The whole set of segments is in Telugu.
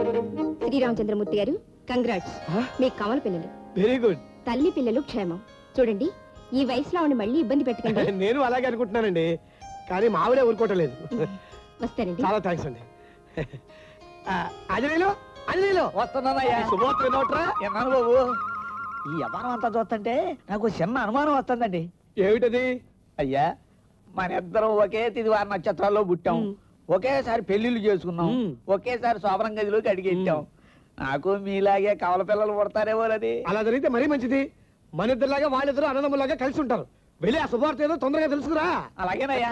శ్రీరామచంద్రమూర్తి గారు కంగ్రాట్స్ మీ కమల పిల్లలు వెరీ గుడ్ తల్లి పిల్లలు క్షేమం చూడండి ఈ వయసులో ఆవిడ మళ్ళీ ఇబ్బంది పెట్టకండి నేను అలాగే అనుకుంటున్నానండి కానీ మా ఆవిడే ఊరుకోవటం లేదు వస్తానండి చాలా థ్యాంక్స్ అండి ఆ, ఆంజనేయులు ఆంజనేయులు వస్తున్నానయ్యా శుభవార్త వినవట్రా విన్నాను బాబు ఈ అపానం అంతా చూస్తుంటే నాకు చిన్న అనుమానం వస్తుందండి ఏమిటది అయ్యా మన ఇద్దరం ఒకే తిది వారి నక్షత్రాల్లో పుట్టాం మ్. ఒకేసారి పెళ్లిళ్ళు చేసుకున్నాం మ్. ఒకేసారి శోభనం గదిలోకి అడిగెట్టాం నాకు మీలాగే కవల పిల్లలు పుడతారేమో అది అలా జరిగితే మరీ మంచిది మన ఇద్దరులాగా వాళ్ళిద్దరు అన్నదమ్ములాగా కలిసి ఉంటారు వెళ్ళి ఆ శుభవార్త ఏదో తొందరగా తెలుసుకురా అలాగేనయ్యా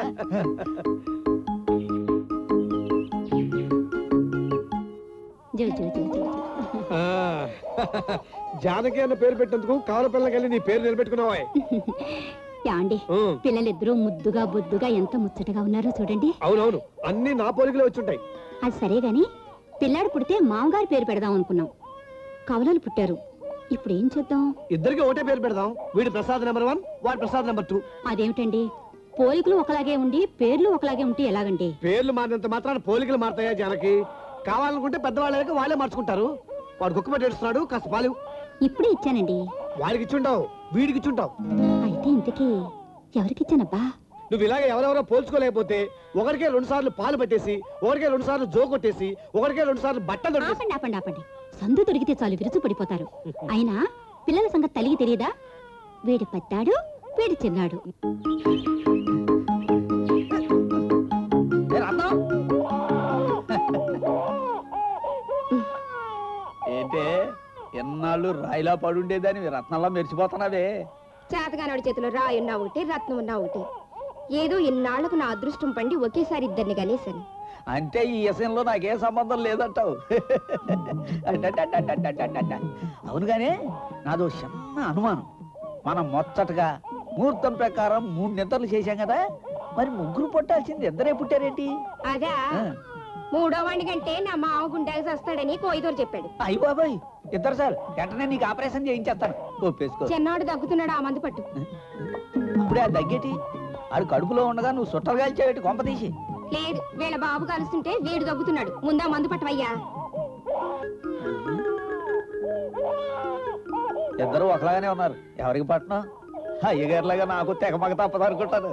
జో జో జో జో జో. ఆ, జానకి అన్న పేరు పెట్టినందుకు కావల పిల్లకి వెళ్ళి నీ పేరు నిలబెట్టుకున్నావా యాండి ఉమ్, పిల్లలిద్దరూ ముద్దుగా బొద్దుగా ఎంత ముచ్చటగా ఉన్నారో చూడండి అవునవును అన్ని నా పోలికలే వచ్చుంటాయి అది సరే గాని పిల్లాడు పుడితే మామగారి పేరు పెడదాం అనుకున్నాం కవలలు పుట్టారు ఇప్పుడు ఏం చేద్దాం ఇద్దరికి ఒకటే పేరు పెడదాం వీడి ప్రసాద్ నెంబర్ వన్ వాడి ప్రసాద్ నెంబర్ టూ అదేమిటండి పోలికలు ఒకలాగే ఉండి పేర్లు ఒకలాగే ఉంటే ఎలాగండి పేర్లు మారినంత మాత్రాన పోలికలు మారుతాయా జానకి కావాలనుకుంటే పెద్దవాళ్ళకి వాళ్ళే మార్చుకుంటారు వాడు కుక్క పెట్టేస్తున్నాడు కాస్త పాలు ఇప్పుడే ఇచ్చానండి వాడికి ఇచ్చుంటావు వీడికి ఇచ్చుంటావు అయితే ఇంతకీ ఎవరికిచ్చానబ్బా నువ్వు ఇలాగ ఎవరెవరో పోల్చుకోలేకపోతే ఒకరికే రెండు సార్లు పాలు పెట్టేసి ఒకరికే రెండు సార్లు జో కొట్టేసి ఒకరికే రెండు సార్లు బట్టలు తొడిగేసి ఆపండి ఆపండి ఆపండి సందు దొరికితే చాలు విరుచు పడిపోతారు అయినా పిల్లల సంగతి తల్లికి తెలియదా వీడి పెద్దాడు వీడి చిన్నాడు ఏ రత్నం ఏంటే ఎన్నాళ్ళు రాయిలా పడుండేదాని రత్నంలా మెరిసిపోతున్నావే చేతగానాడి చేతిలో రాయి ఉన్నా ఒకటి రత్నం ఉన్నా ఒకటి ఏదో ఇన్నాళ్లకు నా అదృష్టం పండి ఒకేసారి ఇద్దరిని కనేశాను అంటే ఈ విషయంలో నాకే సంబంధం లేదంటావు అడ్డడ్డడ్డడ్డడ్డడ్డడ్డ. అవును గానే నాదో చిన్న అనుమానం మనం మొత్తటగా ముహూర్తం ప్రకారం మూడు నిద్రలు చేశాం కదా మరి ముగ్గురు పుట్టాల్సింది ఇద్దరే పుట్టారేంటి అదా ఆ, మూడో వాడి కంటే నా మామ గుండెకి వస్తాడని కోయిదోరు చెప్పాడు అయ్య బాబాయ్ ఇద్దరు సార్ వెంటనే నీకు ఆపరేషన్ చేయించేస్తాను ఒప్పేసుకో చిన్నాడు దగ్గుతున్నాడు ఆ మంది పట్టు ఇప్పుడే ఆ దగ్గేటి ఆడు కడుపులో ఉండగా నువ్వు సుట్టలు కాల్చేవేటి కొంప తీసి లేదు వీళ్ళ బాబు కలుస్తుంటే వీడు దగ్గుతున్నాడు ముందా మందు పట్టవయ్యా ఇద్దరు ఒకలాగానే ఉన్నారు ఎవరికి పట్టణం అయ్యగారిలాగా నాకు తెగమగ తప్పదు అనుకుంటాను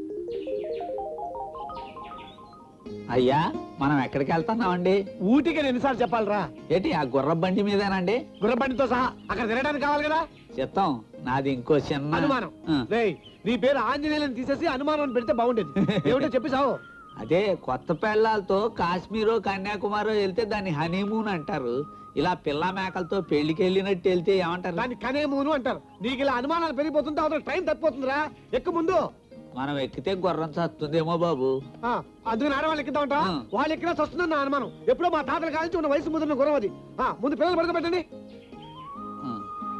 అయ్యా మనం ఎక్కడికి వెళ్తున్నామండి ఊటికి నేను ఎన్నిసార్లు చెప్పాలరా ఏంటి ఆ గుర్ర బండి మీదేనండి గుర్రబండితో సహా అక్కడ తినడానికి కావాలి కదా చిత్తం నాది ఇంకో చిన్న అనుమానం ఆ, రేయ్ నీ పేరు ఆంజనేయులను తీసేసి అనుమానం అని పెడితే బాగుండేది ఏమిటో చెప్పేసావు అదే కొత్త పెళ్ళాలతో కాశ్మీరో కన్యాకుమారో వెళ్తే దాన్ని హనీమూన్ అంటారు ఇలా పిల్ల మేకలతో పెళ్లికి వెళ్ళినట్టు వెళ్తే ఏమంటారు దాన్ని కనేమూను అంటారు నీకు ఇలా అనుమానాలు పెరిగిపోతుంటే అవతల ట్రైన్ తప్పిపోతుందిరా ఎక్కు ముందు మనం ఎక్కితే గుర్రం చస్తుందేమో బాబు ఆ, అందుకని ఆడవాళ్ళు ఎక్కుతా ఉంటా ఆ. వాళ్ళు ఎక్కినా వస్తుందని నా అనుమానం ఎప్పుడో మా తాతల కాలించి ఉన్న వయసు ముదిరిన గుర్రం అది ఆ, ముందు పిల్లలు పడుకోబెట్టండి ఆ.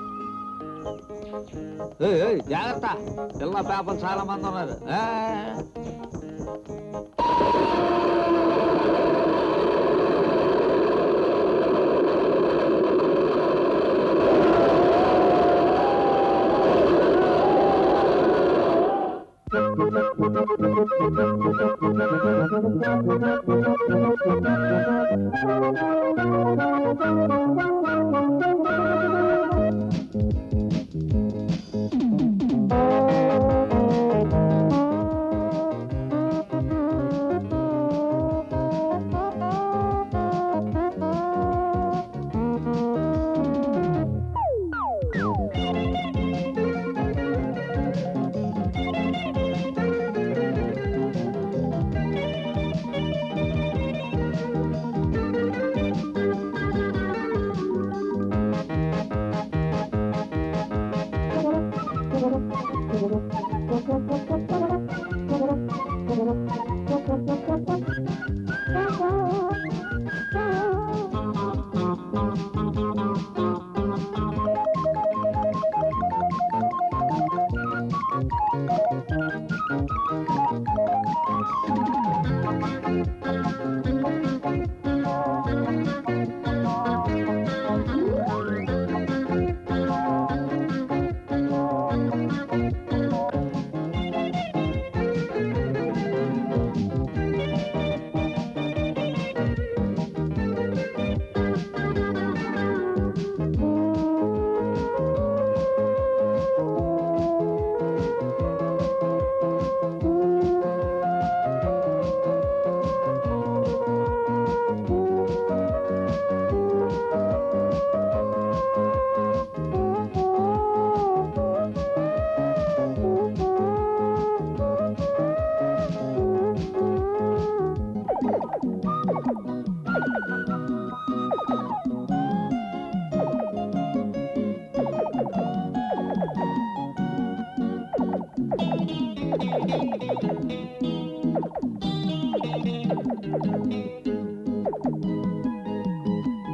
ఏయ్, ఏయ్, జాగ్రత్త పిల్ల పేపలు చాలా మంది ఉన్నారు ఆ.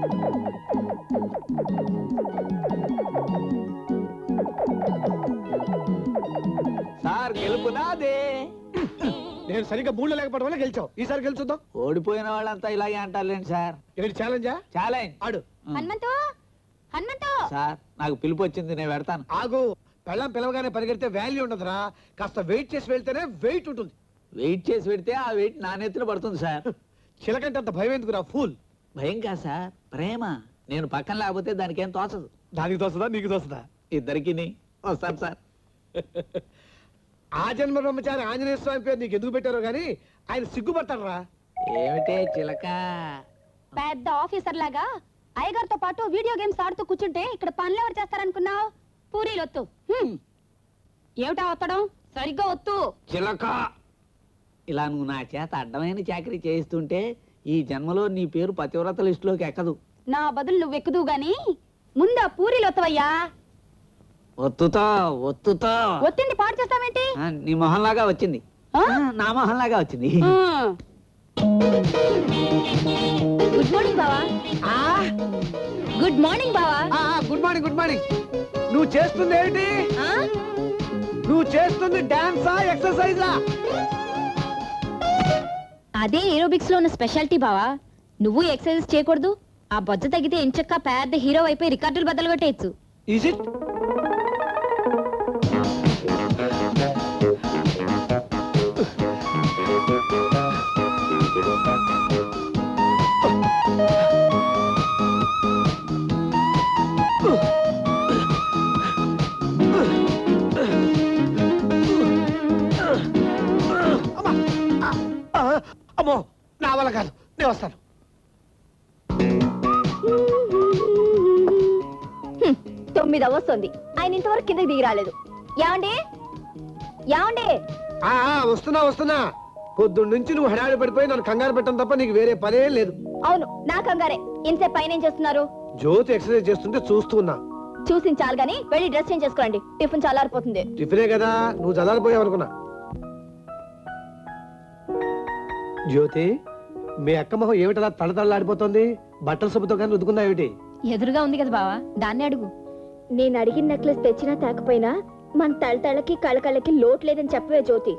సార్ గెలుపు నాదే నేను సరిగ్గా మూడు లేకపోవడం వల్ల గెలిచావు ఈసారి గెలుచుద్దాం ఓడిపోయిన వాళ్ళంతా ఇలాగే అంటారులేండి సార్ ఏంటి ఛాలెంజా ఛాలెంజ్ ఆడు హనుమంతు హనుమంతు సార్ నాకు పిలుపు వచ్చింది నేను పెడతాను ఆగు పెళ్ళం పిలవగానే పరిగెడితే వాల్యూ ఉండదురా కాస్త వెయిట్ చేసి వెళ్తేనే వెయిట్ ఉంటుంది వెయిట్ చేసి పెడితే ఆ వెయిట్ నా నెత్తిన పడుతుంది సార్ చిలకంటే అంత భయం ఎందుకురా ఫూల్ భయం కాదు సార్ ప్రేమ నేను పక్కన లేకపోతే దానికి ఏం తోచదు దానికి తోస్తుందా నీకు తోస్తుందా ఇద్దరికి వస్తాను సార్ ఆ జన్మ బ్రహ్మచారి ఆంజనేయ స్వామి పేరు నీకు ఎందుకు పెట్టారో గానీ ఆయన సిగ్గుపడతారా ఏమిటే చిలక పెద్ద ఆఫీసర్ లాగా అయ్యగారితో పాటు వీడియో గేమ్స్ ఆడుతూ కూర్చుంటే ఇక్కడ పనులు ఎవరు చేస్తారనుకున్నావు పూరీలు ఒత్తు హ్మ్. ఏమిటా ఒత్తడం సరిగ్గా ఒత్తు చిలక ఇలా నువ్వు నా చేత అడ్డమైన చాకరీ చేయిస్తుంటే ఈ జన్మలో నీ పేరు పతివ్రత లిస్టులోకి ఎక్కదు నా బదులు నువ్వు ఎక్కుదు గాని ముందా పూరీలు ఒత్తవయ్యా ఒత్తుతో ఒత్తుతో ఒత్తింది పాడు చేస్తావేంటి ఆ, నీ మొహంలాగా వచ్చింది ఆ? ఆ, నా మొహంలాగా వచ్చింది గుడ్ మార్నింగ్ బావా గుడ్ మార్నింగ్ బావా గుడ్ మార్నింగ్ గుడ్ మార్నింగ్ నువ్వు చేస్తుంది ఏంటి ఆ? నువ్వు చేస్తుంది డాన్సా ఎక్సర్సైజా అదే ఏరోబిక్స్ లో ఉన్న స్పెషాలిటీ బావా నువ్వు ఎక్సర్సైజ్ చేయకూడదు ఆ బొజ్జ తగ్గితే ఎంచక్క పెద్ద హీరో అయిపోయి రికార్డులు బద్దలు కొట్టేయచ్చు ఈజ్ ఇట్ అమ్మో నా వల్ల కాదు నేను వస్తాను తొమ్మిది వస్తుంది ఆయన ఇంతవరకు కిందకి దిగి రాలేదు ఏమండి ఏమండి ఆ, ఆ, వస్తున్నా వస్తున్నా పొద్దున్న నుంచి నువ్వు హడాడి పడిపోయి నన్ను కంగారు పెట్టడం తప్ప నీకు వేరే పనే లేదు అవును నా కంగారే ఇంతసేపు పైన ఏం చేస్తున్నారు జ్యోతి ఎక్సర్సైజ్ చేస్తుంటే చూస్తున్నా చూసి చాలు గాని వెళ్ళి డ్రెస్ చేంజ్ చేసుకోండి టిఫిన్ చల్లారిపోతుంది టిఫినే కదా నువ్వు చల్లారిపోయావు అనుకున్నా జ్యోతి మీ అక్క మొహం ఏమిటలా తడతడలాడిపోతుంది బట్టల సబ్బుతో కానీ రుద్దుకుందా ఏమిటి ఎదురుగా ఉంది కదా బావా దాన్ని అడుగు నేను అడిగిన నెక్లెస్ తెచ్చినా తేకపోయినా మన తలతళకి కళకళకి లోటు లేదని చెప్పవే జ్యోతి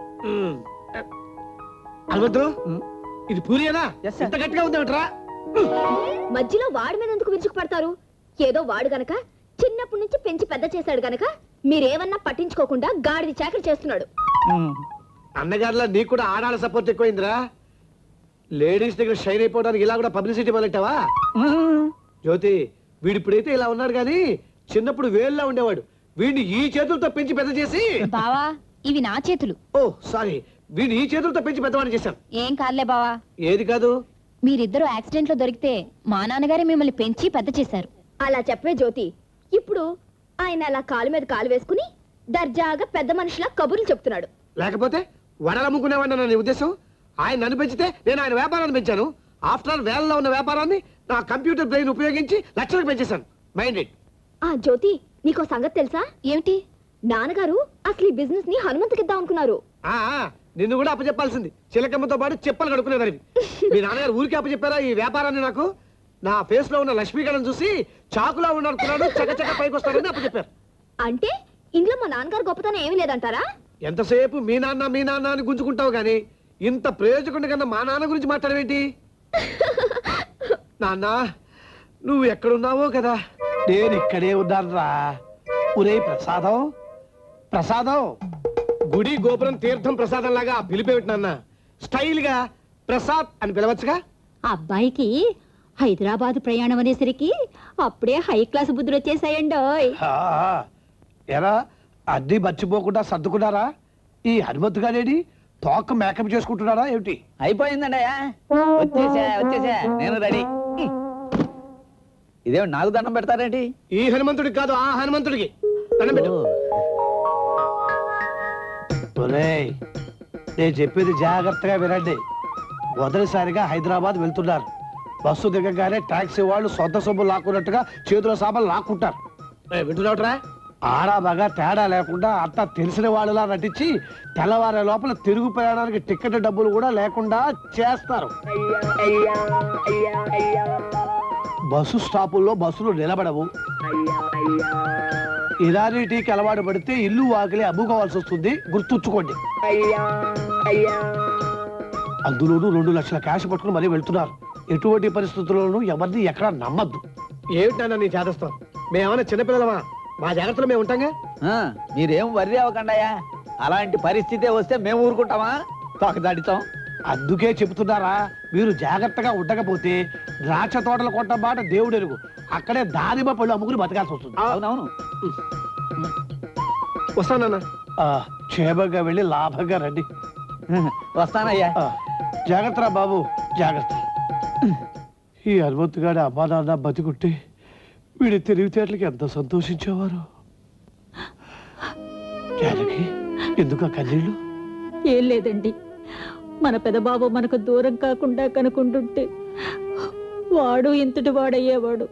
అల్వద్దు ఉమ్. ఇది పూరియేనా Yes, sir. ఇంత గట్టిగా ఉంది ఏమిట్రా మధ్యలో వాడి మీద ఎందుకు విరుచుకు పడతారు ఏదో వాడు గనక చిన్నప్పటి నుంచి పెంచి పెద్ద చేశాడు గనక మీరేమన్నా పట్టించుకోకుండా గాడిది చాకరీ చేస్తున్నాడు అన్నగారిలా నీకు కూడా ఆడాల సపోర్ట్ ఎక్కువైందిరా లేడీస్ దగ్గర షైన్ అయిపోవడానికి ఇలా కూడా పబ్లిసిటీ మొదలెట్టావా జ్యోతి వీడిప్పుడైతే ఇలా ఉన్నాడు కానీ చిన్నప్పుడు వేళ్ళలా ఉండేవాడు వీడిని ఈ చేతులతో పెంచి పెద్ద చేసి బావా ఇవి నా చేతులు ఓ సారీ వీడిని ఈ చేతులతో పెంచి పెద్దవాడిని చేశాను ఏం కాదులే బావా ఏది కాదు మీరిద్దరూ యాక్సిడెంట్ లో దొరికితే మా నాన్నగారే మిమ్మల్ని పెంచి పెద్ద చేశారు అలా చెప్పవే జ్యోతి ఇప్పుడు ఆయన అలా కాలు మీద కాలు వేసుకుని దర్జాగా పెద్ద మనిషిలా కబుర్లు చెప్తున్నాడు లేకపోతే వడలమ్ముకునేవాడిని నా నీ ఉద్దేశం ఆయన నన్ను పెంచితే నేను ఆయన వ్యాపారాన్ని పెంచాను ఆఫ్టర్ ఆల్ వేలలో ఉన్న వ్యాపారాన్ని నా కంప్యూటర్ బ్రెయిన్ ఉపయోగించి లక్షలకు పెంచేశాను మైండెడ్ ఆ జ్యోతి నీకో సంగతి తెలుసా ఏమిటి నాన్నగారు అసలు ఈ బిజినెస్ ని హనుమంతుకిద్దాం అనుకున్నారు ఆ ఆ, నిన్ను కూడా అప్పచెప్పాల్సింది చిలకమ్మతో పాటు చెప్పలు కడుక్కునేదానికి మీ నాన్నగారు ఊరికి అప్పచెప్పారా ఈ వ్యాపారాన్ని నాకు నా ఫేస్ లో ఉన్న లక్ష్మీకరణం చూసి చాకులా ఉన్నాడుకున్నాడు చకచక పైకి వస్తాడని అప్పచెప్పారు అంటే ఇందులో మా నాన్నగారు గొప్పతనం ఏమీ లేదంటారా ఎంతసేపు మీ నాన్న మీ నాన్న అని గుంజుకుంటావు గాని ఇంత ప్రయోజకుడి కన్నా మా నాన్న గురించి మాట్లాడవేంటి నాన్న నువ్వు ఎక్కడున్నావో కదా నేను ఇక్కడే ఉన్నాను రా ఒరే ప్రసాదం ప్రసాదం గుడి గోపురం తీర్థం ప్రసాదం లాగా పిలిపేమిటి నాన్న స్టైల్ గా ప్రసాద్ అని పిలవచ్చుగా అబ్బాయికి హైదరాబాద్ ప్రయాణం అనేసరికి అప్పుడే హై క్లాస్ బుద్ధులు వచ్చేసాయండోయ్ ఎరా అద్దీ మర్చిపోకుండా సర్దుకున్నారా ఈ హనుమంతు గారేడి తోక మేకప్ చేసుకుంటున్నారా ఏమిటి అయిపోయిందండయ్యా వచ్చేసా వచ్చేసా నేను రెడీ ఇదేమి నాకు దండం పెడతారేంటి ఈ హనుమంతుడికి కాదు ఆ హనుమంతుడికి దండం పెట్టు ఒరేయ్, నేను చెప్పేది జాగ్రత్తగా వినండి మొదటిసారిగా హైదరాబాద్ వెళ్తున్నారు బస్సు దిగగానే టాక్సీ వాళ్ళు సొంత సొమ్ము లాక్కున్నట్టుగా చేతిలో సామాన్లు లాక్కుంటారు వింటున్నావుట్రా ఆడా బాగా తేడా లేకుండా అంతా తెలిసిన వాళ్ళలా నటించి తెల్లవారే లోపల తిరుగు ప్రయాణానికి టికెట్ డబ్బులు కూడా లేకుండా చేస్తారు బస్సు స్టాపుల్లో బస్సులు నిలబడవు ఇరానీటీకి అలవాటు పడితే ఇల్లు వాకిలి అమ్ముకోవాల్సి వస్తుంది గుర్తుంచుకోండి అందులోనూ రెండు లక్షల క్యాష్ పట్టుకుని మరీ వెళ్తున్నారు ఎటువంటి పరిస్థితుల్లోనూ ఎవరిని ఎక్కడా నమ్మద్దు ఏమిటన్నా నీ చేదస్తాం మేమేమైనా చిన్నపిల్లలమా మా జాగ్రత్తలు మేము ఉంటాంగా ఆ, మీరేం వర్రీ అవ్వకండాయా అలాంటి పరిస్థితి వస్తే మేము ఊరుకుంటామా తోకదాడితాం అందుకే చెబుతున్నారా మీరు జాగ్రత్తగా ఉండకపోతే ద్రాక్ష తోటలు కొట్ట మాట దేవుడు ఎరుగు అక్కడే దానిమ్మ పళ్ళు అమ్ముకుని బతకాల్సి వస్తుంది అవునవును వస్తానన్నా క్షేమంగా వెళ్ళి లాభంగా రండి వస్తానయ్యా ఆ, జాగ్రత్త బాబు జాగ్రత్త ఈ హనుమంతుగాడి అమ్మా నాన్న బతికుంటే వీడి తెలివితేటలకి ఎంత సంతోషించేవారు జానకి ఎందుకు ఆ కన్నీళ్ళు ఏం లేదండి మన పెదబాబు మనకు దూరం కాకుండా కనుకుంటుంటే వాడు ఇంతటి వాడయ్యేవాడు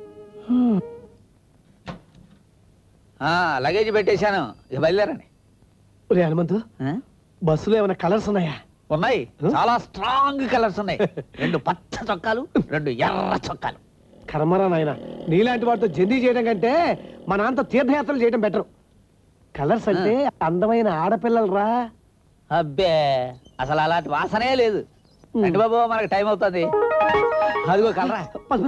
ఆ, లగేజ్ పెట్టేశాను ఇక బయలుదేరండి ఒరే హనుమంతు ఆ? బస్సులో ఏమైనా కలర్స్ ఉన్నాయా ఉన్నాయి చాలా స్ట్రాంగ్ కలర్స్ ఉన్నాయి రెండు పచ్చ చొక్కాలు రెండు ఎర్ర చొక్కాలు కర్మరా నాయన నీలాంటి వాటితో జర్నీ చేయడం కంటే మన అంత తీర్థయాత్రలు చేయడం బెటర్ కలర్స్ అంటే అందమైన ఆడపిల్లలు రా అబ్బే అసలు అలాంటి వాసనే లేదు రండి బాబు మనకి టైం అవుతుంది అదిగో కలరా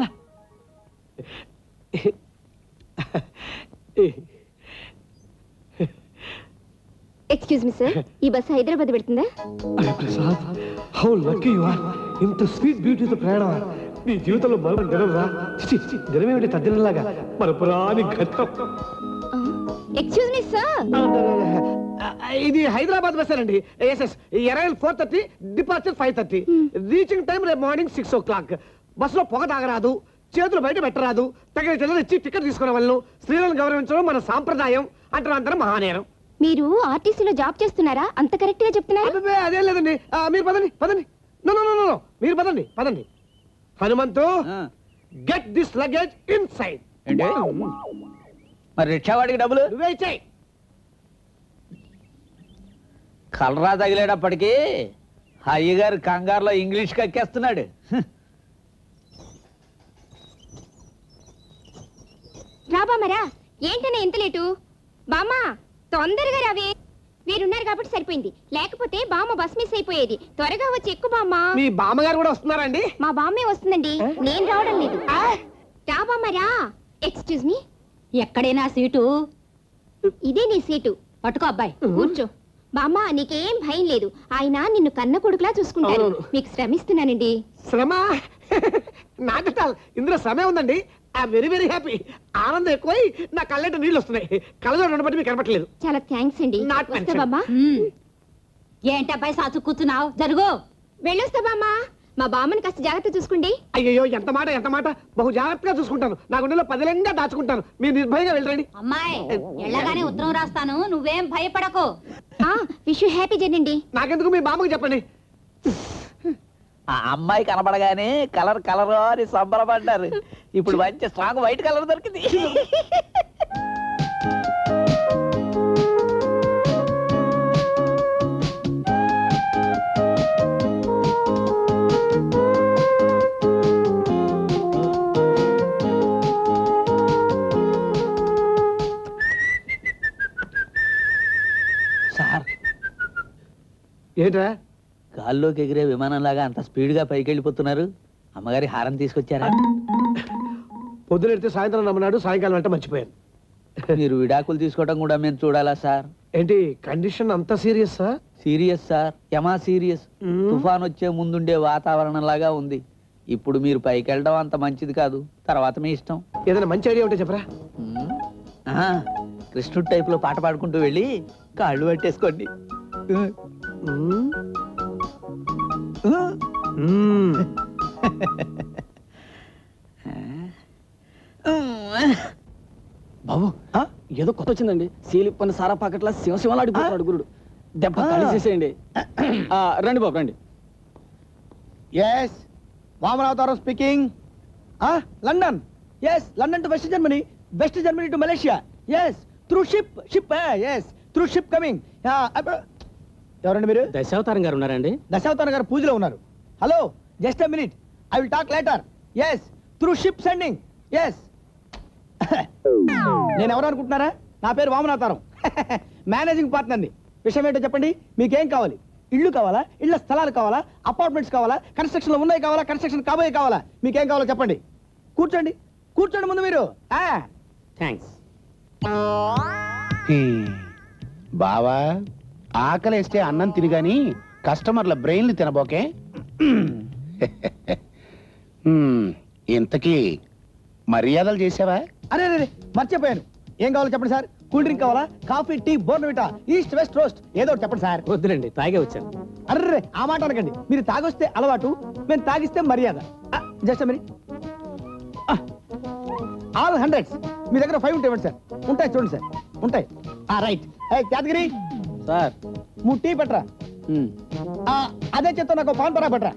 ఎక్స్క్యూజ్ మీ సార్ ఈ బస్సు హైదరాబాద్ పెడుతుందా Prasad how lucky you are ఇంత స్వీట్ బ్యూటీతో ప్రయాణం నీ జీవితంలో మరో దినం రా ఛీ, ఛీ, దినం ఏమిటి తద్దినలాగా మన పురాణి ఘట్టం ఎక్స్క్యూజ్ మీ సార్ ఇది హైదరాబాద్ బస్ అండి yes yes arrival four thirty departure five thirty reaching time రేపు మార్నింగ్ సిక్స్ ఓ క్లాక్ బస్సులో పొగ తాగరాదు చేతులు బయట పెట్టరాదు తగిన చిల్లర ఇచ్చి టికెట్ తీసుకునే వాళ్ళు స్త్రీలను గౌరవించడం మన సాంప్రదాయం అంటారు అందరం మహానేరం మీరు ఆర్టీసీలో జాబ్ చేస్తున్నారా అంత కరెక్ట్ గా చెప్తున్నారా అబ్బబ్బే, అదేం లేదండి ఆ, మీరు పదండి పదండి నో నో నో నో మీరు పదండి పదండి హనుమంతు ఆ, get this luggage inside ఏంటి మరి రిక్షావాడికి డబ్బులు నువ్వే ఇచ్చేయ్ కలరా తగిలేటప్పటికి అయ్యగారు కంగారులో ఇంగ్లీష్ కక్కేస్తున్నాడు హ్. రాబామరా ఏంటనే ఎంత లేటు బామ్మా తొందరగా రావే వీరున్నారు కాబట్టి సరిపోయింది లేకపోతే బామ్మ బస్ మిస్ అయిపోయేది త్వరగా వచ్చి ఎక్కువ బామ్మ మీ బామ్మగారు కూడా వస్తున్నారండి మా బామ్మే వస్తుందండి నేను రావడం లేదు రా బామ్మరా ఎక్స్క్యూజ్ మీ ఎక్కడైనా సీటు ఇదే నీ సీటు పట్టుకో అబ్బాయి కూర్చో బామ్మ నీకేం భయం లేదు ఆయన నిన్ను కన్న కొడుకులా చూసుకుంటారు అవునవును. మీకు శ్రమిస్తున్నానండి శ్రమ నాట్ ఆల్ ఇందులో శ్రమే ఉందండి ఐ వెరీ వెరీ హ్యాపీ ఆనందం ఎక్కువై నా కళ్ళంటే నీళ్ళు వస్తున్నాయి కళ్ళలో రెండు బట్టి మీకు కనపట్లేదు చాలా థ్యాంక్స్ అండి Not వస్తా mentioned. బామ్మ ఉమ్. ఏంటబ్బాయి సాచు కూర్చున్నావు జరుగు వెళ్ళొస్తా బామ్మ మా బామ్మని కాస్త జాగ్రత్త చూసుకోండి అయ్యో ఎంత మాట ఎంత మాట బహు జాగ్రత్తగా చూసుకుంటాను నా గుండెలో పదిలంగా దాచుకుంటాను మీరు నిర్భయంగా వెళ్ళండి అమ్మాయి ఎళ్ళగానే ఉత్తరం రాస్తాను నువ్వేం భయపడకు ఆ విష్ యూ హ్యాపీ జర్నీ అండి నాకెందుకు మీ బామ్మకి చెప్పండి ఆ అమ్మాయి కనపడగానే కలర్ కలర్ అని సంబరపడ్డారు ఇప్పుడు మంచి స్ట్రాంగ్ వైట్ కలర్ దొరికింది సార్ ఏంట్రా గాల్లోకి ఎగిరే విమానంలాగా అంత స్పీడ్గా పైకి వెళ్ళిపోతున్నారు అమ్మగారి హారం తీసుకొచ్చారా పొద్దునెడితే సాయంత్రం నమ్మనాడు సాయంకాలం అంటే మర్చిపోయాను మీరు విడాకులు తీసుకోవడం కూడా మేము చూడాలా సార్ ఏంటి కండిషన్ అంత సీరియస్ సీరియస్ సార్ యమా సీరియస్ మ్మ్. తుఫాన్ వచ్చే ముందుండే వాతావరణం లాగా ఉంది ఇప్పుడు మీరు పైకి వెళ్ళడం అంత మంచిది కాదు తర్వాత మీ ఇష్టం ఏదైనా మంచి ఐడియా ఉంటే చెప్పరా మ్మ్. ఆహా, కృష్ణుడి టైప్ లో పాట పాడుకుంటూ వెళ్ళి కాళ్ళు పట్టేసుకోండి మ్మ్. మ్మ్. బాబు ఏదో కొత్త వచ్చిందండి సీలిప్పని సారా పాకెట్ల సింహసింహలాడిపోతున్నాడు గురుడు దెబ్బ ఖాళీ చేసేయండి ఆ, రండి బాబు రండి yes Vamanavataram speaking London yes London to West Germany West Germany to Malaysia yes through ship ship yes through ship coming ఎవరండి మీరు దశావతారం గారు ఉన్నారండి దశావతారం గారు పూజలో ఉన్నారు hello just a minute I will talk later yes through ship sending yes నేను ఎవరు అనుకుంటున్నారా నా పేరు వామనావతారం మేనేజింగ్ పార్ట్నర్ని విషయం ఏంటో చెప్పండి మీకేం కావాలి ఇల్లు కావాలా ఇళ్ళ స్థలాలు కావాలా అపార్ట్మెంట్స్ కావాలా కన్స్ట్రక్షన్లో ఉన్నాయి కావాలా కన్స్ట్రక్షన్ కాబోయే కావాలా మీకేం కావాలో చెప్పండి కూర్చోండి కూర్చోండి ముందు మీరు థ్యాంక్స్ బావా ఆకలేస్తే అన్నం తినగాని కస్టమర్ల బ్రెయిన్లు తినబోకే హ్మ్, ఇంతకీ మర్యాదలు చేసావా అరే అరే మర్చిపోయాను ఏం కావాలో చెప్పండి సార్ కూల్ డ్రింక్ కావాలా coffee tea Bournvita east west roast ఏదో ఒకటి చెప్పండి సార్ వద్దులండి తాగే వచ్చాను అర్రే ఆ మాట అనకండి మీరు తాగొస్తే అలవాటు మేము తాగిస్తే మర్యాద జస్ట్ మరి ఆల్ హండ్రెడ్స్ మీ దగ్గర ఫైవ్ ఉంటాయి ఇవ్వండి సార్ ఉంటాయి చూడండి సార్ ఉంటాయి ఆ రైట్ కేటగిరీ సార్ మూడు టీ పెట్టరా ఆ, అదే చెప్తా నాకు పాన్ పరా పెట్టరా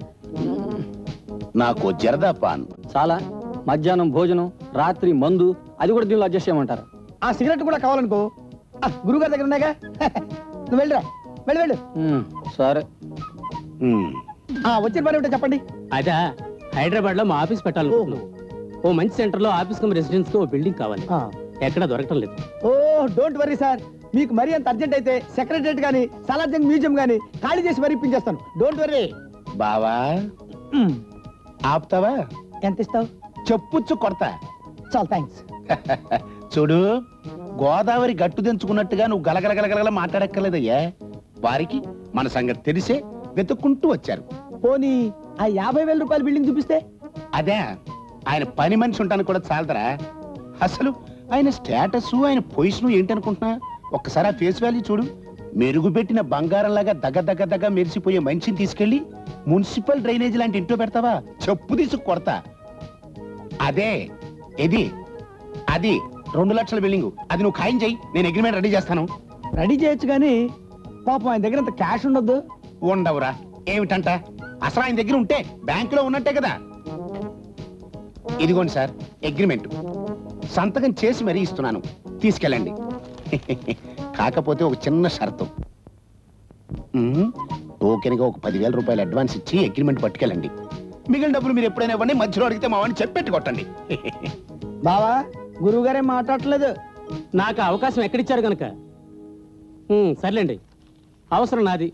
నాకు జరదా పాన్ చాలా మధ్యాహ్నం భోజనం రాత్రి మందు అది కూడా దీనిలో అడ్జస్ట్ చేయమంటారు ఆ సిగరెట్ కూడా కావాలనుకో ఆ, గురుగారి దగ్గర ఉన్నాయిగా నువ్వు వెళ్ళరా వెళ్ళి వెళ్ళు మ్మ్, సరే హ్మ్, ఆ, వచ్చిన పని ఉంటే చెప్పండి అదా హైదరాబాద్ లో మా ఆఫీస్ పెట్టాలనుకుంటున్నాం ఓ మంచి సెంటర్ లో ఆఫీస్ కమ్ రెసిడెన్స్ కి ఓ బిల్డింగ్ కావాలి ఆ. ఎక్కడ దొరకటం లేదు ఓ డోంట్ వరీ సార్ మీకు మరీ అంత అర్జెంట్ అయితే సెక్రటరేట్ కానీ సాలార్జంగ్ మ్యూజియం కానీ ఖాళీ చేసి మరీ ఇప్పించేస్తాను డోంట్ వరీ బావా ఆపుతావా ఎంత ఇస్తావు చెప్పుచ్చు కొడతా చాలా థ్యాంక్స్ చూడు గోదావరి గట్టు తెంచుకున్నట్టుగా నువ్వు గలగల గలగల మాట్లాడక్కర్లేదయ్యా వారికి మన సంగతి తెలిసే వెతుక్కుంటూ వచ్చారు పోనీ ఆ యాభై వేల రూపాయల బిల్డింగ్ చూపిస్తే అదే ఆయన పని మనిషి ఉంటాను కూడా చాలదరా అసలు ఆయన స్టేటస్ ఆయన పొజిషన్ ఏంటనుకుంటున్నా ఒక్కసారి ఆ ఫేస్ వాల్యూ చూడు మెరుగుపెట్టిన బంగారంలాగా దగ్గ దగ్గ దగ్గ మెరిసిపోయే మనిషిని తీసుకెళ్లి మున్సిపల్ డ్రైనేజ్ లాంటి ఇంట్లో పెడతావా చెప్పు తీసుకు కొడతా అదే ఇది అది రెండు లక్షల బిల్డింగ్ అది నువ్వు ఖాయం చెయ్యి నేను అగ్రిమెంట్ రెడీ చేస్తాను రెడీ చేయొచ్చు కానీ పాపం ఆయన దగ్గర అంత క్యాష్ ఉండొద్దు ఉండవురా ఏమిటంట అసలు ఆయన దగ్గర ఉంటే బ్యాంకులో ఉన్నట్టే కదా ఇదిగోండి సార్ అగ్రిమెంట్ సంతకం చేసి మరీ ఇస్తున్నాను తీసుకెళ్ళండి కాకపోతే ఒక చిన్న షరతు ఉమ్, టోకెన్గా ఒక పదివేల రూపాయలు అడ్వాన్స్ ఇచ్చి అగ్రిమెంట్ పట్టుకెళ్ళండి మిగిలిన డబ్బులు మీరు ఎప్పుడైనా ఇవ్వండి మధ్యలో అడిగితే మా వాడిని చెప్పెట్టు కొట్టండి బావా గురువు గారే మాట్లాడట్లేదు నాకు ఆ అవకాశం ఎక్కడిచ్చారు గనక ఉమ్, సర్లేండి అవసరం నాది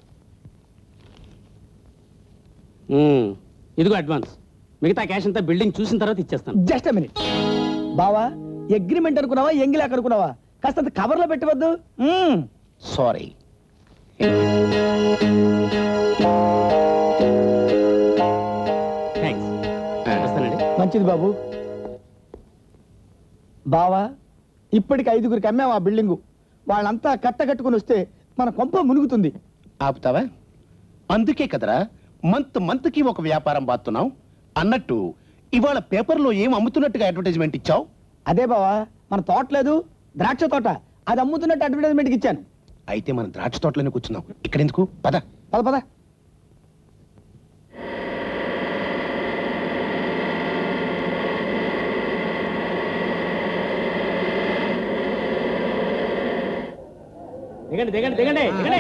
ఉమ్, ఇదిగో అడ్వాన్స్ మిగతా క్యాష్ అంతా బిల్డింగ్ చూసిన తర్వాత ఇచ్చేస్తాను జస్ట్ మినిట్ బావా అగ్రిమెంట్ అనుకున్నావా ఎంగిలాక్ అనుకున్నావా కాస్త కవర్ లో పెట్టవద్దు మ్మ్. సారీ థ్యాంక్స్ వస్తానండి మంచిది బాబు బావా ఇప్పటికి ఐదుగురికి అమ్మాం ఆ బిల్డింగు వాళ్ళంతా కట్టకట్టుకుని వస్తే మన కొంప మునుగుతుంది ఆపుతావా అందుకే కదరా మంత్ మంత్ కి ఒక వ్యాపారం బాతున్నావు అన్నట్టు ఇవాళ పేపర్లో ఏం అమ్ముతున్నట్టుగా అడ్వర్టైజ్మెంట్ ఇచ్చావు అదే బావా మన తోట లేదు ద్రాక్ష తోట అది అమ్ముతున్నట్టు అడ్వర్టైజ్మెంట్కి ఇచ్చాను అయితే మనం ద్రాక్ష తోటలోనే కూర్చున్నాం ఇక్కడ ఎందుకు పద పద పద దిగండి దిగండి దిగండి దిగండి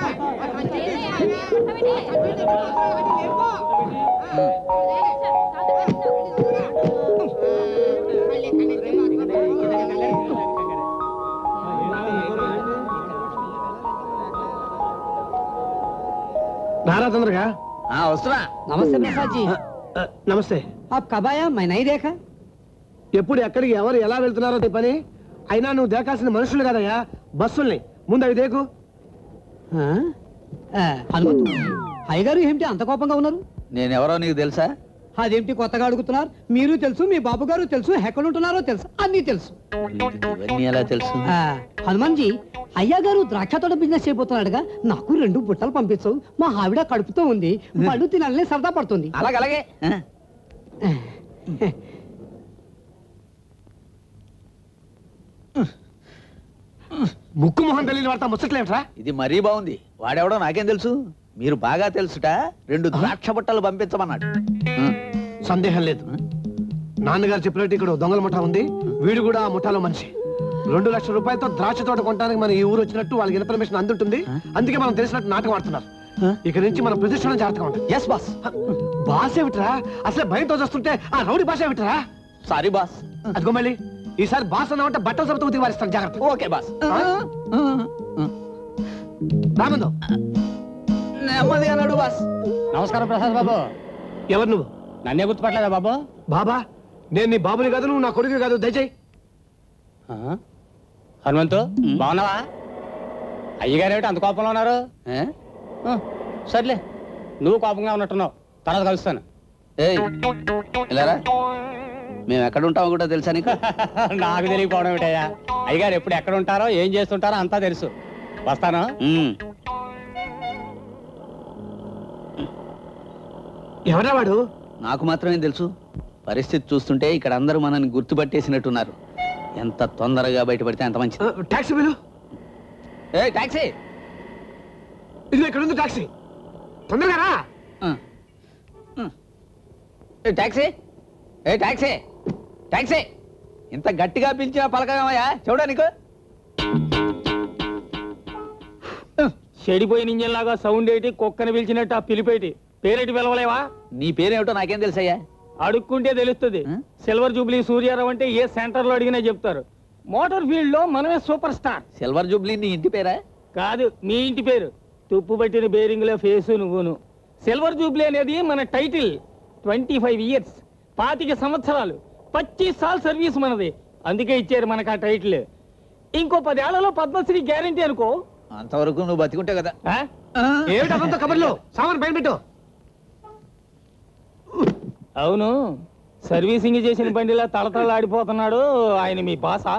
नारा चंद्र का ఆ, వస్తున్నా నమస్తే ప్రసాద్ జీ నమస్తే आप कब आया मैं नहीं देखा ఎప్పుడు ఎక్కడికి ఎవరు ఎలా వెళ్తున్నారో నీ పని అయినా నువ్వు దేకాల్సిన మనుషులు కదయ్యా బస్సుల్ని ముందు అవి దేకు హనుమంతు అయ్యగారు ఏమిటి అంత కోపంగా ఉన్నారు నేనెవరో నీకు తెలుసా అదేమిటి కొత్తగా అడుగుతున్నారు మీరు తెలుసు మీ బాబు గారు తెలుసు ఎక్కడ ఉంటున్నారో తెలుసు అన్ని తెలుసు ఇవన్నీ ఎలా తెలుసు ఆ, హనుమాన్ జీ అయ్యా గారు ద్రాక్ష తోట బిజినెస్ చేయబోతున్నాడుగా నాకు రెండు బుట్టలు పంపించు మా ఆవిడ కడుపుతో ఉంది పళ్ళు తినాలని సరదా పడుతుంది అలాగే అలాగే ఆ, ముక్కు మొహం తెలియని వాడతా ముచ్చట్లేట్రా ఇది మరీ బాగుంది వాడెవడో నాకేం తెలుసు మీరు బాగా తెలుసుట రెండు ద్రాక్ష బుట్టలు పంపించమన్నాడు ఆ, సందేహం లేదు నాన్నగారు చెప్పినట్టు ఇక్కడ ఓ దొంగల ముఠా ఉంది వీడు కూడా ఆ ముఠాలో మనిషి రెండు లక్షల రూపాయలతో ద్రాక్ష తోట కొనడానికి మన ఈ ఊరు వచ్చినట్టు వాళ్ళకి ఇన్ఫర్మేషన్ అందుంటుంది అందుకే మనం తెలిసినట్టు నాటకం ఆడుతున్నారు ఇక నుంచి మన ప్రతిష్టం జాగ్రత్తగా ఉంటుంది ఎస్ బాస్ భాష ఏమిట్రా అసలే భయంతో చూస్తుంటే ఆ రౌడీ భాష ఏమిట్రా సారీ బాస్ అదిగో మళ్ళీ ఈసారి బాస్ అన్నామంటే బట్టలు సబతో ఉతికి వారిస్తాను జాగ్రత్త ఓకే బాస్ రామందో నెమ్మది అన్నాడు బాస్ నమస్కారం ప్రసాద్ బాబు ఎవరు నువ్వు నన్నే గుర్తుపట్టలేదా బాబు బాబా నేను నీ బాబుని కాదు నువ్వు నా కొడుకు కాదు దయచేయి ఆ? హనుమంతు బాగున్నావా అయ్యగారు ఏమిటి అంత కోపంలో ఉన్నారు ఏ? ఆ, సర్లే నువ్వు కోపంగా ఉన్నట్టున్నావు తర్వాత కలుస్తాను ఏయ్ ఇలారా మేము ఎక్కడ ఉంటామో కూడా తెలుసా నీకు నాకు తెలియకపోవడం ఏమిటయ్యా అయ్యగారు ఎప్పుడు ఎక్కడ ఉంటారో ఏం చేస్తుంటారో అంతా తెలుసు వస్తాను మ్మ్. ఎవరా వాడు నాకు మాత్రమే తెలుసు పరిస్థితి చూస్తుంటే ఇక్కడ అందరూ మనల్ని గుర్తుపట్టేసినట్టున్నారు ఎంత తొందరగా బయటపడితే అంత మంచిది ఆ, టాక్సీ బిలు ఏ టాక్సీ ఇది ఇక్కడ ఉంది టాక్సీ తొందరగా రా ఆ. ఆ. ఏ టాక్సీ ఏ టాక్సీ టాక్సీ ఇంత గట్టిగా పిలిచిన పలకమయ్యా చూడా నీకు చెడిపోయిన ఇంజన్ లాగా సౌండ్ ఏంటి కుక్కని పిలిచినట్టు ఆ పిలిపేటి పేరేటి పిలవలేవా నీ పేరేమిటో నాకేం తెలుసయ్యా అడుక్కుంటే తెలుస్తుంది ఆ? సిల్వర్ జూబ్లీ సూర్యారావు అంటే ఏ సెంటర్ లో అడిగినా చెప్తారు మోటార్ ఫీల్డ్ లో మనమే సూపర్ స్టార్ సిల్వర్ జూబ్లీ నీ ఇంటి పేరా కాదు మీ ఇంటి పేరు తుప్పు పట్టిన బేరింగ్ లో ఫేసు నువ్వును సిల్వర్ జూబ్లీ అనేది మన టైటిల్ ట్వంటీ ఫైవ్ ఇయర్స్ పాతిక సంవత్సరాలు పచ్చీస్ సాల్ సర్వీస్ మనది అందుకే ఇచ్చారు మనకు ఆ టైటిల్ ఇంకో పదేళ్లలో పద్మశ్రీ గ్యారంటీ అనుకో అంతవరకు నువ్వు బతికుంటే కదా ఆ? ఏమిటి అదంతా కబర్లు సామాన్ పైన పెట్టు అవును సర్వీసింగ్ చేసిన బండిలా తలతలాడిపోతున్నాడు ఆయన మీ బాసా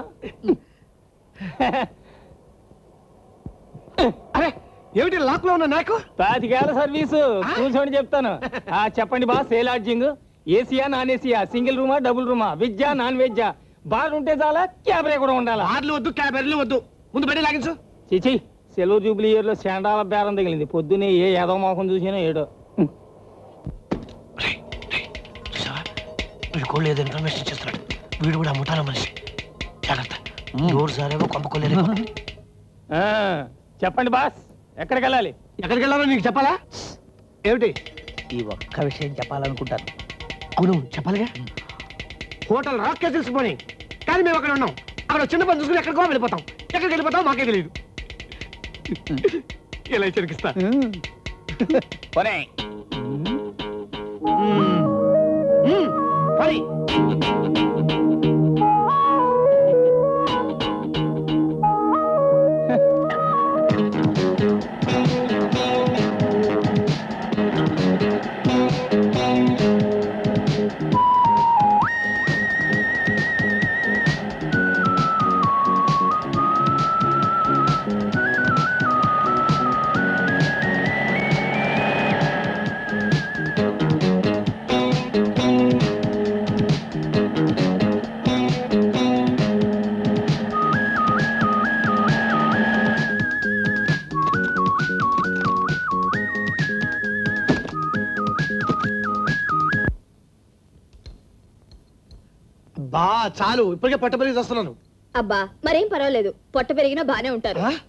అరే ఏమిటి లాక్ లో ఉన్న నాకు పాతికేళ్ల సర్వీసు కూర్చొని చెప్తాను ఆ చెప్పండి బాస్ ఏ లాడ్జింగ్ ఏసీయా నాన్ ఏసీయా సింగిల్ రూమా డబుల్ రూమా వెజ్జా నాన్ వెజ్జా బార్ ఉంటే చాలా క్యాబరే కూడా ఉండాలా కార్లు వద్దు క్యాబెర్లు వద్దు ముందు బండి లాగించు చిచి సెలవు జూబ్లీ ఇయర్ లో శాండాల బేరం తగిలింది పొద్దునే ఏ ఏదో మోకం చూసినా ఏడో చూసావా వీడు కోళ్ళు ఏదో ఇన్ఫర్మేషన్ ఇచ్చేస్తున్నాడు వీడు కూడా ముఠాల మనిషి జాగ్రత్త నోరు సారేమో కొంపకోలేదు ఆ, చెప్పండి బాస్ ఎక్కడికి వెళ్ళాలి ఎక్కడికి వెళ్ళాలో నీకు చెప్పాలా ఏమిటి ఈ ఒక్క విషయం చెప్పాలనుకుంటాను అవును చెప్పాలిగా హోటల్ రాక్ కేసిల్స్ పోనీ కానీ మేము అక్కడ ఉన్నాం అక్కడ చిన్న పని చూసుకుని ఎక్కడికో వెళ్ళిపోతాం ఎక్కడికి వెళ్ళిపోతాం మాకే తెలియదు ఇలా చెరికిస్తా పోనీ మ్మ్. పోనీ. బా చాలు ఇప్పటికే పట్టబడి వస్తున్నాను అబ్బా మరేం పర్వాలేదు పొట్ట పెరిగినా బానే ఉంటారు ఆ?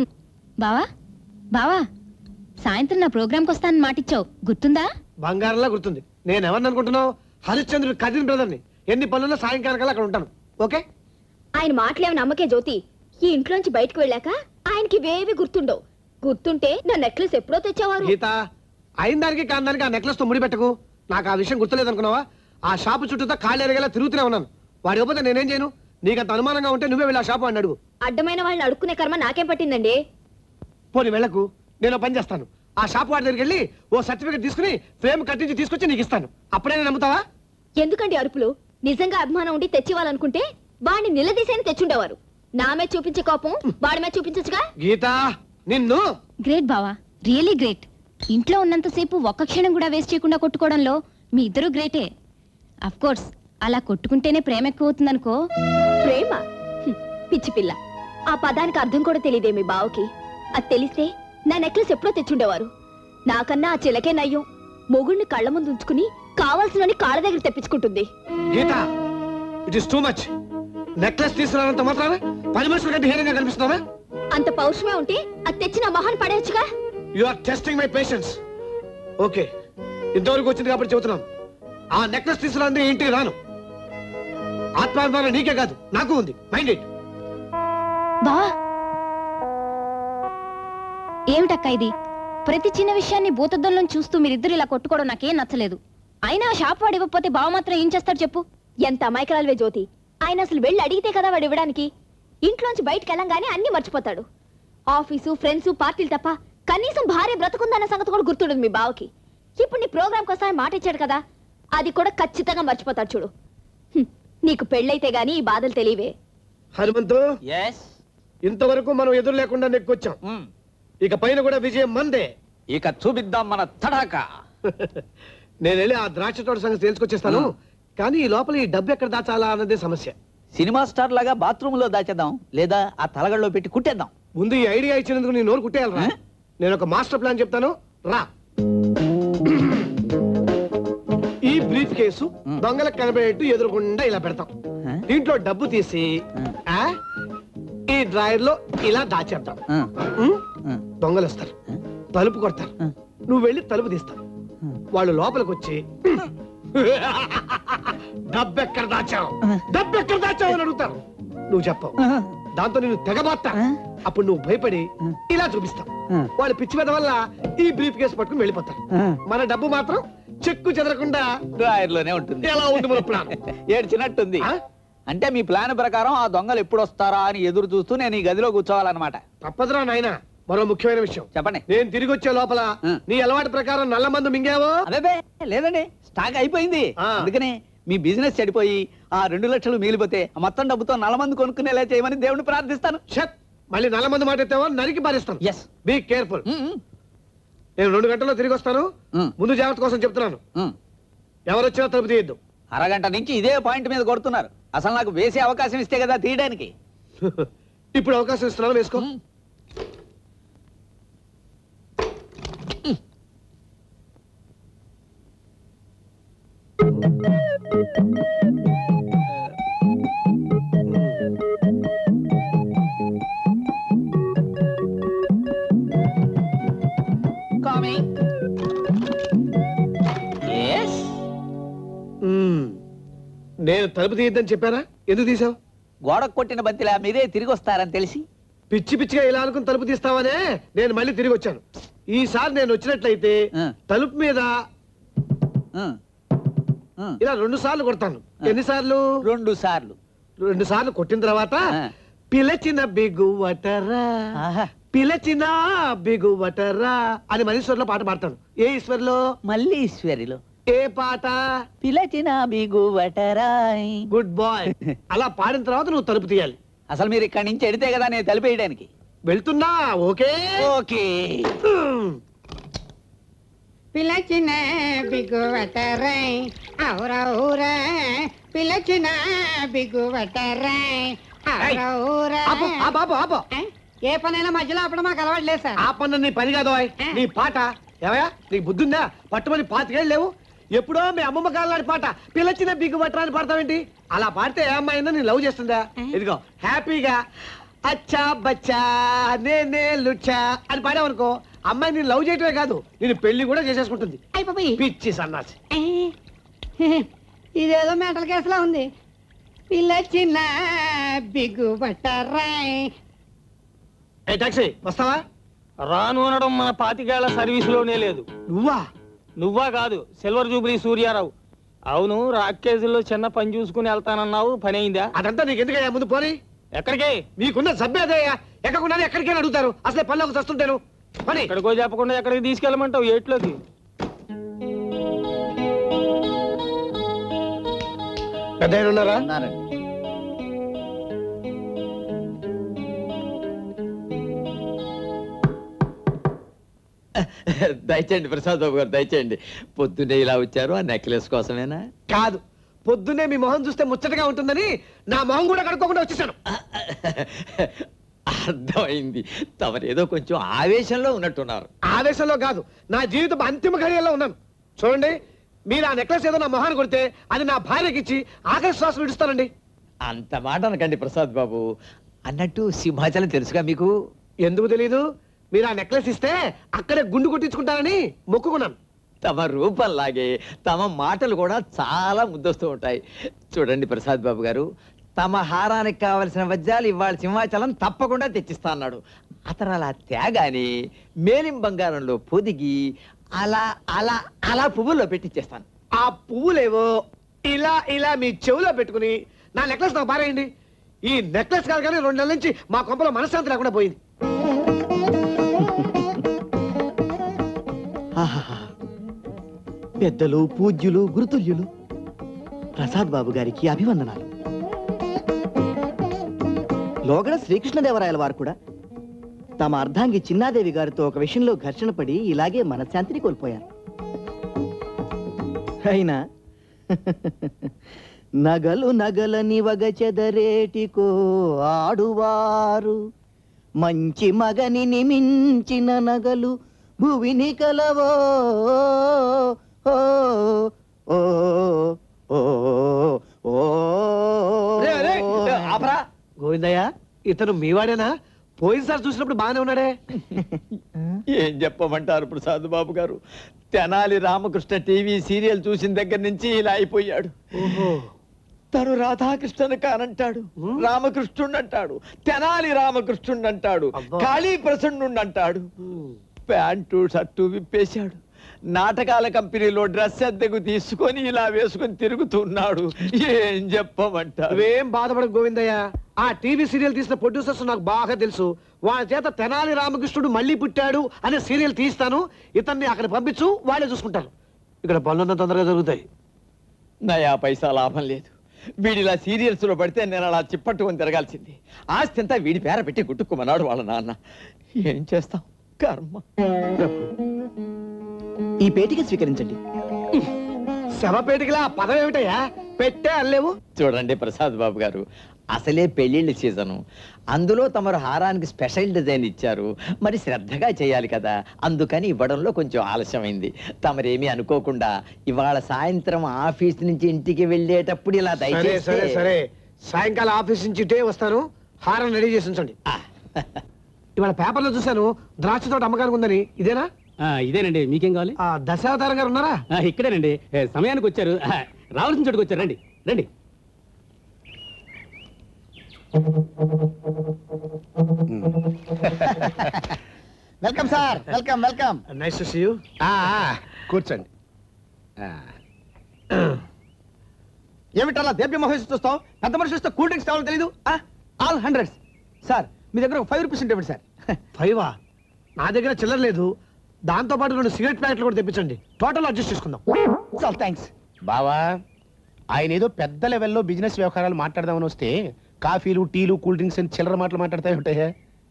బావా బావా సాయంత్రం నా ప్రోగ్రామ్కి వస్తానని మాటిచ్చావు గుర్తుందా బంగారంలా గుర్తుంది నేను ఎవరిని అనుకుంటున్నావు హరిశ్చంద్రుడు కజిన్ బ్రదర్ని ఎన్ని పనుల్లో సాయంకాలం కల్లా అక్కడ ఉంటాను ఓకే ఆయన మాటలేమి నమ్మకే జ్యోతి ఈ ఇంట్లోంచి బయటకు వెళ్ళాక ఆయనకి ఇవేవి గుర్తుండవు గుర్తుంటే నా నెక్లెస్ ఎప్పుడో తెచ్చేవారు గీత అయిన దానికి కాని దానికి ఆ నెక్లెస్ తో ముడిపెట్టకు నాకు ఆ విషయం గుర్తులేదు అనుకున్నావా ఆ షాపు చుట్టూతో కాళ్ళు ఎరగేలా తిరుగుతూనే ఉన్నాను వాడి ఇవ్వకపోతే నేనేం చేయను నీకంత అనుమానంగా ఉంటే నువ్వే వెళ్ళి ఆ షాపు అని అడుగు అడ్డమైన వాళ్ళని అడుక్కునే కర్మ నాకేం పట్టిందండి పోనీ వెళ్ళకు నేను ఓ పని చేస్తాను ఆ షాప్ వాడి దగ్గరికి వెళ్ళి ఓ సర్టిఫికేట్ తీసుకుని ఫ్రేమ్ కట్టించి తీసుకొచ్చి నీకు ఇస్తాను అప్పుడైనా నమ్ముతావా ఎందుకండి అరుపులు నిజంగా అభిమానం ఉండి తెచ్చివ్వాలనుకుంటే వాడిని నిలదీసేని తెచ్చుండేవారు నా మీద చూపించే కోపం వాడి మీద చూపించచ్చుగా గీత నిన్ను గ్రేట్ బావా రియలీ గ్రేట్ ఇంట్లో ఉన్నంతసేపు ఒక్క క్షణం కూడా వేస్ట్ చేయకుండా కొట్టుకోవడంలో మీ ఇద్దరు గ్రేటే అఫ్ కోర్స్ అలా కొట్టుకుంటేనే ప్రేమ ఎక్కువ అవుతుందనుకో ప్రేమ హ్మ్, పిచ్చి పిల్ల ఆ పదానికి అర్థం కూడా తెలియదే మీ బావకి అది తెలిస్తే నా నెక్లెస్ ఎప్పుడో తెచ్చుండేవారు నాకన్నా ఆ చిలకే నయ్యం మొగుణ్ణి కళ్ళ ముందు ఉంచుకుని కావాల్సినని కాళ్ళ దగ్గర తెప్పించుకుంటుంది Geetha it is too much necklace తీసుకురానంత మాత్రాన పది మనుషుల కంటే హీనంగా కనిపిస్తున్నావా అంత పౌరుషమే ఉంటే అది తెచ్చి నా మొహాన్ని పడేయచ్చుగా you are testing my patience okay ఇంతవరకు వచ్చింది కాబట్టి చెబుతున్నాను ఆ నెక్లెస్ తీసుకురాంది ఇంటికి రాను ఆత్మాభిమానం నీకే కాదు నాకు ఉంది మైండ్ ఇట్ బా ఏమిటక్క ఇది ప్రతి చిన్న విషయాన్ని భూతద్దంలో చూస్తూ మీరిద్దరు ఇలా కొట్టుకోవడం నాకేం నచ్చలేదు అయినా ఆ షాప్ వాడు ఇవ్వకపోతే బావ మాత్రం ఏం చేస్తాడు చెప్పు ఎంత అమాయకరాలువే జ్యోతి ఆయన అసలు వెళ్ళి అడిగితే కదా వాడు ఇవ్వడానికి ఇంట్లోంచి బయటకు వెళ్ళంగానే అన్ని మర్చిపోతాడు ఆఫీసు ఫ్రెండ్స్ పార్టీలు తప్ప కనీసం భార్య బ్రతుకుందన్న సంగతి కూడా గుర్తుండదు మీ బావకి ఇప్పుడు నీ ప్రోగ్రామ్ కోసం ఆయన మాట ఇచ్చాడు కదా అది కూడా ఖచ్చితంగా మర్చిపోతాడు చూడు హ్మ్, నీకు పెళ్ళైతే గానీ ఈ బాధలు తెలియవే హనుమంతు ఎస్ ఇంతవరకు మనం ఎదురు లేకుండా నెక్కొచ్చాం ఇక పైన కూడా విజయం మందే ఇక చూపిద్దాం మన తడాకా నేను వెళ్ళి ఆ ద్రాక్ష తోట సంగతి తెలుసుకొచ్చేస్తాను కానీ ఈ లోపల ఈ డబ్బు ఎక్కడ దాచాలా అన్నదే సమస్య సినిమా స్టార్ లాగా బాత్రూమ్ లో దాచేద్దాం లేదా ఆ తలగడలో పెట్టి కుట్టేద్దాం ముందు ఈ ఐడియా ఇచ్చినందుకు నీ నోరు కుట్టేయాలరా ఆ? నేను ఒక మాస్టర్ ప్లాన్ చెప్తాను రా ఈ బ్రీఫ్ కేసు ఉమ్. దొంగలకు కనబడేట్టు ఎదురుకుండా ఇలా పెడతాం ఆ? దీంట్లో డబ్బు తీసి ఆ. ఆ, ఈ డ్రాయర్ లో ఇలా దాచేద్దాం ఆ, ఉమ్? ఆ, దొంగలు వస్తారు ఆ. తలుపు కొడతారు ఆ. నువ్వు వెళ్ళి తలుపు తీస్తావు ఆ. వాళ్ళు లోపలికి వచ్చి డబ్బు ఎక్కడ దాచావు ఆ. డబ్బు ఎక్కడ దాచావు అని అడుగుతారు నువ్వు చెప్పవు ఆ, దాంతో నేను తెగబాత్తా ఆ. అప్పుడు నువ్వు భయపడి ఆ. ఇలా చూపిస్తావు ఆ. వాళ్ళ పిచ్చి మీద వల్ల ఈ బ్రీఫ్ కేసు పట్టుకుని వెళ్ళిపోతారు ఆ. మన డబ్బు మాత్రం చెక్కు చెదరకుండా డ్రాయర్ లోనే ఉంటుంది ఎలా ఉంది మన ప్లాన్ ఏడ్చినట్టుంది ఆ? అంటే మీ ప్లాన్ ప్రకారం ఆ దొంగలు ఎప్పుడు వస్తారా అని ఎదురు చూస్తూ నేను ఈ గదిలో కూర్చోవాలన్నమాట తప్పదురా నాయన మరో ముఖ్యమైన విషయం చెప్పండి నేను తిరిగి వచ్చే లోపల ఆ. నీ అలవాటు ప్రకారం నల్ల మందు మింగావో అదే లేదండి స్టాక్ అయిపోయింది ఆ. అందుకనే మీ బిజినెస్ చెడిపోయి ఆ రెండు లక్షలు మిగిలిపోతే ఆ మొత్తం డబ్బుతో నల్లమంది కొనుక్కునేలా చేయమని దేవుడిని ప్రార్థిస్తాను షట్ మళ్ళీ నల్ల మందు మాట ఎత్తావో నరికి పారేస్తాను ఎస్ బీ కేర్ఫుల్ నేను రెండు గంటల్లో తిరిగి వస్తాను ముందు జాగ్రత్త కోసం చెప్తున్నాను ఎవరు వచ్చినా తలుపు తీయద్దు అరగంట నుంచి ఇదే పాయింట్ మీద కొడుతున్నారు అసలు నాకు వేసే అవకాశం ఇస్తే కదా తీయడానికి ఇప్పుడు అవకాశం ఇస్తున్నాను వేసుకో మ్మ్. నేను తలుపు తీయద్దని చెప్పానా ఎందుకు తీసావు గోడకు కొట్టిన బంతిలా మీరే తిరిగి వస్తారని తెలిసి పిచ్చి పిచ్చిగా ఇలా అనుకుని తలుపు తీస్తావనే నేను మళ్ళీ తిరిగి వచ్చాను ఈసారి నేను వచ్చినట్లయితే ఆ. తలుపు మీద ఆ, ఆ. ఇలా రెండు సార్లు కొడతాను ఆ. ఎన్నిసార్లు రెండు సార్లు రెండు సార్లు కొట్టిన తర్వాత ఆ. పిలచిన బిగువటరా ఆహా. పిలచిన బిగువటరా అని మనీశ్వర్లో పాట పాడతాను ఏ ఈశ్వర్లో మళ్ళీ ఈశ్వరిలో ఏ పాట పిలచిన బిగువటరాయ్ గుడ్ బాయ్ అలా పాడిన తర్వాత నువ్వు తలుపు తీయాలి అసలు మీరు ఇక్కడి నుంచి ఎడితే కదా నేను తలిపేయడానికి వెళ్తున్నా ఓకే ఓకే పిలచిన బిగువటరై ఔరౌరా పిలచిన బిగువటరై ఔరౌరా ఆపు, ఆపు, ఆపు, ఆపు. ఏ పనైనా మధ్యలో అప్పుడు మాకు అలవాటు లేదు సార్ ఆ పన్ను నీ పని కాదు ఓయ్. నీ పాట ఏవయా నీకు బుద్ధుందా పట్టుమని పాతికేళ్ళు లేవు ఎప్పుడో మీ అమ్మమ్మ కాలాడి పాట పిల్లచిన బిగ్గు బట్టరా అని పాడతావేంటి అలా పాడితే ఏ అమ్మాయిందో నేను లవ్ చేస్తుందా ఇదిగో హ్యాపీగా అచ్చా బచ్చా నేనే లుచ్చా అని పాడావనుకో అమ్మాయి నేను లవ్ చేయటమే కాదు నేను పెళ్లి కూడా చేసేసుకుంటుంది అయిపోయి పిచ్చి సన్నాసి ఇదేదో మెంటల్ కేసులా ఉంది పిలచిన బిగువటరై ఏ టాక్సీ వస్తావా రాను అనడం మన పాతికేళ్ల సర్వీసులోనే లేదు నువ్వా నువ్వా కాదు సిల్వర్ జూబ్లీ సూర్యారావు అవును రాకేజీలో చిన్న పని చూసుకుని వెళ్తానన్నావు పని అయిందా అదంతా నీకు ఎందుకయ్యా ముందు పోనీ ఎక్కడికి మీకున్న సభ్య అదయ్యా ఎక్కకుండా ఎక్కడికైనా అడుగుతారు అసలే పనిలోకి వస్తుంటాను పని ఎక్కడికో చెప్పకుండా ఎక్కడికి తీసుకెళ్ళమంటావు ఏట్లోకి పెద్ద ఆయన ఉన్నారా అన్నారండి దయచేయండి ప్రసాద్ బాబు గారు దయచేయండి పొద్దున్నే ఇలా వచ్చారు ఆ నెక్లెస్ కోసమేనా కాదు పొద్దున్నే మీ మొహం చూస్తే ముచ్చటగా ఉంటుందని నా మొహం కూడా కడుక్కోకుండా వచ్చేసాను అర్థమైంది తమరేదో కొంచెం ఆవేశంలో ఉన్నట్టున్నారు ఆవేశంలో కాదు నా జీవితం అంతిమ ఘడియల్లో ఉన్నాను చూడండి మీరు ఆ నెక్లెస్ ఏదో నా మొహాన్ని కొడితే అది నా భార్యకి ఇచ్చి ఆఖరి శ్వాస విడుస్తానండి అంత మాట అనకండి ప్రసాద్ బాబు అన్నట్టు సింహాచలం తెలుసుగా మీకు ఎందుకు తెలీదు మీరు ఆ నెక్లెస్ ఇస్తే అక్కడే గుండు కొట్టించుకుంటారని మొక్కుకున్నాను తమ రూపంలాగే తమ మాటలు కూడా చాలా ముద్దొస్తూ ఉంటాయి చూడండి ప్రసాద్ బాబు గారు తమ హారానికి కావలసిన వజ్రాలు ఇవాళ సింహాచలం తప్పకుండా తెచ్చిస్తా అన్నాడు అతను అలా తేగాని మేలిం బంగారంలో పొదిగి అలా అలా అలా పువ్వుల్లో పెట్టిచ్చేస్తాను ఆ పువ్వులేవో ఇలా ఇలా మీ చెవులో పెట్టుకుని నా నెక్లెస్ నాకు పారేయండి ఈ నెక్లెస్ కాదు కానీ రెండు నెలల నుంచి మా కొంపలో మనశ్శాంతి లేకుండా పోయింది ఆహాహా. పెద్దలు పూజ్యులు గురుతుల్యులు ప్రసాద్ బాబు గారికి అభివందనాలు లోగడ శ్రీకృష్ణదేవరాయల వారు కూడా తమ అర్ధాంగి చిన్నాదేవి గారితో ఒక విషయంలో ఘర్షణ పడి ఇలాగే మనశ్శాంతిని కోల్పోయారు అయినా నగలు నగలని వగ చెదరేటికో ఆడువారు మంచి మగని నిమించిన నగలు భువిని కలవో ఓ, ఓ, ఓ, ఓ. రే, రే, ఆపరా. గోవిందయ్య ఇతను మీవాడేనా పోయినసారి చూసినప్పుడు బాగానే ఉన్నాడే ఏం చెప్పమంటారు ప్రసాద్ బాబు గారు తెనాలి రామకృష్ణ టీవీ సీరియల్ చూసిన దగ్గర నుంచి ఇలా అయిపోయాడు తను రాధాకృష్ణను కానంటాడు రామకృష్ణుడు అంటాడు తెనాలి రామకృష్ణుడు అంటాడు అబ్బా. కాళీ ప్రసన్నుడు అంటాడు ప్యాంటు షర్టు విప్పేశాడు నాటకాల కంపెనీలో డ్రెస్ అద్దెకు తీసుకొని ఇలా వేసుకొని తిరుగుతున్నాడు ఏం చెప్పమంటారు నువ్వేం బాధపడ గోవిందయ్య ఆ టీవీ సీరియల్ తీసిన ప్రొడ్యూసర్స్ నాకు బాగా తెలుసు వాళ్ళ చేత తెనాలి రామకృష్ణుడు మళ్ళీ పుట్టాడు అనే సీరియల్ తీస్తాను ఇతన్ని అక్కడ పంపించు వాళ్ళే చూసుకుంటారు ఇక్కడ పనులున్న తొందరగా జరుగుతాయి నయా పైసా లాభం లేదు వీడిలా సీరియల్స్ లో పడితే నేను అలా చిప్పట్టుకొని తిరగాల్సింది ఆస్తి అంతా వీడి పేర పెట్టి గుట్టుకోమన్నాడు వాళ్ళ నాన్న ఏం చేస్తాం కర్మ ఈ పేటిక స్వీకరించండి శవపేటికలా ఆ పదం ఏమిటయ్యా పెట్టే అల్లేవు చూడండి ప్రసాద్ బాబు గారు అసలే పెళ్లిళ్ళ సీజను అందులో తమరు హారానికి స్పెషల్ డిజైన్ ఇచ్చారు మరి శ్రద్ధగా చేయాలి కదా అందుకని ఇవ్వడంలో కొంచెం ఆలస్యమైంది తమరేమీ అనుకోకుండా ఇవాళ సాయంత్రం ఆఫీస్ నుంచి ఇంటికి వెళ్ళేటప్పుడు ఇలా సరే దయచేసి సరే సరే సాయంకాలం ఆఫీస్ నుంచి ఇటే వస్తాను హారం రెడీ చేసి ఉంచండి ఇవాళ పేపర్లో చూశాను ద్రాక్ష తోట అమ్మకానికి ఉందని ఇదేనా ఆ, ఇదేనండి మీకేం కావాలి ఆ దశావతారం గారు ఉన్నారా ఆ, ఇక్కడేనండి ఏ, సమయానికి వచ్చారు ఆ, రావాల్సిన చోటుకు వచ్చారు రండి రండి welcome sir welcome welcome nice to see you ఆ, ఆ, కూర్చోండి ఆ, ఏమిటలా దేవ్య మహేష్ చూస్తాం పెద్ద మనిషి చూస్తే కూల్ డ్రింక్స్ కావాలో తెలీదు ఆల్ హండ్రెడ్స్ సార్ మీ దగ్గర ఒక ఫైవ్ రూపీస్ ఇవ్వండి సార్ ఫైవా నా దగ్గర చిల్లర లేదు దాంతో పాటు రెండు సిగరెట్ ప్యాకెట్లు కూడా తెప్పించండి టోటల్ అడ్జస్ట్ చేసుకుందాం సార్ థ్యాంక్స్ బావా ఆయన ఏదో పెద్ద లెవెల్లో బిజినెస్ వ్యవహారాలు మాట్లాడదామని వస్తే కాఫీలు టీలు కూల్ డ్రింక్స్ అని చిల్లర మాటలు మాట్లాడతాయి ఉంటాయా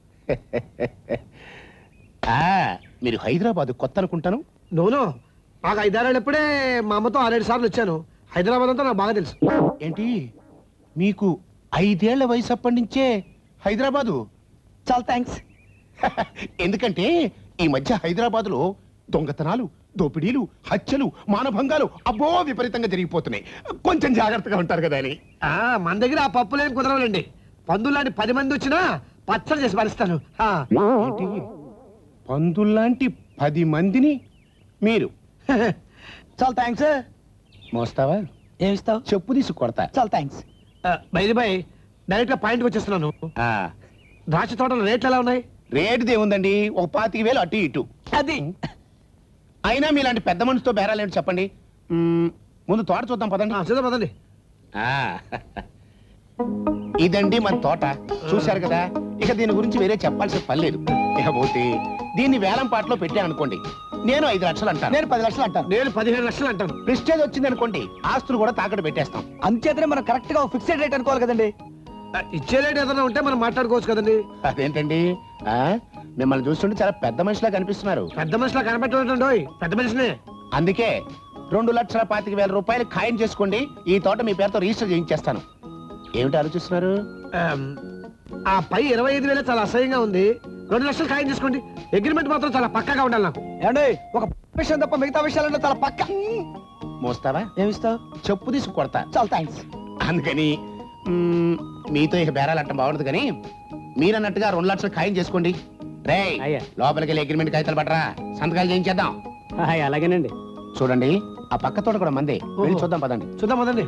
ఆ, మీరు హైదరాబాద్ కొత్త అనుకుంటాను నోనో నాకు ఐదారేళ్ళు ఎప్పుడే మా అమ్మతో ఆరేడు సార్లు వచ్చాను హైదరాబాద్ అంతా నాకు బాగా తెలుసు ఏంటి మీకు ఐదేళ్ల వయసు అప్పటి నుంచే హైదరాబాదు చాలా థ్యాంక్స్ ఎందుకంటే ఈ మధ్య హైదరాబాదులో దొంగతనాలు దోపిడీలు హత్యలు మానభంగాలు అబ్బో విపరీతంగా జరిగిపోతున్నాయి కొంచెం జాగ్రత్తగా ఉంటారు కదా అని ఆ, మన దగ్గర ఆ పప్పులేని కుదరవులండి పందులాంటి పది మంది వచ్చినా పచ్చడి చేసి భరిస్తాను ఆ. ఏంటి పందుల్లాంటి పది మందిని మీరు చాలా థ్యాంక్స్ మోస్తావా ఏమి ఇస్తావు చెప్పు తీసి కొడతా చాలా థ్యాంక్స్ బైది బై డైరెక్ట్ గా పాయింట్కి వచ్చేస్తున్నాను ఆ, ద్రాక్ష తోటల రేట్లు ఎలా ఉన్నాయి రేటుది ఏముందండి ఒక పాతిక వేలు అటు ఇటు అది అయినా మీలాంటి పెద్ద మనిషితో బేరాలేంటి చెప్పండి మ్మ్, ముందు తోట చూద్దాం పదండి ఆ, చూద్దాం పదండి ఆ, ఇదండి మన తోట చూశారు కదా ఇక దీని గురించి వేరే చెప్పాల్సిన పని లేదు ఇకపోతే దీన్ని వేలం పాటలో పెట్టాను అనుకోండి నేను ఐదు లక్షలు అంటాను నేను పది లక్షలు అంటాను నేను పదిహేను లక్షలు అంటాను ప్రెస్టేజ్ వచ్చింది అనుకోండి ఆస్తులు కూడా తాకట్టు పెట్టేస్తాం అంచేతనే మనం కరెక్ట్ గా ఫిక్స్డ్ రేట్ అనుకోవాలి కదండి ఆ, ఇచ్చే రేట్ ఏదైనా ఉంటే మనం మాట్లాడుకోవచ్చు కదండి అదేంటండి ఆ మిమ్మల్ని చూస్తుంటే చాలా పెద్ద మనిషిలా కనిపిస్తున్నారు పెద్ద మనిషిలా కనబెట్టడం పెద్ద మనిషినే అందుకే రెండు లక్షల పాతిక వేల రూపాయలు ఖాయం చేసుకోండి ఈ తోట మీ పేరుతో రిజిస్టర్ చేయించేస్తాను ఏమిటి ఆలోచిస్తున్నారు ఆమ్, ఆ పై ఇరవై ఐదు వేలే చాలా అసహ్యంగా ఉంది రెండు లక్షలు ఖాయం చేసుకోండి అగ్రిమెంట్ మాత్రం చాలా పక్కాగా ఉండాలి నాకు ఏమండి ఒక విషయం తప్ప మిగతా విషయాలలో చాలా పక్క మోస్తావా ఏమిస్తావు చెప్పు తీసుకు కొడతా చాలా థ్యాంక్స్ అందుకని మ్మ్, మీతో ఇక బేరాలు అంట బాగుండదు కానీ మీరన్నట్టుగా రెండు లక్షలు ఖాయం చేసుకోండి రే అయ్యా. లోపలికి వెళ్ళి అగ్రిమెంట్ కాగితాలు పట్టరా సంతకాలు చేయించేద్దాం హాయ్, అలాగేనండి చూడండి ఆ పక్క తోట కూడా మందే వెళ్ళి ఓహో. చూద్దాం పదండి చూద్దాం పదండి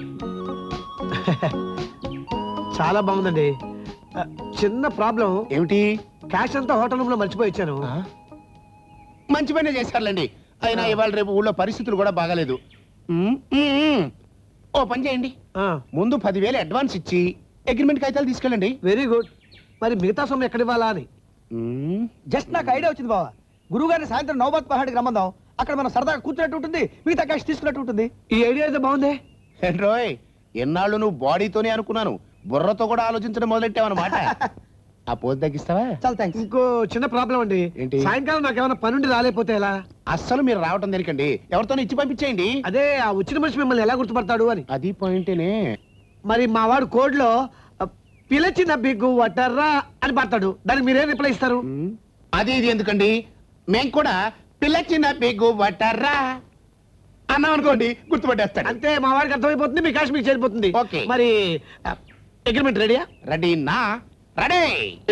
చాలా బాగుందండి ఆ, చిన్న ప్రాబ్లం ఏమిటి క్యాష్ అంతా హోటల్ రూమ్ లో మర్చిపోయి ఇచ్చాను ఆ? మంచి పనే చేశారులేండి అయినా ఇవాళ రేపు ఊళ్ళో పరిస్థితులు కూడా బాగాలేదు మ్మ్, మ్మ్, మ్మ్. ఓ పని చేయండి ముందు పదివేలు అడ్వాన్స్ ఇచ్చి అగ్రిమెంట్ కాగితాలు తీసుకెళ్ళండి వెరీ గుడ్ మరి మిగతా సొమ్ము ఎక్కడ ఇవ్వాలా అని మ్మ్. జస్ట్ నాకు ఐడియా వచ్చింది బావా గురువు గారిని సాయంత్రం నౌబాద్ పహాడికి రమ్మందాం అక్కడ మనం సరదాగా కూర్చున్నట్టు ఉంటుంది మిగతా క్యాష్ తీసుకున్నట్టు ఉంటుంది ఈ ఐడియా అయితే బాగుంది రోయ్ ఎన్నాళ్ళు నువ్వు బాడీతోనే అనుకున్నాను బుర్రతో కూడా ఆలోచించడం మొదలెట్టావన్నమాట ఆ పోజ్ తగ్గిస్తావా చాలా థ్యాంక్స్ ఇంకో చిన్న ప్రాబ్లం అండి ఏంటి? సాయంకాలం నాకు ఏమైనా పనుండి రాలేకపోతే ఎలా అస్సలు మీరు రావటం దేనికండి ఎవరితోనో ఇచ్చి పంపించేయండి అదే ఆ వచ్చిన మనిషి మిమ్మల్ని ఎలా గుర్తుపడతాడు అని అది పాయింటేనే మరి మా వాడు కోడ్ లో పిలచిన బిగ్గు వటర్రా అని పడతాడు దానికి మీరేం రిప్లై ఇస్తారు మ్మ్. అది ఇది ఎందుకండి మేం కూడా పిల్ల చిన్న బిగ్గు బట్టర్రా అన్నాం అనుకోండి గుర్తుపట్టేస్తాడు అంతే మా వాడికి అర్థమైపోతుంది మీ క్యాష్ మీకు చేరిపోతుంది ఓకే. మరి అగ్రిమెంట్ రెడీయా రెడీ నా రెడీ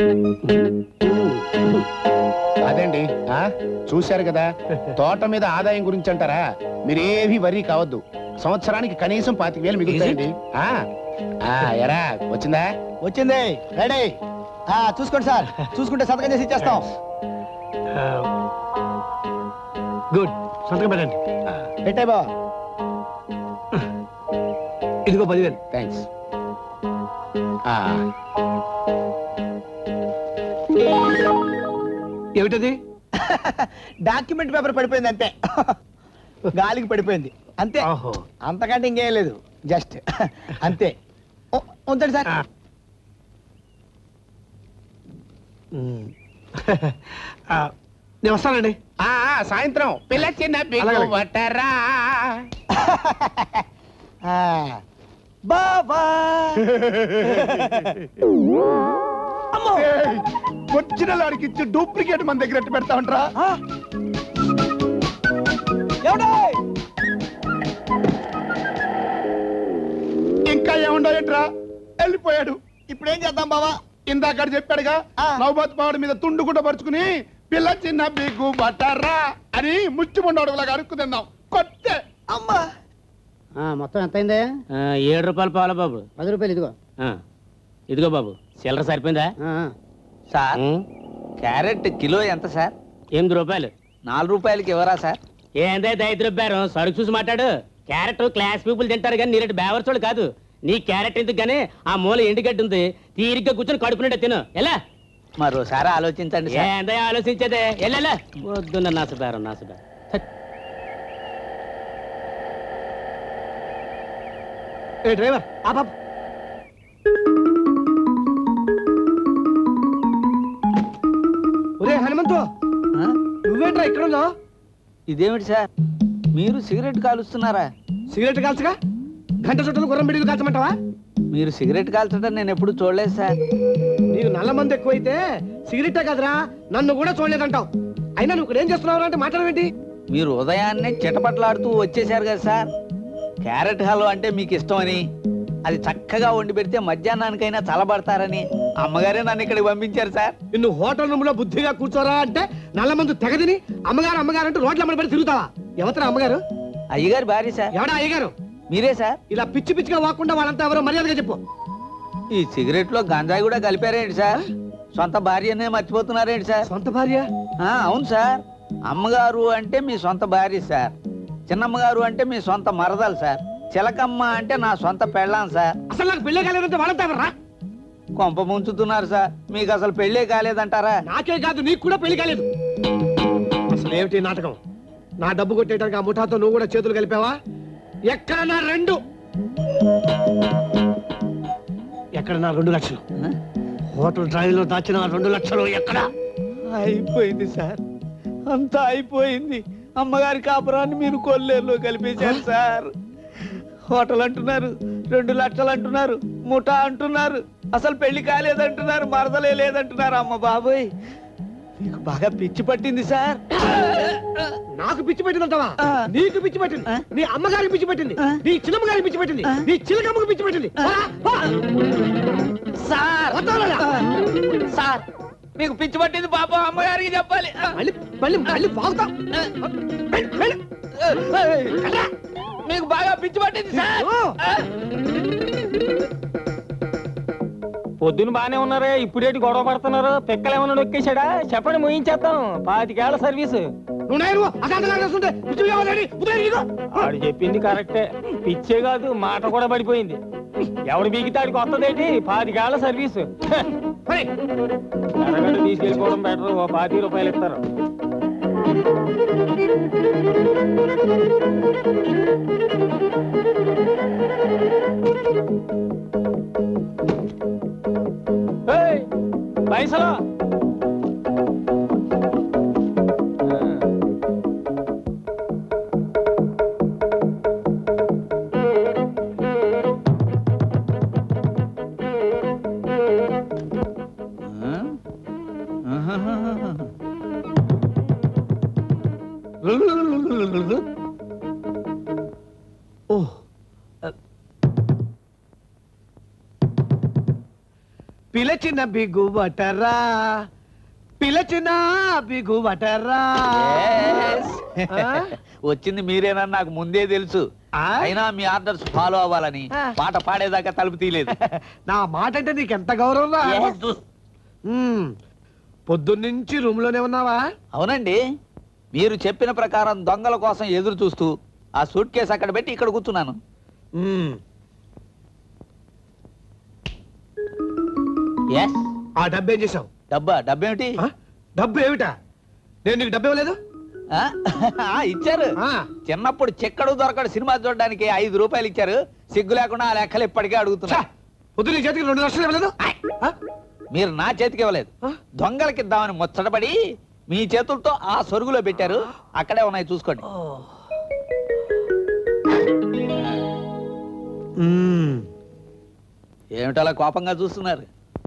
అదండి ఆ చూశారు కదా తోట మీద ఆదాయం గురించి అంటారా మీరేవి వరీ కావద్దు సంవత్సరానికి కనీసం పాతిక వేలు మిగులుతాయండి ఆ, ఆ, ఎరా వచ్చిందా వచ్చింది రెడీ ఆ చూసుకోండి సార్ చూసుకుంటే సంతకం చేసి ఇచ్చేస్తాం గుడ్ సంతకం పెట్టండి పెట్టాయి బావ ఇదిగో పదివేలు థ్యాంక్స్ ఏమిటది డాక్యుమెంట్ పేపర్ పడిపోయింది అంతే గాలికి పడిపోయింది అంతే ఓహో అంతకంటే ఇంకేం లేదు జస్ట్ అంతే ఉ- ఉంచండి సార్ ఆ. మ్మ్. ఆ, నేను వస్తానండి ఆ, ఆ, సాయంత్రం పిల్ల చిన్న బిగ్గు అలాగే. బట్టర్రా ఆ. బాబా అమ్మో ఏయ్, వచ్చిన వాడికి ఇచ్చి డూప్లికేట్ మన దగ్గర ఎట్టు పెడతా ఉంటారా ఆ. ఏమండోయ్? ఇంకా ఏముండేట్రా వెళ్ళిపోయాడు ఇప్పుడు ఏం చేద్దాం బావా ఇందాక చెప్పాడుగా ఆ. నవబాత్ పావుడు మీద తుండు కూడా పరుచుకుని పిల్ల చిన్న బిగ్గు బట్టర్రా అని ముచ్చుమండోడులాగా అడుక్కు తిందాం కొట్టే అమ్మా మొత్తం ఎంత అయిందే ఏడు రూపాయలు పాల బాబు పది రూపాయలు ఇదిగో ఆ, ఇదిగో బాబు చిల్లర సరిపోయిందా ఆ, ఆ. సార్ క్యారెట్ కిలో ఎంత సార్ ఎనిమిది రూపాయలు నాలుగు రూపాయలకి ఇవ్వరా సార్ ఏందే దైద్రబ్బారం సరుకు చూసి మాట్లాడు క్యారెట్ క్లాస్ పీపుల్ తింటారు కానీ నీరటి బేవర్సోడు కాదు నీ క్యారెట్ ఎందుకు కానీ ఆ మూల ఎండుగడ్డి ఉంది తీరిగ్గా కూర్చొని కడుపు నిండా తిను ఎలా మరోసారి ఆలోచించండి సార్ ఏందే ఆలోచించేదే ఎల్లెలా వద్దున్న నాసబేరం నాసబేరం ఏ డ్రైవర్ ఆ బాబు ఒరే హనుమంతు ఆ? నువ్వేంట్రా ఇక్కడ ఉన్నావు ఇదేమిటి సార్ మీరు సిగరెట్ కాలుస్తున్నారా సిగరెట్ కాల్చగా గంట చుట్టలు గుర్రం బిడ్డలు కాల్చమంటావా మీరు సిగరెట్ కాల్చడం నేను ఎప్పుడు చూడలేదు సార్ నీకు నల్ల మంది ఎక్కువైతే సిగరెట్టే కదరా నన్ను కూడా చూడలేదంటావు అయినా నువ్వు ఇక్కడ ఏం చేస్తున్నావు అంటే మాట్లాడమేంటి మీరు ఉదయాన్నే చిటపట్లాడుతూ వచ్చేసారు కదా సార్ క్యారెట్ హల్వా అంటే మీకు ఇష్టమని అది చక్కగా వండి పెడితే మధ్యాహ్నానికైనా చల్లబడతారని అమ్మగారే నన్ను ఇక్కడికి పంపించారు సార్ నిన్ను హోటల్ రూమ్ లో బుద్ధిగా కూర్చోరా అంటే నల్ల మందు తెగదిని అమ్మగారు అమ్మగారు అంటూ రోడ్ల అమ్మడి పడి తిరుగుతావా ఎవతరా అమ్మగారు అయ్యగారి భార్య సార్ ఎవడా అయ్యగారు మీరే సార్ ఇలా పిచ్చి పిచ్చిగా వాకుండా వాళ్ళంతా ఎవరో మర్యాదగా చెప్పు ఈ సిగరెట్ లో గంజాయి కూడా కలిపారేంటి సార్ సొంత భార్యనే మర్చిపోతున్నారేంటి సార్ సొంత భార్య ఆ, అవును సార్ అమ్మగారు అంటే మీ సొంత భార్య సార్ చిన్నమ్మగారు అంటే మీ సొంత మరదలు సార్ చిలకమ్మ అంటే నా సొంత పెళ్ళాం సార్ అసలు నాకు పెళ్ళే కాలేదంటే వాళ్ళంతా ఎవరా కొంప ముంచుతున్నారు సార్ మీకు అసలు పెళ్ళే కాలేదంటారా నాకే కాదు నీకు కూడా పెళ్లి కాలేదు అసలు ఏమిటి ఈ నాటకం నా డబ్బు కొట్టేయడానికి ఆ ముఠాతో నువ్వు కూడా చేతులు కలిపావా ఎక్కడ నా రెండు ఎక్కడ నా రెండు లక్షలు హోటల్ డ్రైవ్ లో దాచిన ఆ రెండు లక్షలు ఎక్కడ అయిపోయింది సార్ అంతా అయిపోయింది అమ్మగారి కాపురాన్ని మీరు కొల్లేరులో కలిపేశారు సార్ హోటల్ అంటున్నారు రెండు లక్షలు అంటున్నారు ముఠా అంటున్నారు అసలు పెళ్లి కాలేదంటున్నారు మరదలే లేదంటున్నారు అమ్మ బాబోయ్ మీకు బాగా పిచ్చి పట్టింది సార్ నాకు పిచ్చి పెట్టిందంటావా ఆ. నీకు పిచ్చి పెట్టింది ఆ. నీ అమ్మగారికి పిచ్చి పెట్టింది ఆ. నీ చిన్నమ్మగారికి పిచ్చి పెట్టింది ఆ. నీ చిలకమ్మకి పిచ్చి పెట్టింది పోరా, పో. సార్ వదలరా. సార్ మీకు పిచ్చి పట్టింది పాపం అమ్మగారికి చెప్పాలి మళ్ళీ మళ్ళీ మళ్ళీ బాగుతా వెళ్ళు, వెళ్ళు. మీకు బాగా పిచ్చి పట్టింది సార్ పొద్దున బానే ఉన్నారే ఇప్పుడేటి గొడవ పడుతున్నారు పిక్కలు ఏమన్నా నొక్కేశాడా చెప్పండి ముయించేద్దాం పాతికేళ్ల సర్వీస్ నువ్వు నేను అశాంతంగా చేస్తుంటే పిచ్చి కావాలని ఉదయం నీకు. ఆడు చెప్పింది కరెక్టే పిచ్చే కాదు మాట కూడా పడిపోయింది ఎవడు బీకితాడికి వస్తుందేంటి పాతికేళ్ల సర్వీస్ మరి, ఎరగంట తీసుకెళ్ళిపోవడం బెటర్ ఓ పాతి రూపాయలు ఇస్తారు ఏయ్, పైసలు ఓ పిలచిన బిగువటరా పిలచిన బిగువటరా ఆ? వచ్చింది మీరేనని నాకు ముందే తెలుసు ఆ? అయినా మీ ఆర్డర్స్ ఫాలో అవ్వాలని ఆ. పాట పాడేదాకా తలుపు తీయలేదు నా మాట అంటే నీకెంత గౌరవం పొద్దున్నుంచి రూమ్ లోనే ఉన్నావా అవునండి మీరు చెప్పిన ప్రకారం దొంగల కోసం ఎదురు చూస్తూ ఆ సూట్ కేసు అక్కడ పెట్టి ఇక్కడ కూర్చున్నాను మ్మ్. ఎస్ ఆ డబ్బు ఏం చేసావు డబ్బా డబ్బేమిటి ఆ? డబ్బు ఏమిటా నేను నీకు డబ్బు ఇవ్వలేదు ఆ? ఆ, ఇచ్చారు ఆ. చిన్నప్పుడు చెక్కడు దొరకడు సినిమా చూడడానికి ఐదు రూపాయలు ఇచ్చారు సిగ్గు లేకుండా ఆ లెక్కలు ఇప్పటికే అడుగుతున్నా ఛా! పొద్దు నీ చేతికి రెండు లక్షలు ఇవ్వలేదు ఆ? మీరు నా చేతికి ఇవ్వలేదు ఆ? దొంగలకి ఇద్దామని ముచ్చటపడి మీ చేతులతో ఆ సొరుగులో పెట్టారు అక్కడే ఉన్నాయి చూసుకోండి మ్మ్. ఏమిటలా కోపంగా చూస్తున్నారు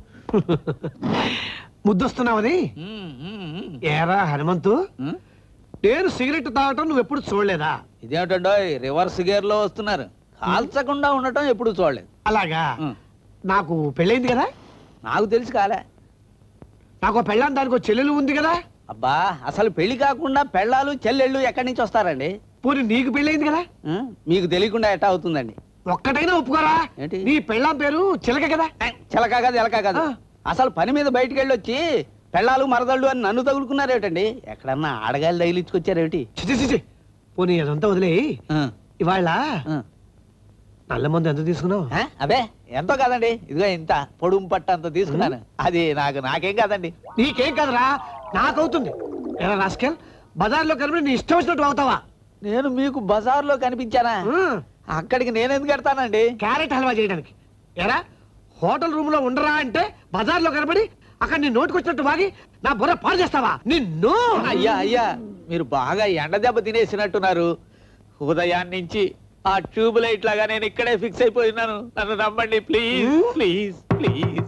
ముద్దొస్తున్నావని మ్మ్, మ్మ్, మ్మ్. ఏరా హనుమంతు మ్మ్? నేను సిగరెట్ తాగటం నువ్వు ఎప్పుడు చూడలేదా ఇదేమిటండో రివర్స్ గేర్ లో వస్తున్నారు కాల్చకుండా ఉండటం ఎప్పుడు చూడలేదు అలాగా మ్మ్. నాకు పెళ్ళైంది కదా నాకు తెలిసి కాలే నాకు ఓ పెళ్ళాం దానికి ఒక చెల్లెలు ఉంది కదా అబ్బా అసలు పెళ్లి కాకుండా పెళ్ళాలు చెల్లెళ్ళు ఎక్కడి నుంచి వస్తారండి పోనీ నీకు పెళ్ళైంది కదా ఆ? మీకు తెలియకుండా ఎట్టా అవుతుందండి ఒక్కటైనా ఒప్పుకోరా ఏంటి? నీ పెళ్ళాం పేరు చిలక కదా చిలకా కాదు ఎలకా కాదు ఆ. అసలు పని మీద బయటికి వెళ్ళి వచ్చి పెళ్ళాలు మరదళ్ళు అని నన్ను తగులుకున్నారేటండి ఎక్కడన్నా ఆడగాలి తగిలించుకొచ్చారేమిటి చిచి చిచి పోనీ అదంతా వదిలే ఆ, ఇవాళ ఆ. నల్ల మందు ఎంత తీసుకున్నావు ఆ? అబే ఎంతో కాదండి ఇదిగో ఇంత పొడుము పట్ట అంత తీసుకున్నాను అది నాకు నాకేం కాదండి నీకేం కదరా నాకవుతుంది ఎరా రాస్కెల్ బజార్లో కలిపి నీ ఇష్టం వచ్చినట్టు అవుతావా నేను మీకు బజార్లో కనిపించానా ఉమ్, అక్కడికి నేనెందుకు పెడతానండి క్యారెట్ హల్వా చేయడానికి ఎరా హోటల్ రూమ్ లో ఉండరా అంటే బజార్లో కనబడి అక్కడ నీ నోటికొచ్చినట్టు వాగి నా బుర్ర పాడు చేస్తావా నిన్ను అయ్యా అయ్యా మీరు బాగా ఎండ దెబ్బ తినేసినట్టున్నారు ఉదయాన్నించి నుంచి ఆ ట్యూబ్ లైట్ లాగా నేను ఇక్కడే ఫిక్స్ అయిపోయినాను నన్ను నమ్మండి ప్లీజ్ హ్మ్? ప్లీజ్ ప్లీజ్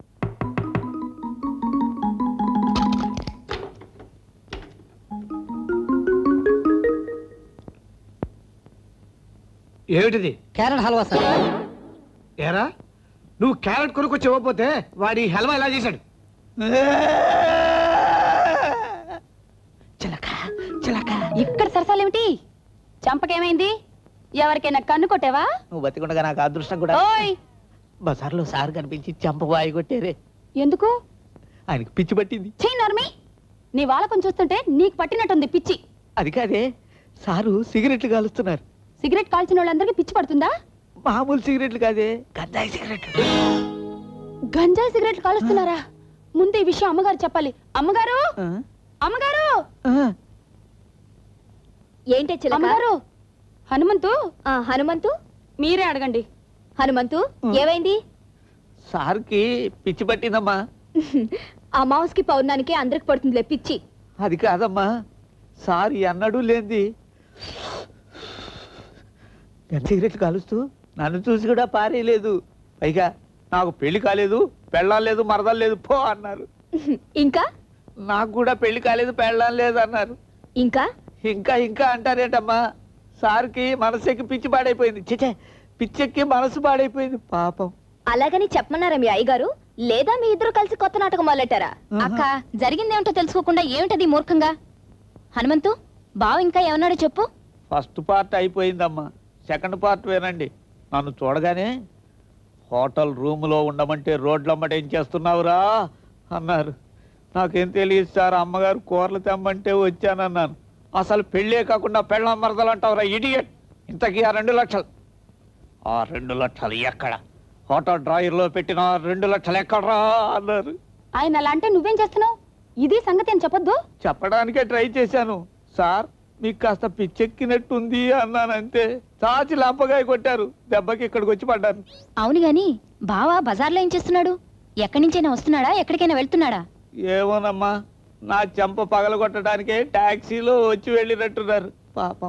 ఏమిటిది క్యారెట్ హల్వా సార్ ఏరా నువ్వు క్యారెట్ కొనుక్కొచ్చి ఇవ్వకపోతే వాడి హల్వా ఎలా చేశాడు చిలక చిలక ఇక్కడ సరసాలేమిటి చంపకేమైంది ఎవరికైనా కన్ను కొట్టావా నువ్వు బతికుండగా నాకు అదృష్టం కూడా ఓయ్ బజార్లో సార్ కనిపించి చంప వాయి కొట్టారే ఎందుకు ఆయనకి పిచ్చి పట్టింది చీ నర్మి నీ వాళ్ళకం చూస్తుంటే నీకు పట్టినట్టుంది పిచ్చి అది కాదే సారు సిగరెట్లు కాలుస్తున్నారు సిగరెట్ కాల్చిన వాళ్ళందరికీ పిచ్చి పడుతుందా మామూలు సిగరెట్లు కాదే గంజాయి సిగరెట్లు గంజాయి సిగరెట్లు కాలుస్తున్నారా ముందు ఈ విషయం అమ్మగారు చెప్పాలి అమ్మగారు ఆ? అమ్మగారు ఆ. ఏంటే చిలక అమ్మగారు హనుమంతు ఆ, హనుమంతు మీరే అడగండి హనుమంతు ఏమైంది సార్కి పిచ్చి పట్టిందమ్మా అమావాస్కి పౌర్ణానికి అందరికి పడుతుంది పిచ్చి అది కాదమ్మా సార్ ఎన్నడూ లేంది సిగరెట్లు కాలుస్తూ నన్ను చూసి కూడా పారేయలేదు పైగా నాకు పెళ్లి కాలేదు పెళ్ళాం లేదు మరదలు లేదు పో అన్నారు ఇంకా నాకు కూడా పెళ్లి కాలేదు పెళ్ళాం లేదు అన్నారు ఇంకా ఇంకా ఇంకా అంటారేంటమ్మా సార్కి మనసెక్కి పిచ్చి పాడైపోయింది చిచే పిచ్చెక్కి మనసు పాడైపోయింది పాపం అలాగని చెప్పమన్నారా మీ అయ్యగారు లేదా మీ ఇద్దరు కలిసి కొత్త నాటకం మొదలెట్టారా అక్క జరిగిందేమిటో తెలుసుకోకుండా ఏమిటది మూర్ఖంగా హనుమంతు బావ ఇంకా ఏమన్నాడో చెప్పు ఫస్ట్ పార్ట్ అయిపోయిందమ్మా సెకండ్ పార్ట్ వినండి నన్ను చూడగానే హోటల్ రూములో ఉండమంటే రోడ్లమ్మట ఏం చేస్తున్నావురా అన్నారు నాకేం తెలియదు సార్ అమ్మగారు కూరలు తెమ్మంటే వచ్చానన్నాను అసలు పెళ్ళే కాకుండా పెళ్ళం మరదలు అంటావురా ఇడియట్ ఇంతకీ ఆ రెండు లక్షలు ఆ రెండు లక్షలు ఎక్కడ హోటల్ డ్రాయర్లో పెట్టిన ఆ రెండు లక్షలు ఎక్కడరా అన్నారు ఆయన అలా అంటే నువ్వేం చేస్తున్నావు ఇది సంగతి అని చెప్పొద్దు చెప్పడానికే ట్రై చేశాను సార్ మీకు కాస్త పిచ్చెక్కినట్టుంది అన్నానంతే చాచి లాంపగాయ కొట్టారు దెబ్బకి ఇక్కడికి వచ్చి పడ్డాను అవును గాని బావా బజార్లో ఏం చేస్తున్నాడు ఎక్కడి నుంచైనా వస్తున్నాడా ఎక్కడికైనా వెళ్తున్నాడా ఏమోనమ్మా నా చెంప పగలగొట్టడానికే టాక్సీలో వచ్చి వెళ్ళినట్టున్నారు పాపం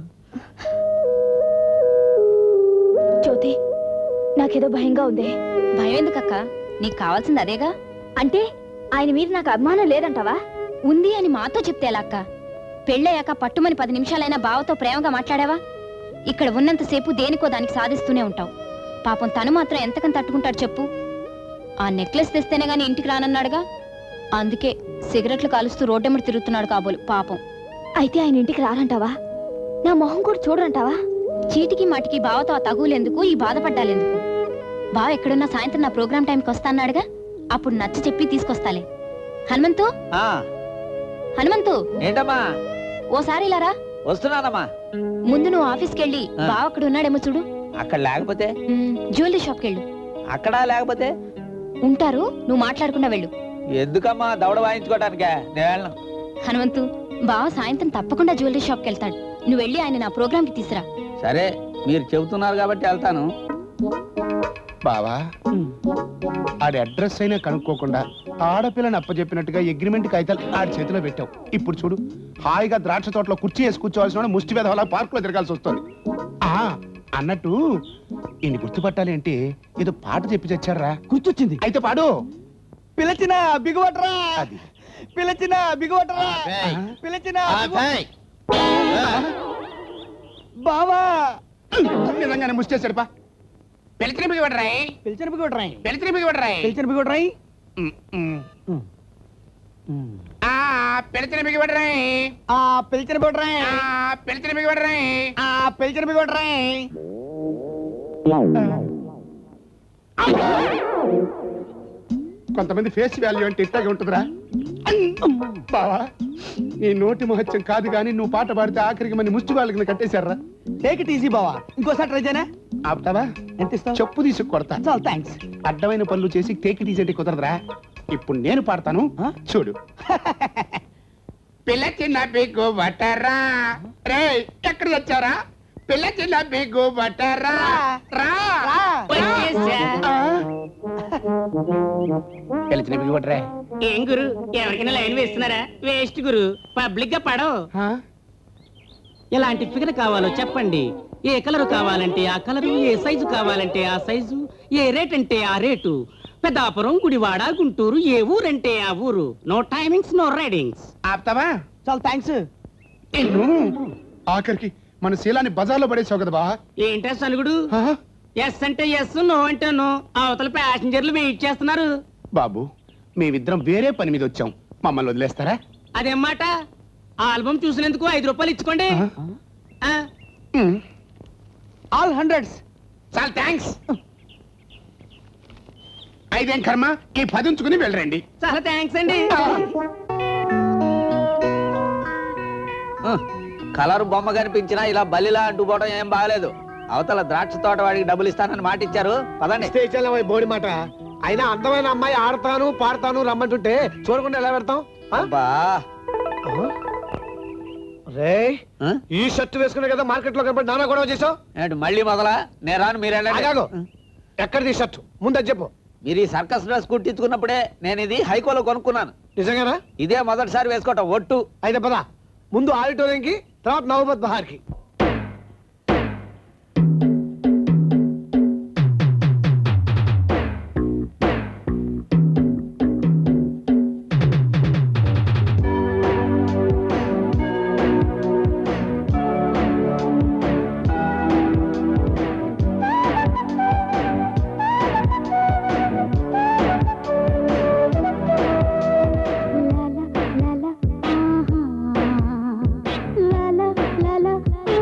జ్యోతి నాకేదో భయంగా ఉంది భయం ఎందుకక్క నీకు కావాల్సింది అదేగా అంటే ఆయన మీద నాకు అభిమానం లేదంటావా ఉంది అని మాతో చెప్తే ఎలా అక్క పెళ్ళయ్యాక పట్టుమని పది నిమిషాలైనా బావతో ప్రేమగా మాట్లాడావా ఇక్కడ ఉన్నంతసేపు దేనికో దానికి సాధిస్తూనే ఉంటావు పాపం తను మాత్రం ఎంతకని తట్టుకుంటాడు చెప్పు ఆ నెక్లెస్ తెస్తేనే గాని ఇంటికి రానన్నాడుగా అందుకే సిగరెట్లు కాలుస్తూ రోడ్డెమ్మడి తిరుగుతున్నాడు కాబోలు పాపం అయితే ఆయన ఇంటికి రారంటావా నా మొహం కూడా చూడరంటావా చీటికి మాటికి బావతో ఆ తగులెందుకు ఈ బాధపడ్డాలెందుకు బావ ఎక్కడున్నా సాయంత్రం నా ప్రోగ్రామ్ టైంకి వస్తా అన్నాడుగా అప్పుడు నచ్చ చెప్పి తీసుకొస్తాలే హనుమంతు ఆ, హనుమంతు ఏంటమ్మా ఓసారి ఇలా రా వస్తున్నానమ్మా ముందు నువ్వు ఆఫీస్కి వెళ్ళి ఆ. బావ అక్కడ ఉన్నాడేమో చూడు అక్కడ లేకపోతే మ్, జ్యువెలరీ షాప్కి వెళ్ళు అక్కడ లేకపోతే ఉంటారు నువ్వు మాట్లాడకుండా వెళ్ళు ఎందుకమ్మా దవడ వాయించుకోవడానికే నేను వెళ్ళను హనుమంతు బావ సాయంత్రం తప్పకుండా జ్యువెలరీ షాప్కి వెళ్తాడు నువ్వు వెళ్ళి ఆయన నా ప్రోగ్రామ్కి తీసురా సరే మీరు చెబుతున్నారు కాబట్టి వెళ్తాను బావా ఆడి అడ్రస్ అయినా కనుక్కోకుండా ఆడపిల్లని అప్పచెప్పినట్టుగా అగ్రిమెంట్ కాగితాలు ఆడి చేతిలో పెట్టావు ఇప్పుడు చూడు హాయిగా ద్రాక్ష తోటలో కుర్చీ వేసి కూర్చోవాల్సిన వాడు ముష్టి వేధవలా పార్క్ లో తిరగాల్సి వస్తుంది ఆ అన్నట్టు ఇన్ని గుర్తుపట్టాలి అంటే ఏదో పాట చెప్పి తెచ్చారా గుర్తొచ్చింది అయితే పాడు పిలిచిన బిగువట్రా అది పిలిచిన బిగువట్రా పిలిచిన బావా నిజంగానే ముష్టేశాడు పా పెళ్లి బిగబడరాయి పిలిచిన బిగువట్రా పెళ్లి బిగబడరాయి పిలిచిన బిగువట్రా ఆ పెళ్లి బిగబడరాయి ఆ పిలిచిన బిగువట్రా ఆ పెళ్లి బిగబడరాయి ఆ పిలిచిన బిగువట్రా కొంతమంది ఫేస్ వాల్యూ అంటే ఇట్టాగే ఉంటుందిరా బావా నీ నోటి మహత్యం కాదు కానీ నువ్వు పాట పాడితే ఆఖరికి మన ముష్టి వాళ్ళకి కట్టేశారా టేక్ ఇట్ ఈజీ బావా ఇంకోసారి ట్రై చేయనా ఆపుతావా ఎంత ఇస్తావు చెప్పు తీసి కొడతా చాలా థ్యాంక్స్ అడ్డమైన పనులు చేసి టేక్ ఇట్ ఈజీ కుదరదురా ఇప్పుడు నేను పాడతాను ఆ? చూడు పిల్ల చిన్న బిగ్గు బట్టరా రే ఎక్కడ వచ్చారా పిల్ల చిన్న బిగ్గు బట్టరా రా ఆ? పిల్ల చిన్న బిగ్గు బట్టరా ఏం గురు ఎవరికైనా లైన్ వేస్తున్నారా వేస్ట్ గురు పబ్లిక్ గా పడవు ఆ? ఎలాంటి ఫిగర్ కావాలో చెప్పండి ఏ కలర్ కావాలంటే ఆ కలరు ఏ సైజు కావాలంటే ఆ సైజు ఏ రేట్ అంటే ఆ రేటు పెద్దాపురం గుడివాడ గుంటూరు ఏ ఊరంటే ఆ ఊరు నో టైమింగ్స్ నో రైడింగ్స్ ఆపుతావా చాలా థ్యాంక్స్ నిన్ను ఆఖరికి మన శీలాన్ని బజార్లో పడేసావు కదా బా ఏంటా సనుగుడు ఎస్ అంటే ఎస్ నో అంటే నో అవతల ప్యాసింజర్లు వెయిట్ చేస్తున్నారు బాబు మేమిద్దరం వేరే పని మీద వచ్చాం మమ్మల్ని వదిలేస్తారా అదేం మాట ఆల్బమ్ చూసినందుకు ఐదు రూపాయలు ఇచ్చుకోండి ఆ, ఉమ్. ఆల్ హండ్రెడ్స్ చాలా థ్యాంక్స్ ఐదేం కర్మ ఈ పది ఉంచుకుని వెళ్ళరండి చాలా థ్యాంక్స్ అండి కలర్ బొమ్మ కనిపించినా ఇలా బలిలా అంటూ పోవడం ఏం బాగలేదు అవతల ద్రాక్ష తోట వాడికి డబ్బులు ఇస్తానని మాట ఇచ్చారు పదండి స్టేషన్ బోడి మాట అయినా అందమైన అమ్మాయి ఆడతాను పాడతాను రమ్మంటుంటే చూడకుండా ఎలా పెడతాం ఆ? బా రే ఈ షర్ట్ వేసుకునే కదా మార్కెట్ లో కనపడి నానా గొడవ చేసావు ఏంటి మళ్ళీ మొదలా నేను రాను మీరు వెళ్ళండి. ఆగాగు. ఎక్కడిది ఈ షర్ట్ ముందు అది చెప్పు మీరు ఈ సర్కస్ డ్రెస్ కుట్టించుకున్నప్పుడే నేను ఇది హైకోలో కొనుక్కున్నాను నిజంగానా ఇదే మొదటిసారి వేసుకోవటం ఒట్టు అయితే పద ముందు ఆడిటోరియంకి తర్వాత నవబత్ బహార్కి లాలా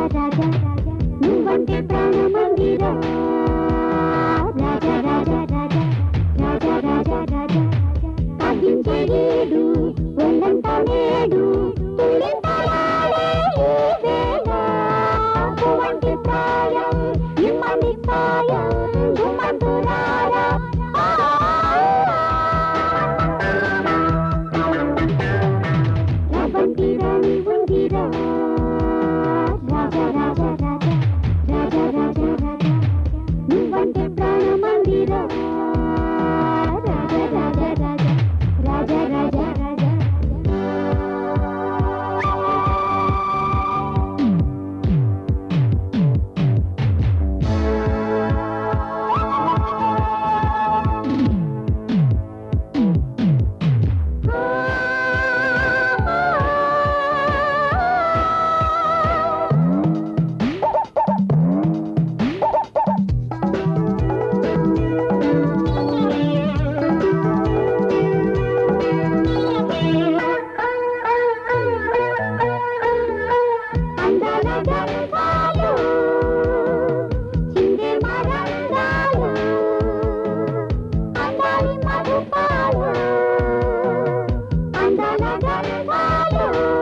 రాజా నువ్వంటే ప్రాణమందిరా రాజా రాజా రాజా రాజా రాజా రాజా తగ్గించే ఏడు ఒళ్ళంతా నేడు తుళ్ళింతలాడే ఈ వేళ పువ్వంటి ప్రాయం ఇమ్మంది సాయం గుమ్మంటూ రారా రవంటి రాణి ఉందిరా రాజా రాజా రాజా రాజా రాజా రాజా నువ్వంటే ప్రాణమందిరా రాజా రాజా రాజా రాజా రాజా రాజా అందాల గంధాలు చిందే మరంగాలు అందాలి మధుపాలు అందాల గంధాలు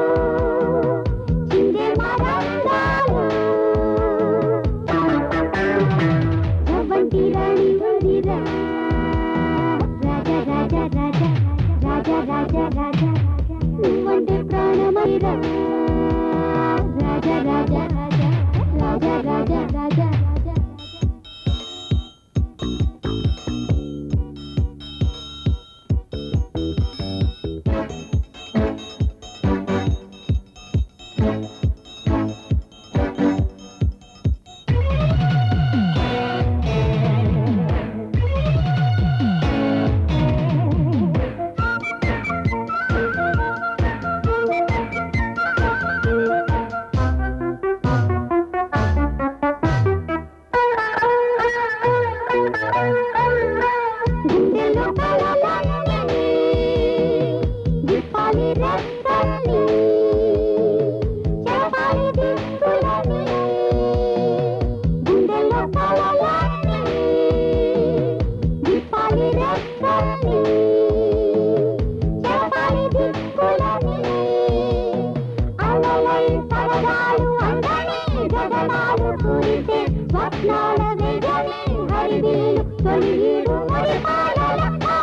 చిందే మరంగాలు రవ్వంటి రాణి ఉందిరా రాజా రాజా రాజా రాజా రాజా రాజా నువ్వంటే ప్రాణమైరా రాజా రాజా రాజా రాజా రాజా రాజా రాజా గుండెలో కలలన్నీ విప్పాలి రెక్కల్ని చెప్పాలి దిక్కులని గుండెలో కలలన్నీ విప్పాలి రెక్కల్ని చెప్పాలి దిక్కులని అలలై సరదాలు అందని గగనాలు కురిసే స్వప్నాల వెగని హరివీలు తొలిగీడు మురిపాలల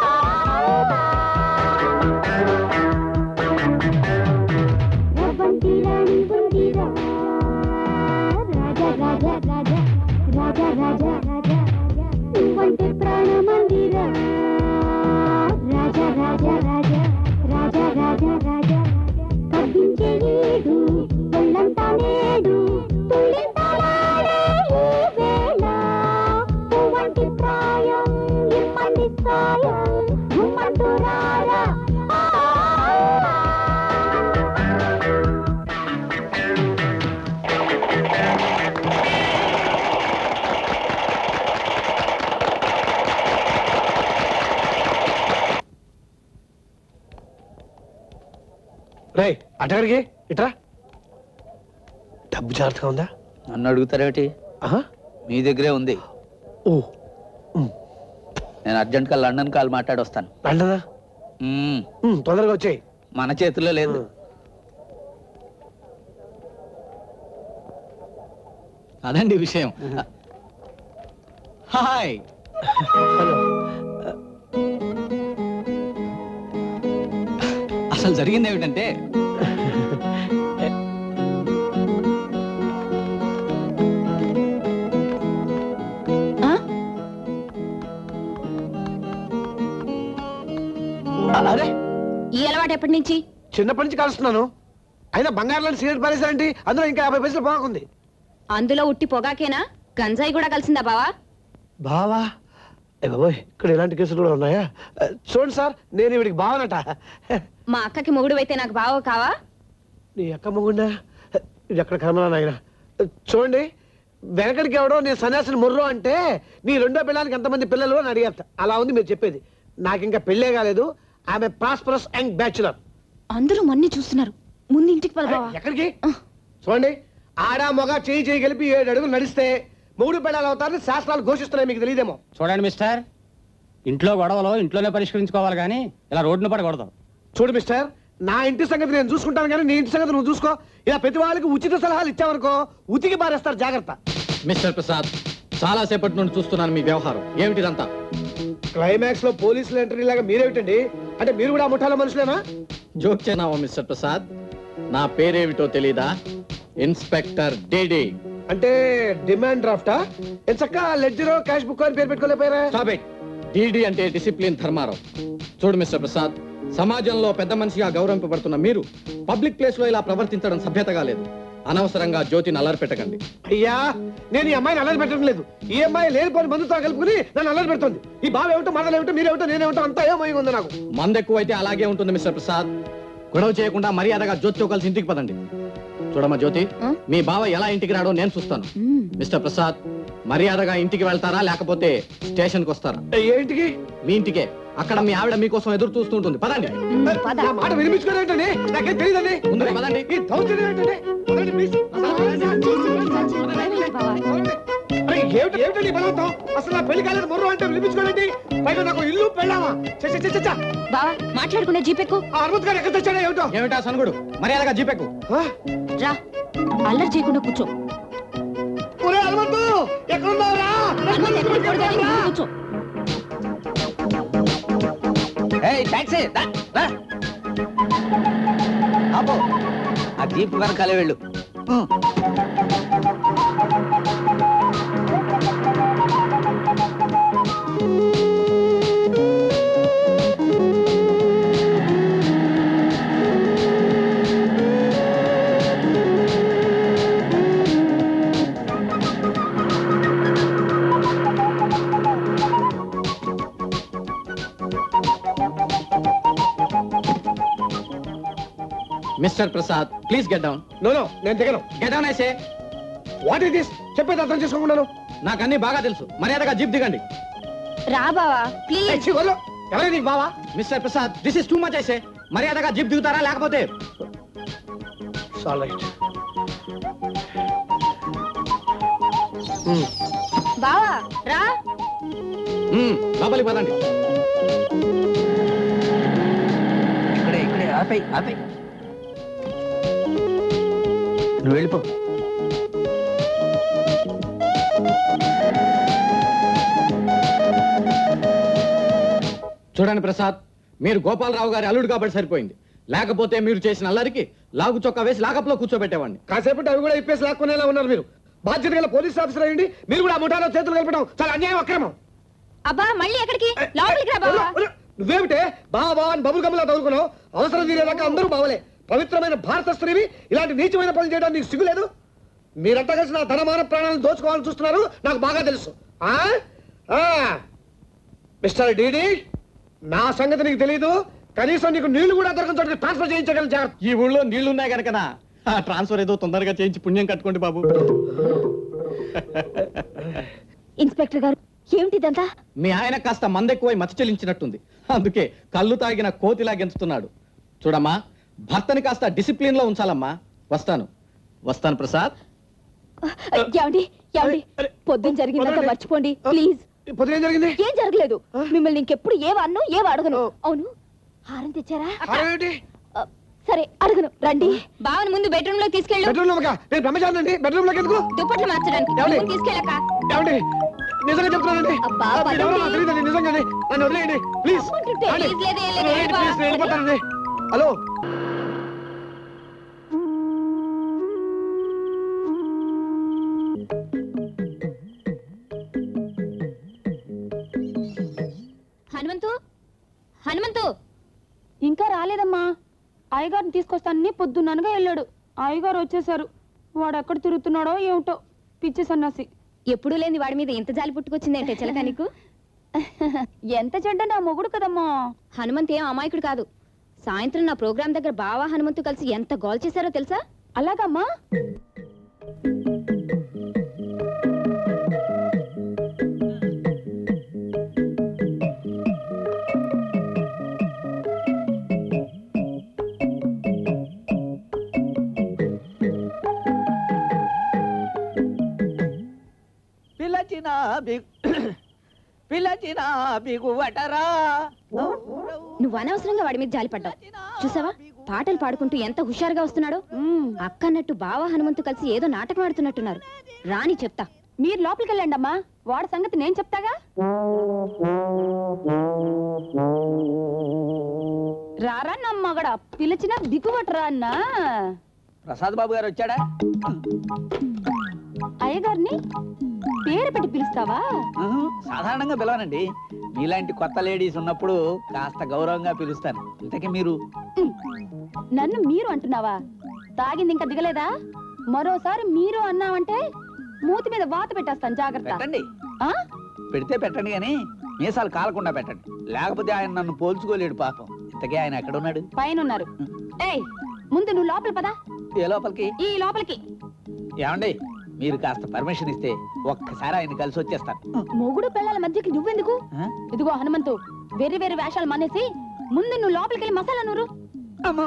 రవ్వంటి రాణి ఉందిరా రాజా రాజా రాజా రాజా రాజా రాజా నువ్వంటే ప్రాణమందిరా రాజా రాజా రాజా రాజా రాజా రాజా కవ్వించే ఏడు ఒళ్ళంతా నేడు తుళ్ళింతలాడే ఈ వేళ పువ్వంటి ప్రాయం ఇమ్మంది సాయం గుమ్మంటూ రారా రే అటగడికి ఇట్రా డబ్బు జాగ్రత్తగా ఉందా నన్ను అడుగుతారేమిటి ఆహా మీ దగ్గరే ఉంది ఓ నేను అర్జెంట్గా లండన్ కాల్ మాట్లాడి వస్తాను లండనా మ్మ్. ఉమ్, తొందరగా వచ్చేయి మన చేతుల్లో లేదు అదండి విషయం హాయ్ హలో అసలు జరిగింది ఏమిటంటే అరే ఈ అలవాటు ఎప్పటి నుంచి చిన్నప్పటి నుంచి కలుస్తున్నాను అయినా బంగారు లాంటి సిగరెట్ పారేసారంటే అందులో ఇంకా యాభై పైసలు బాగుంది అందులో ఉట్టి పొగాకేనా గంజాయి కూడా కలిసిందా బావా బావా ఏ బాబోయ్ ఇక్కడ ఇలాంటి కేసులు కూడా ఉన్నాయా ఆ, చూడండి సార్ నేను వీడికి బావనట మా అక్కకి మొగుడు అయితే నాకు బావ కావా నీ అక్క మొగుండా ఇది ఎక్కడ కర్మలా నాయన చూడండి వెనకడికి ఎవడో నేను సన్యాసిని ముర్రో అంటే నీ రెండో పిల్లలకి ఎంతమంది పిల్లలు అని అడిగారట అలా ఉంది మీరు చెప్పేది నాకు ఇంకా పెళ్ళే కాలేదు ఆమె ప్రాస్పరస్ యంగ్ బ్యాచులర్ అందరూ మన్ని చూస్తున్నారు ముందు ఇంటికి పద బావా ఎక్కడికి చూడండి ఆడ మొగ చేయి చేయి గెలిపి ఏడు అడుగులు నడిస్తే మూడు పెడాలు అవుతారని శాస్త్రాలు ఘోషిస్తున్నాయి మీకు తెలియదేమో చూడండి మిస్టర్ ఇంట్లో గొడవలు ఇంట్లోనే పరిష్కరించుకోవాలి కానీ ఇలా రోడ్డును పడకూడదు చూడు మిస్టర్ నా ఇంటి సంగతి నేను చూసుకుంటాను కానీ నీ ఇంటి సంగతి నువ్వు చూసుకో ఇలా ప్రతి వాళ్ళకి ఉచిత సలహాలు ఇచ్చావనుకో ఉతికి పారేస్తారు జాగ్రత్త మిస్టర్ ప్రసాద్ చాలా సేపటి నుండి చూస్తున్నాను మీ వ్యవహారం ఏమిటిదంతా క్లైమాక్స్ లో పోలీసులు ఎంట్రీ లాగా మీరేమిటండి అంటే మీరు కూడా ఆ ముఠాలో మనుషులేనా జోక్ చేనావా మిస్టర్ ప్రసాద్ నా పేరేమిటో తెలీదా ఇన్స్పెక్టర్ డేడీ అంటే డిమాండ్ డ్రాఫ్టా ఎంచక్క లెడ్జరో క్యాష్ బుక్ అని పేరు పెట్టుకోలేకపోయారా స్టాప్ ఇట్ డీడీ అంటే డిసిప్లిన్ ధర్మారావు చూడు మిస్టర్ ప్రసాద్ సమాజంలో పెద్ద మనిషిగా గౌరవింపబడుతున్న మీరు పబ్లిక్ ప్లేస్ లో ఇలా ప్రవర్తించడం సభ్యతగా లేదు అనవసరంగా జ్యోతిని అల్లరి పెట్టకండి అయ్యా నేను ఈ అమ్మాయిని అల్లరి పెట్టడం లేదు ఈ అమ్మాయి లేనిపోని మందుతో కలుపుకుని నన్ను అల్లరి పెడుతుంది ఈ బావ ఏమిటో మనలు ఏమిటో మీరేమిటో నేనేమిటో అంతా ఏమై ఉంది నాకు మందు ఎక్కువైతే అలాగే ఉంటుంది మిస్టర్ ప్రసాద్ గొడవ చేయకుండా మర్యాదగా జ్యోతితో కలిసి ఇంటికి పదండి చూడమ్మా జ్యోతి మీ బావ ఎలా ఇంటికి రాడో నేను చూస్తాను మిస్టర్ ప్రసాద్ మర్యాదగా ఇంటికి వెళ్తారా లేకపోతే స్టేషన్కి వస్తారా ఏంటికి మీ ఇంటికే అక్కడ మీ ఆవిడ మీకోసం ఎదురు చూస్తూ ఉంటుంది పదండి నా మాట వినిపించుకోరేంటండి నాకేం తెలియదండి ముందుకు పదండి ఈ దౌర్జన్యం ఏంటండి పదండి, please. అరే, ఏమిటి ఏమిటండి ఈ బలవంతం అసలు నా పెళ్లి కాలేదు మొర్రో అంటే వినిపించుకోరండి పైగా నాకు ఇల్లు పెళ్ళామా చచ్చ చచ్చ చచ్చ బావా మాట్లాడుకునే జీపెక్కు ఆ అనుమతి గారు ఎక్కడ తెచ్చాడో ఏమిటో ఏమిటా సనుగుడు మర్యాదగా జీపెక్కు రా అల్లరి చేయకుండా కూర్చో ఒరే హనుమంతు ఎక్కడున్నావురా హనుమంతు ఎక్కడ ఉంటాడు కానీ ముందు కూర్చో టాక్సీ ఆపో ఆ జీప్ వెనకాలే వెళ్ళు mister Prasad please get down no no నేను దిగను get down I say what is this చెప్పేది అర్థం చేసుకుంటున్నాను నాకు అన్ని బాగా తెలుసు మర్యాదగా జీప్ దిగండి రా బావా ప్లీజ్ ఎవరే నీకు బావా mister Prasad this is too much I say మర్యాదగా జీప్ దిగుతారా లేకపోతే బావా రా మ్మ్, లోపలికి పదండి ఇక్కడే ఇక్కడే ఆపై ఆపై నువ్వు వెళ్ళిపో చూడండి ప్రసాద్ మీరు గోపాలరావు గారి అల్లుడు కాబట్టి సరిపోయింది లేకపోతే మీరు చేసిన అల్లరికి లాగు చొక్కా వేసి లాకప్లో కూర్చోబెట్టేవాడిని కాసేపు అవి కూడా ఇప్పేసి లాక్కునేలా ఉన్నారు మీరు బాధ్యత గల పోలీస్ ఆఫీసర్ అయ్యండి మీరు కూడా ఆ ముఠాలో చేతులు కలపడం చాలా అన్యాయం అక్రమం అబ్బా మళ్ళీ ఎక్కడికి లోపలికి రా బావా నువ్వేమిటే బావా బావా అని బబుల్ గమ్ములా తగులుకున్నావు అవసరం తీరేదాకా అందరూ బావలే పవిత్రమైన భారత స్త్రీవి ఇలాంటి నీచమైన పనులు చేయడానికి నీకు సిగ్గులేదు మీరంతా కలిసి నా ధనమాన ప్రాణాలను దోచుకోవాలని చూస్తున్నారు నాకు బాగా తెలుసు ఆ? ఆ. మిస్టర్ డీడీ నా సంగతి నీకు తెలీదు కనీసం నీకు నీళ్లు కూడా దొరకని చోటుకి ట్రాన్స్ఫర్ చేయించగలను జాగ్రత్త ఈ ఊళ్ళో నీళ్లున్నాయి కనుకనా ఆ ట్రాన్స్ఫర్ ఏదో తొందరగా చేయించి పుణ్యం కట్టుకోండి బాబు ఇన్స్పెక్టర్ గారు ఏమిటిదంతా మీ ఆయన కాస్త మందెక్కువై మతి చెల్లించినట్టుంది అందుకే కళ్ళు తాగిన కోతిలా గెంతుతున్నాడు చూడమ్మా భర్తని కాస్త డిసిప్లిన్ లో ఉంచాలమ్మా వస్తాను వస్తాను ప్రసాద్ ఏమండి ఏమండి పొద్దున జరిగిందంతా మర్చిపోండి ప్లీజ్ పొద్దున ఏం జరిగింది ఏం జరగలేదు మిమ్మల్ని ఇంకెప్పుడు ఏ అన్ను ఏ అడగను అవును హారం తెచ్చారా ఆ, సరే అడగను రండి బావని ముందు బెడ్రూమ్ లో తీసుకెళ్ళు బెడ్రూమ్ లో నేను బ్రహ్మచారి అండి బెడ్రూమ్ లోకి ఎందుకు దుప్పట్లు మార్చడానికి ఏమండి? నువ్వు తీసుకెళ్ళక ఏమండి నిజంగా చెప్తున్నానండి అబ్బా, ఆ, మీరెవరో నాకు పదండి. తెలియదండి నిజంగానే నన్ను వదిలేయండి ప్లీజ్ రమ్మంటుంటే. ఏమండి? ప్లీజ్ లేదు, ఏం లేదు, వదిలేయండి, బా. ప్లీజ్ నేను వెళ్ళిపోతానండి హలో హనుమంతు హనుమంతు ఇంకా రాలేదమ్మా అయ్యగారిని తీసుకొస్తానని పొద్దున్ననగా వెళ్ళాడు అయ్యగారు వచ్చేసారు వాడు ఎక్కడ తిరుగుతున్నాడో ఏమిటో పిచ్చి సన్నాసి ఎప్పుడూ లేని వాడి మీద ఇంత జాలి పుట్టుకొచ్చిందేంటే చిలక నీకు ఎంత చెడ్డ నా మొగుడు కదమ్మా హనుమంత్ ఏం అమాయకుడు కాదు సాయంత్రం నా ప్రోగ్రాం దగ్గర బావా హనుమంతు కలిసి ఎంత గోల్ చేశారో తెలుసా అలాగమ్మా పిలచిన బిగు పిలచిన బిగువటరా నువ్వు అనవసరంగా వాడి మీద జాలిపడ్డావు చూసావా పాటలు పాడుకుంటూ ఎంత హుషారుగా వస్తున్నాడో అక్క అన్నట్టు బావ హనుమంతు కలిసి ఏదో నాటకం ఆడుతున్నట్టున్నారు రాని చెప్తా మీరు లోపలికి వెళ్ళండి అమ్మా వాడి సంగతి నేను చెప్తాగా రారా నమ్మగడ పిలిచిన దిగుబట్రా అన్నా ప్రసాద్ బాబు గారు వచ్చాడా అయ్యగారిని పేరు పెట్టి పిలుస్తావా ఆహా, సాధారణంగా పిలవనండి మీలాంటి కొత్త లేడీస్ ఉన్నప్పుడు కాస్త గౌరవంగా పిలుస్తాను ఇంతకీ మీరు నన్ను మీరు అంటున్నావా తాగింది ఇంకా దిగలేదా మరోసారి మీరు అన్నావంటే మూతి మీద వాత పెట్టేస్తాను జాగ్రత్త పెట్టండి ఆ? పెడితే పెట్టండి కానీ మీసాలు కాలకుండా పెట్టండి లేకపోతే ఆయన నన్ను పోల్చుకోలేడు పాపం ఇంతకీ ఆయన ఎక్కడ ఉన్నాడు పైన ఉన్నారు ఏయ్ ముందు నువ్వు లోపల పదా ఏ లోపలికి ఈ లోపలికి ఏమండి మీరు కాస్త పర్మిషన్ ఇస్తే ఒక్కసారి ఆయన కలిసి వచ్చేస్తాను మొగుడు పిల్లల మధ్యకి నువ్వెందుకు ఆ? ఇదిగో హనుమంతు వేరే వేరే వేషాలు మానేసి ముందు నువ్వు లోపలికి వెళ్ళి మసాలా నూరు అమ్మా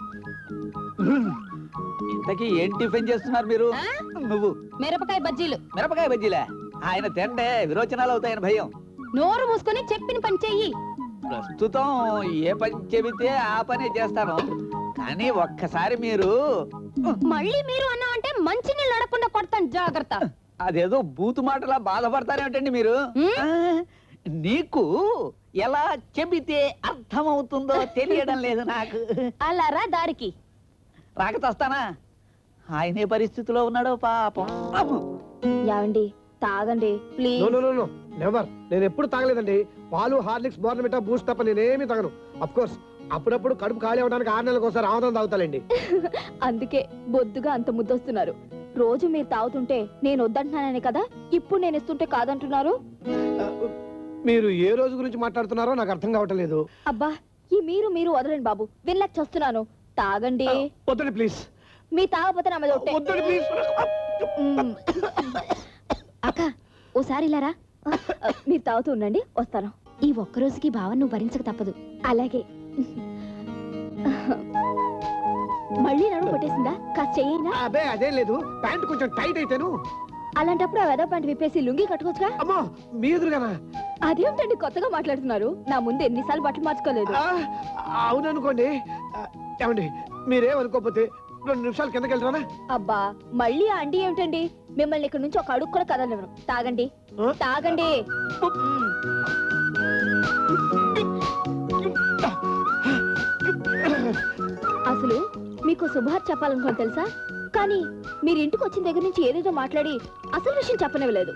ఇంతకీ ఏం టిఫిన్ చేస్తున్నారు మీరు నువ్వు మిరపకాయ బజ్జీలు మిరపకాయ బజ్జీలే ఆయన తింటే విరోచనాలు అవుతాయని భయం నోరు మూసుకొని చెప్పిన పని చెయ్యి ప్రస్తుతం ఏ పని చెబితే ఆ పనే చేస్తాను కానీ ఒక్కసారి మీరు మళ్ళీ మీరు అన్నావంటే మంచి నీళ్ళు అడగకుండా కొడతాను జాగ్రత్త అదేదో బూతు మాటలా బాధపడతారేమిటండి మీరు ఆ, నీకు ఎలా చెబితే అర్థమవుతుందో తెలియడం లేదు నాకు అలా రా దారికి రాకతొస్తానా ఆయనే పరిస్థితిలో ఉన్నాడో పాపం అమ్మో. యావండి తాగండి please no no no no never నేను ఎప్పుడు తాగలేదండి పాలు హార్లిక్స్ బోర్నమిటా బూస్ట్ తప్ప నేనేమి తాగను అఫ్ కోర్స్ అప్పుడప్పుడు కడుపు ఖాళీ అవడానికి ఆరు నెలలకు ఒకసారి ఆముదం తాగుతాలండి అందుకే బొద్దుగా అంత ముద్దొస్తున్నారు రోజు మీరు తాగుతుంటే నేను వద్దంటున్నానని కదా ఇప్పుడు నేను ఇస్తుంటే కాదంటున్నారు మీరు ఏ రోజు గురించి మాట్లాడుతున్నారో నాకు అర్థం కావట్లేదు అబ్బా ఈ మీరు మీరు వదలండి బాబు వినలేక చస్తున్నాను తాగండి వద్దండి ప్లీజ్ మీ తాగపోతే నా మీద ఒట్టే. వద్దండి ప్లీజ్ మ్మ్. అక్క ఓసారి ఇలారా మీరు తాగుతూ ఉండండి వస్తాను ఈ ఒక్క రోజుకి బావ నువ్వు భరించక తప్పదు అలాగే మళ్ళీ నడుము కొట్టేసిందా కాస్త చెయ్యినా అదే అదేం లేదు ప్యాంట్ కొంచెం టైట్ అయితేను అలాంటప్పుడు ఆ వెద ప్యాంట్ విప్పేసి లుంగి కట్టుకోవచ్చుగా అమ్మో మీ ఎదురుగానా అదేమిటండి కొత్తగా మాట్లాడుతున్నారు నా ముందు ఎన్నిసార్లు బట్టలు మార్చుకోలేదు ఆ, అవుననుకోండి ఆ, ఏమండి మీరేమనుకోకపోతే రెండు నిమిషాలు కిందకి వెళ్తారా అబ్బా మళ్ళీ ఆ అండి ఏమిటండి మిమ్మల్ని ఇక్కడ నుంచి ఒక అడుగు కూడా కదలనివ్వను తాగండి తాగండి మ్మ్. అసలు మీకు శుభార్ చెప్పాలనుకో తెలుసా కానీ మీరు ఇంటికి వచ్చిన దగ్గర నుంచి ఏదేదో మాట్లాడి అసలు విషయం చెప్పనివ్వలేదు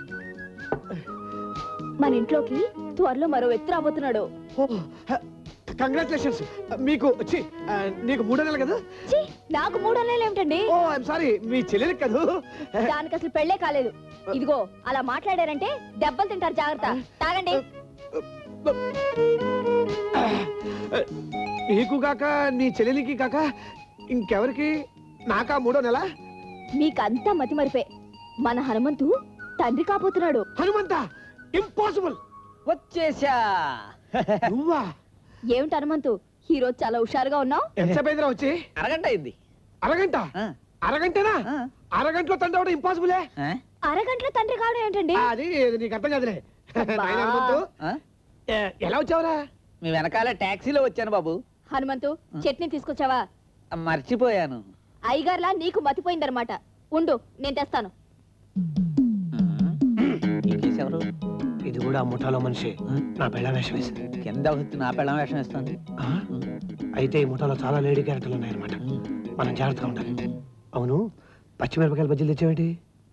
మన ఇంట్లోకి త్వరలో మరో వ్యక్తి రాబోతున్నాడు కంగ్రాచులేషన్స్ మీకు ఛీ, ఆ, నీకు మూడో నెల కదా ఛీ, నాకు మూడో నెలలు ఏమిటండి ఓ ఐఎమ్ సారీ మీ చెల్లెలికి కదా దానికి అసలు పెళ్ళే కాలేదు ఇదిగో అలా మాట్లాడారంటే దెబ్బలు తింటారు జాగ్రత్త తాగండి నీకు కాక నీ చెల్లెలికి కాక ఇంకెవరికి నాకా మూడో నెల మీకంతా మతి మరిపే మన హనుమంతు తండ్రి కాబోతున్నాడు హనుమంత ఇంపాసిబుల్ వచ్చేసా నువ్వా ఏమిటి హనుమంతు ఈ రోజు చాలా హుషారుగా ఉన్నావు ఎంతసేపు అయిందిరా వచ్చి అరగంట అయింది అరగంట ఆ. అరగంటనా ఆ. అరగంటలో తండ్రి అవడం ఇంపాసిబులే ఆ? అరగంటలో తండ్రి కావడం ఏంటండి అది నీకు అర్థం కాదులే నాయనా హనుమంతు, ఆ? ఏ, ఎలా వచ్చావురా మీ వెనకాల టాక్సీలో వచ్చాను బాబు హనుమంతు చట్నీ తీసుకొచ్చావా మర్చిపోయాను అయ్యగారులా నీకు మతిపోయిందనమాట ఉండు నేను తెస్తాను ఈ కేసు ఎవరు ఇది కూడా ఆ ముఠాలో మనిషి నా పెళ్ళ వేషం వేసింది కింద వచ్చి నా పెళ్ళం వేషం వేస్తుంది ఆ? అయితే ఈ ముఠాలో చాలా లేడీ క్యారెక్టర్లు ఉన్నాయన్నమాట మనం జాగ్రత్తగా ఉండాలి అవును పచ్చిమిరపకాయల బజ్జీలు తెచ్చావేంటి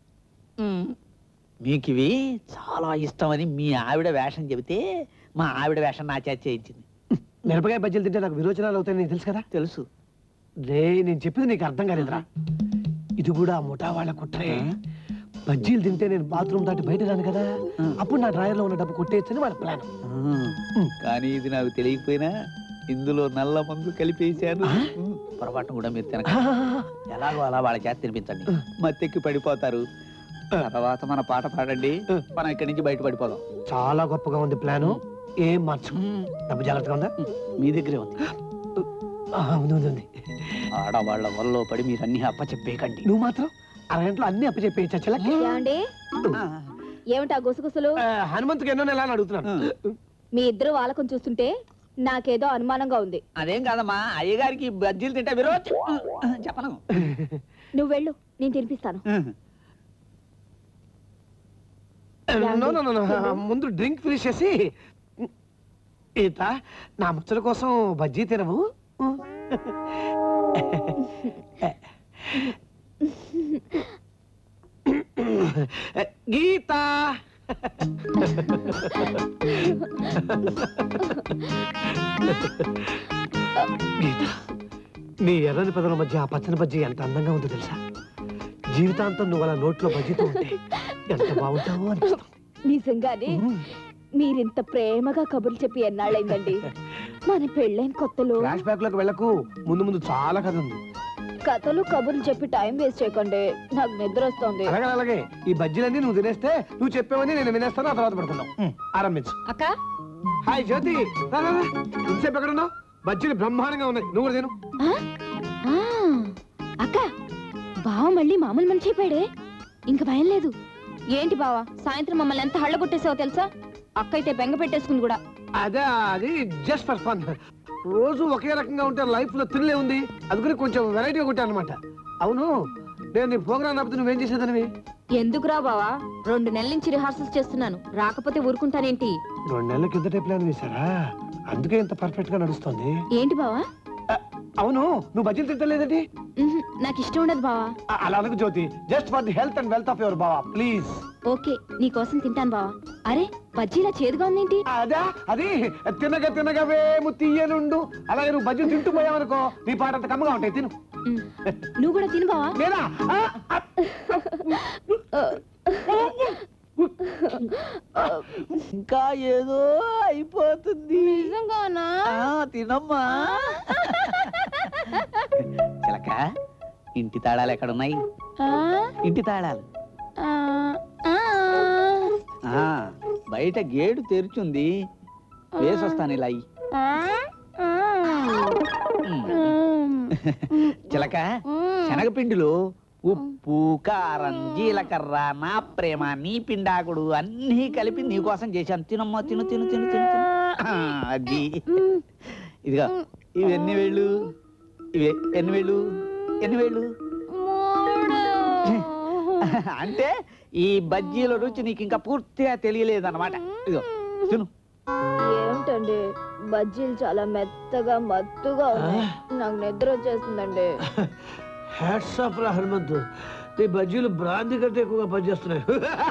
మీకు ఇవి చాలా ఇష్టమని మీ ఆవిడ వేషం చెబితే మా ఆవిడ వేషం నా చేత చేయించింది మిరపకాయ బజ్జీలు తింటే నాకు విరోచనాలు అవుతాయని నీకు తెలుసు కదా తెలుసు రే నేను చెప్పింది నీకు అర్థం కాలేదురా ఇది కూడా ఆ ముఠా వాళ్ళ కుట్రే బజ్జీలు తింటే నేను బాత్రూమ్ దాటి బయట రాను కదా అప్పుడు నా డ్రాయర్లో ఉన్న డబ్బు కొట్టేయచ్చని వాళ్ళ ప్లాన్ కానీ ఇది నాకు తెలియకపోయినా ఇందులో నల్ల మందు కలిపేశాను పొరపాటు కూడా మీరు తినక ఎలాగో అలా వాళ్ళ చేత తినిపించండి మత్తెక్కి పడిపోతారు తర్వాత మన పాట పాడండి మనం ఇక్కడి నుంచి బయట పడిపోదాం చాలా గొప్పగా ఉంది ప్లాను ఏం మార్చు డబ్బు జాగ్రత్తగా ఉందా మీ దగ్గరే ఉంది ఆ, ఉంది ఉంది ఉంది ఆడవాళ్ళ వల్ల పడి మీరు అన్ని అప్పచెప్పేకండి నువ్వు మాత్రం అరగంటలో అన్ని అప్పచెప్పేయచ్చా చెల్లకి ఏమండి ఏమిటా గుసగుసలు హనుమంతుకి ఎన్నో నెల అని అడుగుతున్నాను మీ ఇద్దరు వాళ్ళకం చూస్తుంటే నాకేదో అనుమానంగా ఉంది అదేం కాదమ్మా అయ్యగారికి బజ్జీలు తింటే విరోచ్ చెప్పను నువ్వు వెళ్ళు నేను తినిపిస్తాను నో, నో, నో, నో. ముందు డ్రింక్ ఫినిష్ చేసి ఈత నా ముచ్చల కోసం బజ్జీ తినము గీత గీత నీ ఎర్రని పదల మధ్య ఆ పచ్చని బజ్జీ ఎంత అందంగా ఉందో తెలుసా జీవితాంతం నువ్వు అలా నోట్లో బజ్జీతో ఉంటే ఎంత బాగుంటావో అనిపిస్తుంది నిజంగానే మీరింత ప్రేమగా కబుర్లు చెప్పి ఎన్నాళ్ళైందండి మన పెళ్ళైన కొత్తలో ఫ్లాష్ బ్యాక్ లోకి వెళ్ళకు ముందు ముందు చాలా కథ ఉంది కథలు కబుర్లు చెప్పి టైం వేస్ట్ చేయకండి నాకు నిద్ర వస్తుంది అలాగే అలాగే ఈ బజ్జీలన్నీ నువ్వు తినేస్తే నువ్వు చెప్పేవని నేను వినేస్తాను ఆ తర్వాత పడుకుందాం ఉమ్, ఆరంభించు అక్క హాయ్ జ్యోతి రా, రా, రా. ఇంతసేపు ఎక్కడ ఉన్నావు బజ్జీలు బ్రహ్మాండంగా ఉన్నాయి నువ్వు కూడా తిను ఆ, అక్క బావ మళ్ళీ మామూలు మనిషి అయిపోయాడే ఇంక భయం లేదు ఏంటి బావా సాయంత్రం మమ్మల్ని ఎంత హళ్ళగొట్టేసావో తెలుసా అక్క అయితే బెంగ పెట్టేసుకుంది కూడా అదే అది జస్ట్ ఫర్ ఫన్ రోజు ఒకే రకంగా ఉంటే లైఫ్ లో థ్రిల్లే ఉంది అందుకని కొంచెం వెరైటీగా కొట్టాను అనమాట అవును నేను నీ ప్రోగ్రామ్ రాకపోతే నువ్వేం చేసేదానివి ఎందుకురా బావా రెండు నెలల నుంచి రిహార్సల్స్ చేస్తున్నాను రాకపోతే ఊరుకుంటానేంటి రెండు నెలల కిందటే ప్లాన్ వేశారా అందుకే ఇంత పర్ఫెక్ట్ గా నడుస్తుంది ఏంటి బావా అవును నువ్వు బజ్జీలు తింటలేదండి ఉహుం, నాకు ఇష్టం ఉండదు బావా అలా అనకు Jyoti just for the health and wealth of your బావా ప్లీజ్ ఓకే నీ కోసం తింటాను బావా అరే బజ్జీలా చేదుగా ఉందేంటి అదా అది తినగా తినగా వేము తీయనుండు అలాగే నువ్వు బజ్జీలు తింటూ పోయావనుకో నీ పాట అంత కమ్మగా ఉంటాయి తిను నువ్వు కూడా తిను బావా నేనా ఇంకా ఏదో అయిపోతుంది నిజంగానా ఆ, తినమ్మా చిలక ఇంటి తాళాలు ఎక్కడున్నాయి ఇంటి తాళాలు ఆ బయట గేటు తెరుచుంది వేసొస్తాను ఇలా అయ్యి చిలక శనగపిండిలో ఉప్పు కారం జీలకర్ర నా ప్రేమ నీ పిండాకుడు అన్నీ కలిపి నీ కోసం చేశాను తినమ్మా తిను తిను తిను తిను తిను. ఆ, అది ఇదిగో ఇవి ఎన్ని వేళ్ళు ఇవి ఎన్ని వేళ్ళు ఎన్ని వేళ్ళు అంటే ఈ బజ్జీల రుచి నీకు ఇంకా పూర్తిగా తెలియలేదు అనమాట ఇదిగో తిను ఏమిటండి బజ్జీలు చాలా మెత్తగా మత్తుగా ఉన్నాయి నాకు నిద్ర వచ్చేస్తుందండి హ్యాట్స్ ఆఫ్ రా హనుమంతు నీ బజ్జీలు బ్రాంతి కంటే ఎక్కువగా పనిచేస్తున్నాయి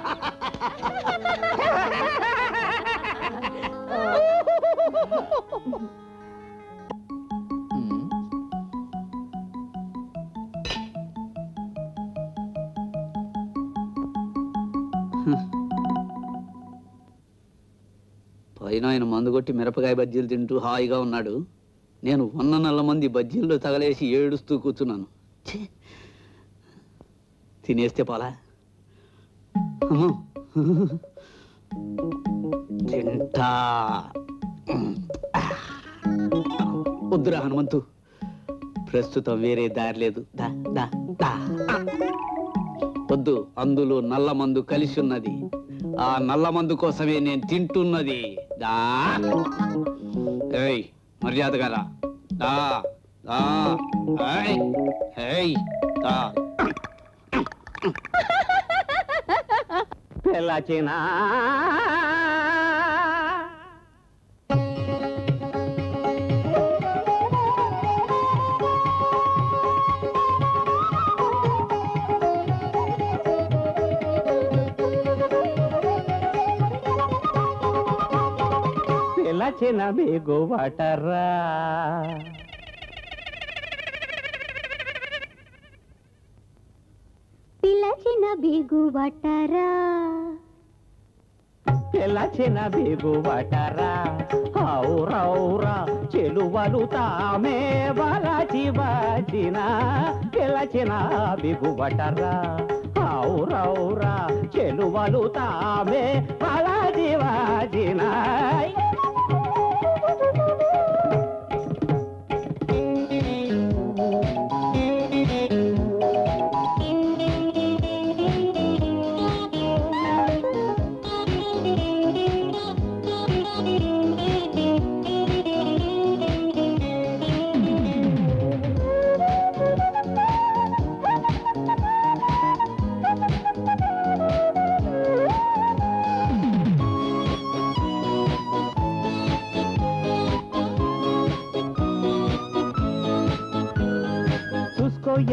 పైన ఆయన మందు కొట్టి మిరపకాయ బజ్జీలు తింటూ హాయిగా ఉన్నాడు నేను వంద నెలల మంది బజ్జీల్లో తగలేసి ఏడుస్తూ కూర్చున్నాను ఛీ! తినేస్తే పోలా అమ్మో! తింటా వద్దురా హనుమంతు ప్రస్తుతం వేరే దారి లేదు దా దా దా వద్దు అందులో నల్ల మందు కలిసి ఉన్నది ఆ నల్ల మందు కోసమే నేను తింటున్నది దా ఏయ్ మర్యాదగా రా దా దా ఏయ్ ఏయ్ దా పిల్లచినా పిల్లచిన బిగుబటరా పిలచిన బిగుబట్టరా పిల్లచిన బిగుబటరా ఔరౌరా చెలువలు తామే వలచి వచ్చిన పిలచిన బిగుబటరా ఔరౌరా చెలువలు తామే వలచి వచ్చిన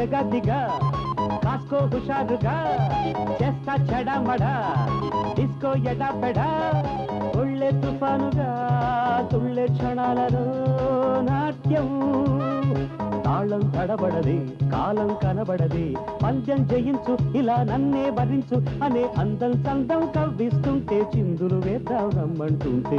గదిగా కాస్కో హుషారుగా చేస్తా చెడమడ డిస్కో ఎడపెడా ఒళ్ళే తుఫానుగా తుళ్ళే క్షణాలలో నాట్యం తాళం తడబడది కాలం కనబడది పంద్యం జయించు ఇలా నన్నే భరించు అనే అందం సందం కవ్విస్తుంటే చిందులు వేద్దాం రమ్మంటుంటే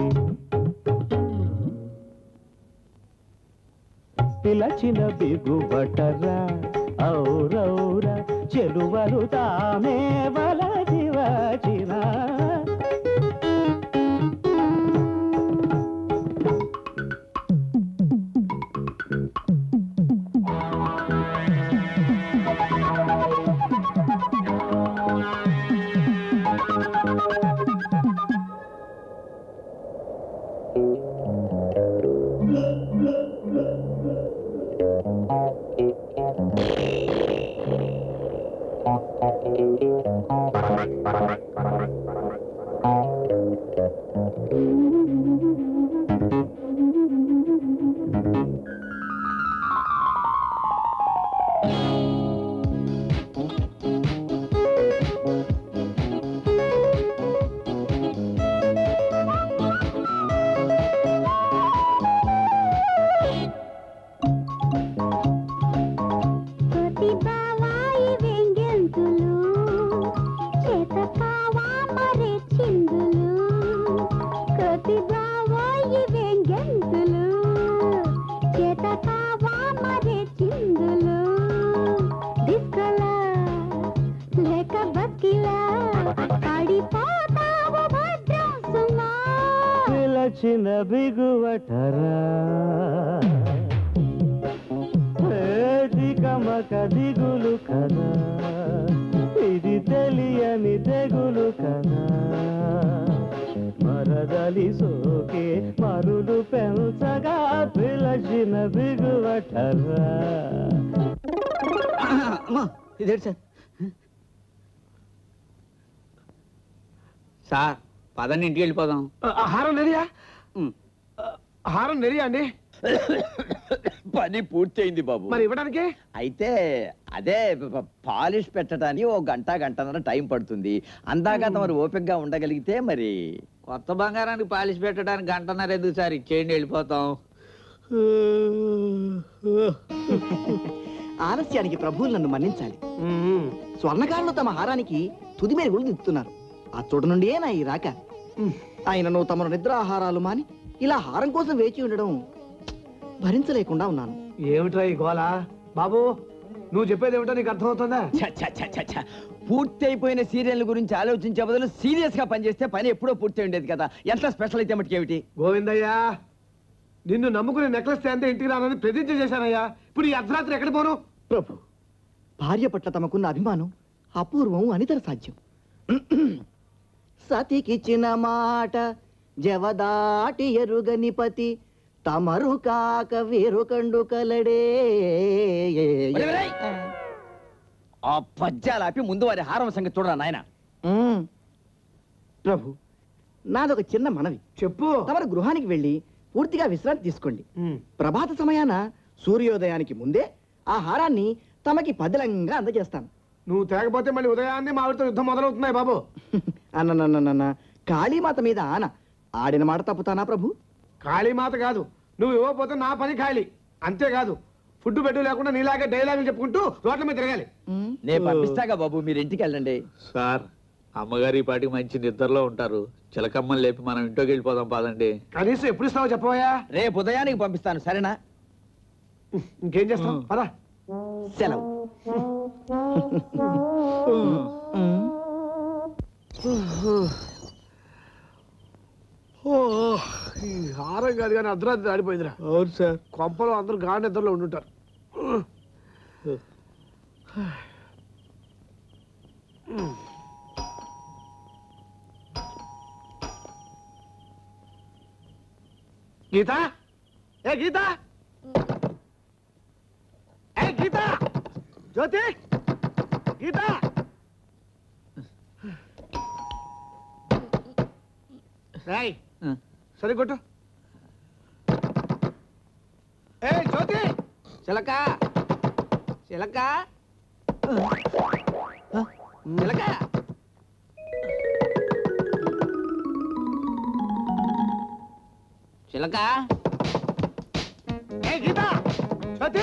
పిలచిన బిగుబటరా ఔరౌర చెలువలు తామే వలది వచ్చిన కోతి బావాయి వెంగెంతులు చేత కావా మరే చిందులు కోతి బావాయి వెంగెంతులు చేత కావా మరే చిందులు డిస్కలా లేక బస్కిలా పడిపోతావు భద్రం సుమా పిలచిన బిగువటరా దిగమక దిగులు కదా ఇది తెలియని తెగులు కదా మరదలి సోకే మరులు పెంచగా పిలచిన బిగువటరా అమ్మా ఇదేంటి సార్ సార్ పదండి ఇంటికి వెళ్ళిపోదాం హారం నెరియా హారం నెరియా అండి పని పూర్తయింది బాబు మరి ఇవ్వడానికి అయితే అదే ప- పాలిష్ పెట్టడానికి ఓ గంట గంటన్నర టైం పడుతుంది అందాక తమరు ఓపికగా ఉండగలిగితే మరి కొత్త బంగారానికి పాలిష్ పెట్టడానికి గంటన్నర ఎందుకు సార్ ఇచ్చేయండి వెళ్ళిపోతాం ఆలస్యానికి ప్రభువులు నన్ను మన్నించాలి స్వర్ణకారులు తమ హారానికి తుది మెరుగులు దిద్దుతున్నారు ఆ చోటు నుండియే నా ఈ రాక ఆయనను తమ నిద్రాహారాలు మాని ఇలా హారం కోసం వేచి ఉండడం భరించలేకుండా ఉన్నాను ఏమిట్రా ఈ గోల బాబు నువ్వు చెప్పేది ఏమిటో నీకు అర్థమవుతుందా ఛ, ఛ, ఛ, ఛ, ఛ. పూర్తి అయిపోయిన సీరియల్ గురించి ఆలోచించే బదులు సీరియస్ గా పనిచేస్తే పని ఎప్పుడో పూర్తి అయి ఉండేది కదా ఎంత స్పెషల్ అయితే మటుకు ఏమిటి గోవిందయ్యా నిన్ను నమ్ముకుని నెక్లెస్ తేంతే ఇంటికి రానని ప్రతిజ్ఞ చేశానయ్యా ఇప్పుడు ఈ అర్ధరాత్రి ఎక్కడ పోను ప్రభు భార్య పట్ల తమకున్న అభిమానం అపూర్వం అనితర సాధ్యం సతికిచ్చిన మాట జవదాటి ఎరుగని పతి తమరు కాక వేరు కండు కలడే ఒరేయ్, ఒరేయ్. ఆ పద్యాలు ఆపి ముందు వారి హారం సంగతి చూడరా నాయన ఉమ్. ప్రభు నాదొక చిన్న మనవి చెప్పు తమరు గృహానికి వెళ్ళి పూర్తిగా విశ్రాంతి తీసుకోండి ప్రభాత సమయాన సూర్యోదయానికి ముందే ఆ హారాన్ని తమకి పదిలంగా అందజేస్తాను నువ్వు తేకపోతే మళ్ళీ ఉదయాన్నే మావిడితో యుద్ధం మొదలవుతున్నాయి బాబు అన్ననన్ననన్న కాళీమాత మీద ఆన ఆడిన మాట తప్పుతానా ప్రభు కాళీమాత కాదు నువ్వు ఇవ్వకపోతే నా పని ఖాళీ అంతేకాదు ఫుడ్ పెట్టు లేకుండా నీలాగే డైలాగులు చెప్పుకుంటూ రోడ్ల మీద తిరగాలి నేను పంపిస్తాగా బాబు మీరు ఇంటికి వెళ్ళండి సార్ అమ్మగారి ఈ పాటికి మంచి నిద్రలో ఉంటారు చిలకమ్మని లేపి మనం ఇంట్లోకి వెళ్ళిపోదాం పదండి కనీసం ఎప్పుడు ఇస్తావో చెప్పవయ్యా రేపు ఉదయానికి పంపిస్తాను సరేనా ఇంకేం చేస్తాం పదా సెలవు ఓ, ఈ హారం కాదు కానీ అర్ధరాత్రి ఆడిపోయిందిరా అవును సార్ కొంపలో అందరూ గాఢ నిద్రలో ఉండుంటారు గీత ఏ గీత ఏ గీత జ్యోతి గీత రాయ్ సరే కొట్టు ఏ జ్యోతి చిలక చిలక చిలక చిలక ఏ గీత జ్యోతి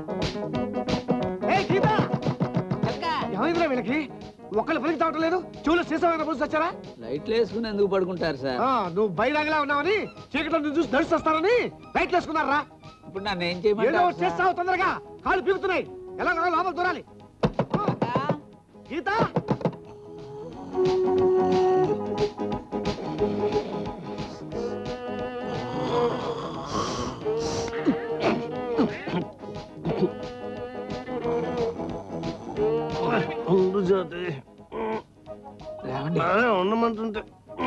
ఏ గీత ఏమైందిరా వీళ్ళకి ఒక్కళ్ళు పలికి తాగటం లేదు చెవులు సీసమైన పూసి వచ్చారా లైట్లు వేసుకుని ఎందుకు పడుకుంటారు సార్ ఆ, నువ్వు బయలాగలా ఉన్నావని చీకట్లో నిన్ను చూసి నడుస్తూ వస్తారని లైట్లు వేసుకున్నారా ఇప్పుడు నన్ను ఏం ఏదో చేయమంటారు ఒకటి చేస్తావు తొందరగా కాళ్ళు పీకుతున్నాయి ఎలా లోపల దూరాలి గీత ఉండు జ్యోతి లేవండి ఉండమంటుంటే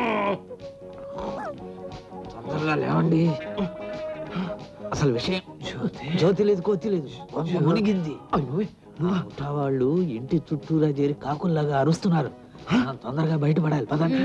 తొందరగా లేవండి అసలు విషయం జ్యోతి జ్యోతి లేదు కోతి లేదు కొంప మునిగింది ముఠా వాళ్ళు ఇంటి చుట్టూరా చేరి కాకుల్లాగా అరుస్తున్నారు మనం తొందరగా బయటపడాలి పదండి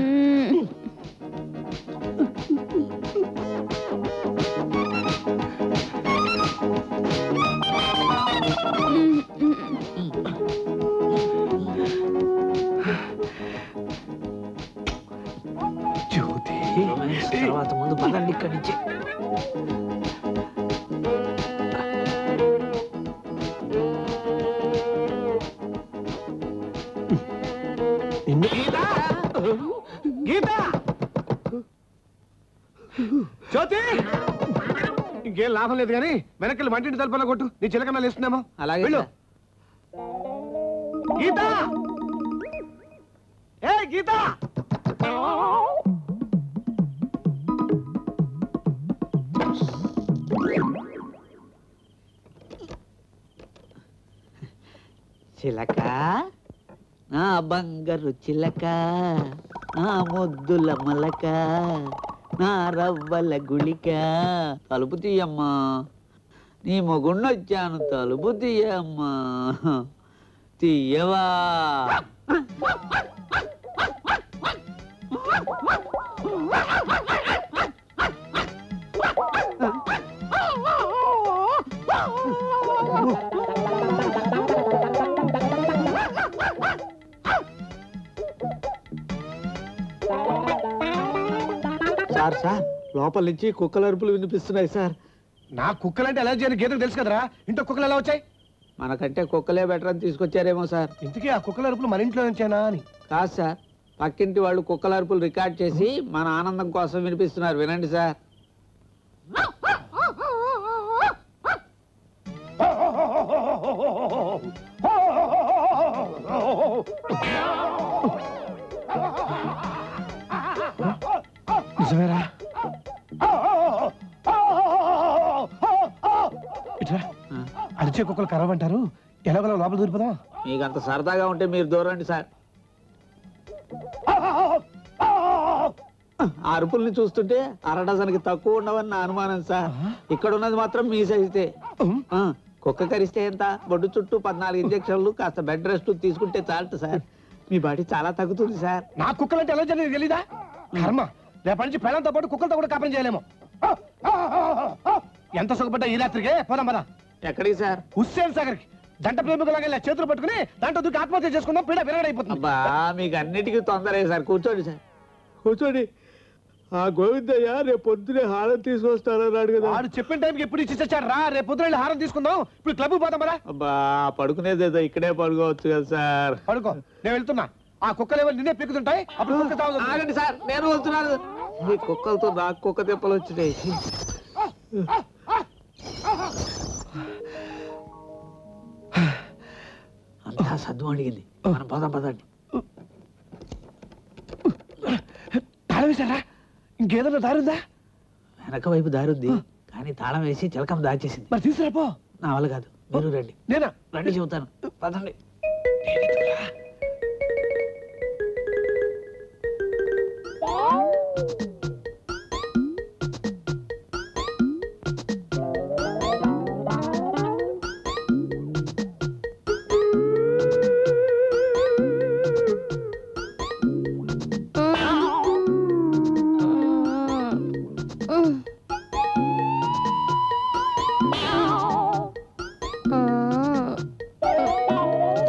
జ్యోతి తర్వాత ముందు పదండి ఇక్కడి నుంచి గీత గీత జ్యోతి ఇంకేం లాభం లేదు కానీ వెనక్కి వంటింటి తలుపులో కొట్టు నీ చిలకన్నా లేస్తున్నామో అలాగే వెళ్ళు గీత ఏ గీత చిలక నా బంగారు చిలక నా ముద్దుల మలక నా రవ్వల గుళిక తలుపు తీయమ్మా నీ మొగుణ్ణొచ్చాను తలుపు తీయమ్మా తీయవా సార్ సార్ లోపల నుంచి కుక్కల అరుపులు వినిపిస్తున్నాయి సార్ నా కుక్కలంటే ఎలర్జీ అని గీతకు తెలుసు కదరా ఇంట్లో కుక్కలు ఎలా వచ్చాయి మనకంటే కుక్కలే బెటర్ అని తీసుకొచ్చారేమో సార్ ఇంతకీ ఆ కుక్కల అరుపులు మన ఇంట్లో నుంచేనా అని కాదు సార్ పక్కింటి వాళ్ళు కుక్కల అరుపులు రికార్డ్ చేసి మన ఆనందం కోసం వినిపిస్తున్నారు వినండి సార్ నిజమేరా ఇట్రా అరిచే కుక్కలు కరవంటారు ఎలాగోలా లోపల దూరిపోదాం మీకు అంత సరదాగా ఉంటే మీరు దూరండి సార్ ఆ అరుపుల్ని చూస్తుంటే అర డజన్కి తక్కువ ఉండవని నా అనుమానం సార్ ఇక్కడ ఉన్నది మాత్రం మీ సైజుతే ఆ, కుక్క కరిస్తే ఎంత బొడ్డు చుట్టూ పద్నాలుగు ఇంజక్షన్లు కాస్త బెడ్ రెస్ట్ తీసుకుంటే చాలట సార్ మీ బాడీ చాలా తగ్గుతుంది సార్ నా కుక్కలంటే ఎలర్జీ అనేది తెలీదా కర్మ రేపటి నుంచి పిల్లలతో పాటు కుక్కలతో కూడా కాపురం చేయలేము ఎంత సుఖపడ్డా ఈ రాత్రికే పోదాం పదా ఎక్కడికి సార్ హుస్సేన్ సాగర్ కి జంట ప్రేమికులాగా ఇలా చేతులు పట్టుకుని దాంట్లో దూకి ఆత్మహత్య చేసుకుందాం పీడ విరగడైపోతుంది అబ్బా మీకు అన్నిటికీ తొందరే సార్ కూర్చోండి సార్ కూర్చోండి ఆ గోవిందయ్య రేపు పొద్దునే హారం తీసుకొస్తానన్నాడు కదా వాడు చెప్పిన టైంకి ఎప్పుడు ఇచ్చి చచ్చాడు రా రేపు పొద్దున వెళ్ళి హారం తీసుకుందాం ఇప్పుడు క్లబ్ పోదాం పదా అబ్బా పడుకునేదేదో ఇక్కడే పడుకోవచ్చు కదా సార్ పడుకో నేను వెళ్తున్నా ఆ కుక్కలు ఏమో నిన్నే పీకుతుంటాయి అప్పుడు కుక్క తాగుతుంది. ఆగండి సార్ నేను వెళ్తున్నాను ఈ కుక్కలతో నాకు కుక్క తిప్పలు వచ్చినాయి అంతా సద్దు అడిగింది మనం పదం పదండి తాళం వేశారా ఇంకేదన్నా దారుందా వెనక వైపు దారుంది కానీ తాళం వేసి చిలకం దాచేసింది మరి తీసుకురాపో నా వల్ల కాదు మీరు రండి నేనా రండి చెబుతాను పదండి ఆ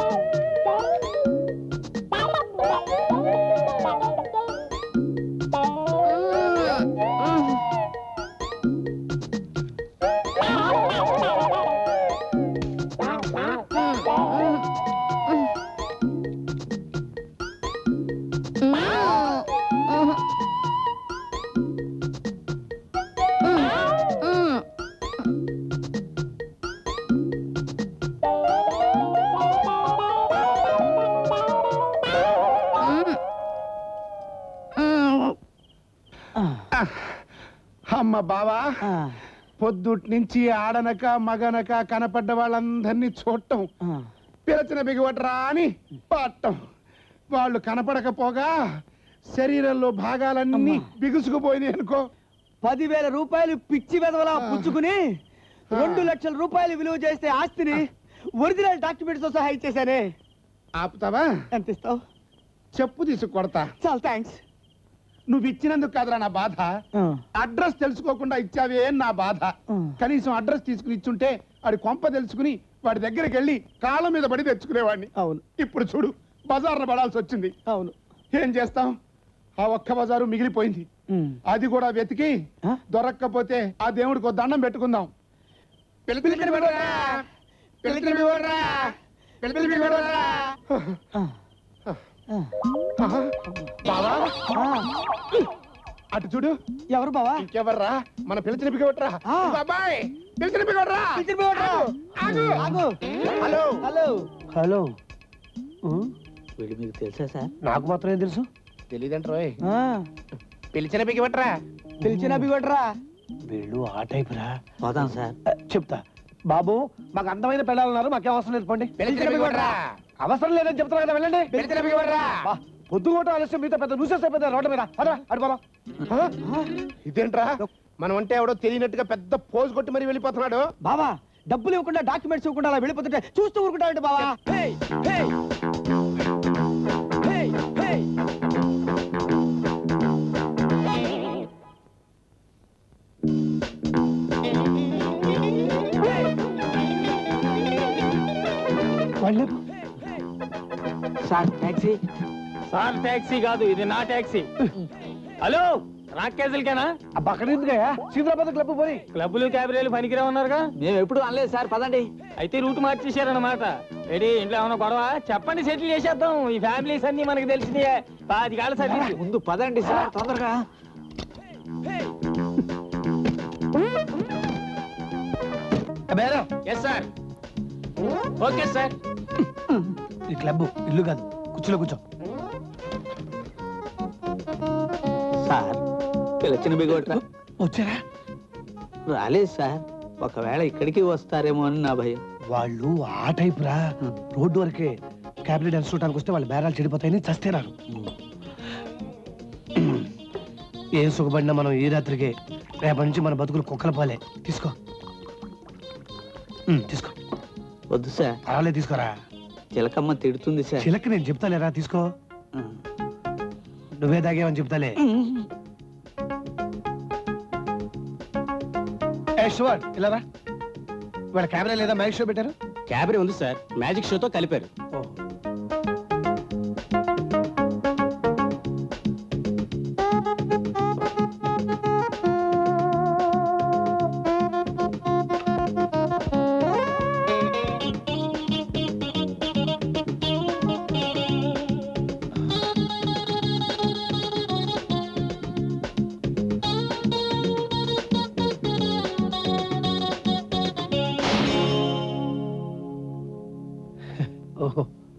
అమ్మ బావా పొద్దుటి నుంచి ఆడనక మగనక కనపడ్డ వాళ్ళందరినీ చూడటం పిలచిన బిగువట్రా అని పట్టం వాళ్ళు కనపడకపోగా శరీరంలో భాగాలన్నీ బిగుసుకుపోయినాయి అనుకో పదివేల రూపాయలు పిచ్చి వెదవలా పుచ్చుకుని రెండు లక్షల రూపాయలు విలువ చేసే ఆస్తిని ఒరిజినల్ డాక్యుమెంట్స్ తో సహా ఇచ్చేసానే ఆపుతావా ఎంత ఇస్తావు చెప్పు తీసుకు కొడతా చాలా థ్యాంక్స్ నువ్వు ఇచ్చినందుకు కాదురా నా బాధ అడ్రస్ తెలుసుకోకుండా ఇచ్చావే అని నా బాధ కనీసం అడ్రస్ తీసుకుని ఇచ్చుంటే వాడి కొంప తెలుసుకుని వాడి దగ్గరికి వెళ్ళి కాళ్ళ మీద పడి తెచ్చుకునేవాడిని అవును ఇప్పుడు చూడు బజార్న పడాల్సి వచ్చింది అవును ఏం చేస్తాం ఆ ఒక్క బజారు మిగిలిపోయింది అది కూడా వెతికి దొరక్కపోతే ఆ దేవుడికి ఓ దండం పెట్టుకుందాం పిలిపిలిపిలి బిడ్డోరా! పిలిపిలిపి బిడ్డోరా! పిలిపిలిపి బిడ్డోరా! ఆహా! బావా అటు చూడు ఎవరు బావా ఇంకెవర్రా మన పిలిచిన బిగొట్రా బాబాయ్ పిలిచిన బిగొట్రా పిలిచిన బిగొట్రా ఆగు ఆగు హలో హలో హలో వీడు మీకు తెలుసా సార్ నాకు మాత్రం ఏం తెలుసు తెలియదంట్రోయ్ పిలిచిన బిగొట్రా పిలిచిన బిగొట్రా వీళ్ళు ఆ టైప్ రా పోదాం సార్ చెప్తా బాబు మాకు అందమైన పెళ్ళాలన్నారు మాకేం అవసరం లేదు పండి పిలిచిన బిగొట్రా అవసరం లేదని చెప్తున్నా కదా వెళ్ళండి పిలిచిన బిగొట్రా పొద్దుగోట ఆలస్యం మీతో పెద్ద న్యూసెస్ అయిపోతుంది రోడ్డు మీద అదరా అడిపోదాం ఇదేంట్రా మనం అంటే ఎవడో తెలియనట్టుగా పెద్ద పోజ్ కొట్టి మరి వెళ్ళిపోతున్నాడు బావా డబ్బులు ఇవ్వకుండా డాక్యుమెంట్స్ ఇవ్వకుండా అలా వెళ్ళిపోతుంటే చూస్తూ ఊరుకుంటావంటే బావా hey hey hey hey sir taxi sir taxi కాదు ఇది నా ట్యాక్సీ హలో రాకేజీలకేనా అబ్బా అక్కడ ఎందుకయ్యా సీతాబాద్ క్లబ్ పోయి క్లబ్బులు క్యాబరీలు పనికిరా ఉన్నారుగా మేము ఎప్పుడు అనలేదు సార్ పదండి అయితే రూట్ మార్చేశారన్నమాట రెడీ ఇంట్లో ఏమైనా గొడవ చెప్పండి సెటిల్ చేసేద్దాం ఈ ఫ్యామిలీస్ అన్ని మనకి తెలిసినాయే పాతి కాళ్ళ సర్వీస్ ముందు పదండి సార్ తొందరగా ఎస్ సార్ ఓకే సార్ ఈ క్లబ్ ఇల్లు కాదు కూర్చోలో కూర్చో సార్ పిలిచిన బిగొట్రా వచ్చారా రాలేదు సార్ ఒకవేళ ఇక్కడికి వస్తారేమో అని నా భయం వాళ్ళు ఆ టైప్ రా రోడ్డు వరకే క్యాబినెట్ ఎన్స్ చూడటానికి వస్తే వాళ్ళ బేరాలు చెడిపోతాయని చస్తేరారు ఏం సుఖపడినా మనం ఈ రాత్రికే రేపటి నుంచి మన బతుకులు కుక్కల పాలే తీసుకో ఉమ్, తీసుకో వద్దు సార్ పర్వాలేదు తీసుకోరా చిలకమ్మ తిడుతుంది సార్ చిలక నేను చెప్తాలేరా తీసుకో నువ్వే తాగేవని చెప్తాలే ఏ శివర్ ఇలా రా వాళ్ళ కెమెరా లేదా మైక్ షో పెట్టారు క్యాబరీ ఉంది సార్ మ్యాజిక్ షోతో కలిపారు ఓహో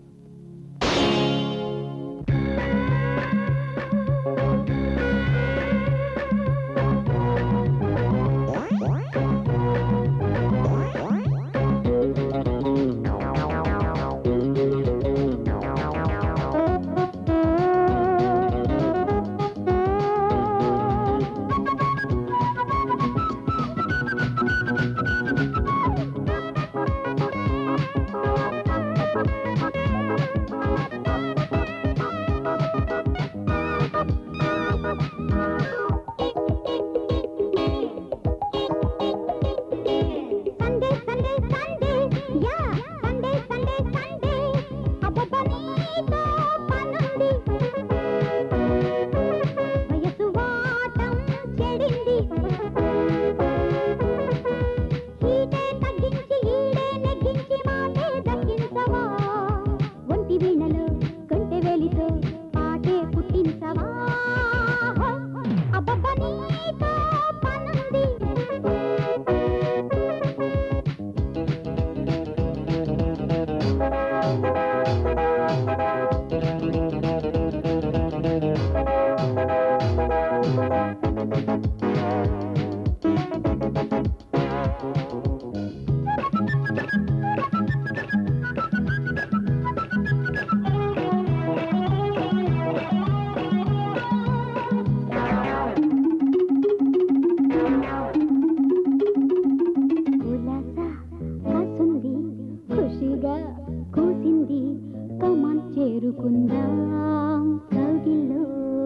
కమాన్ చేరుకుందాం కౌగిల్లో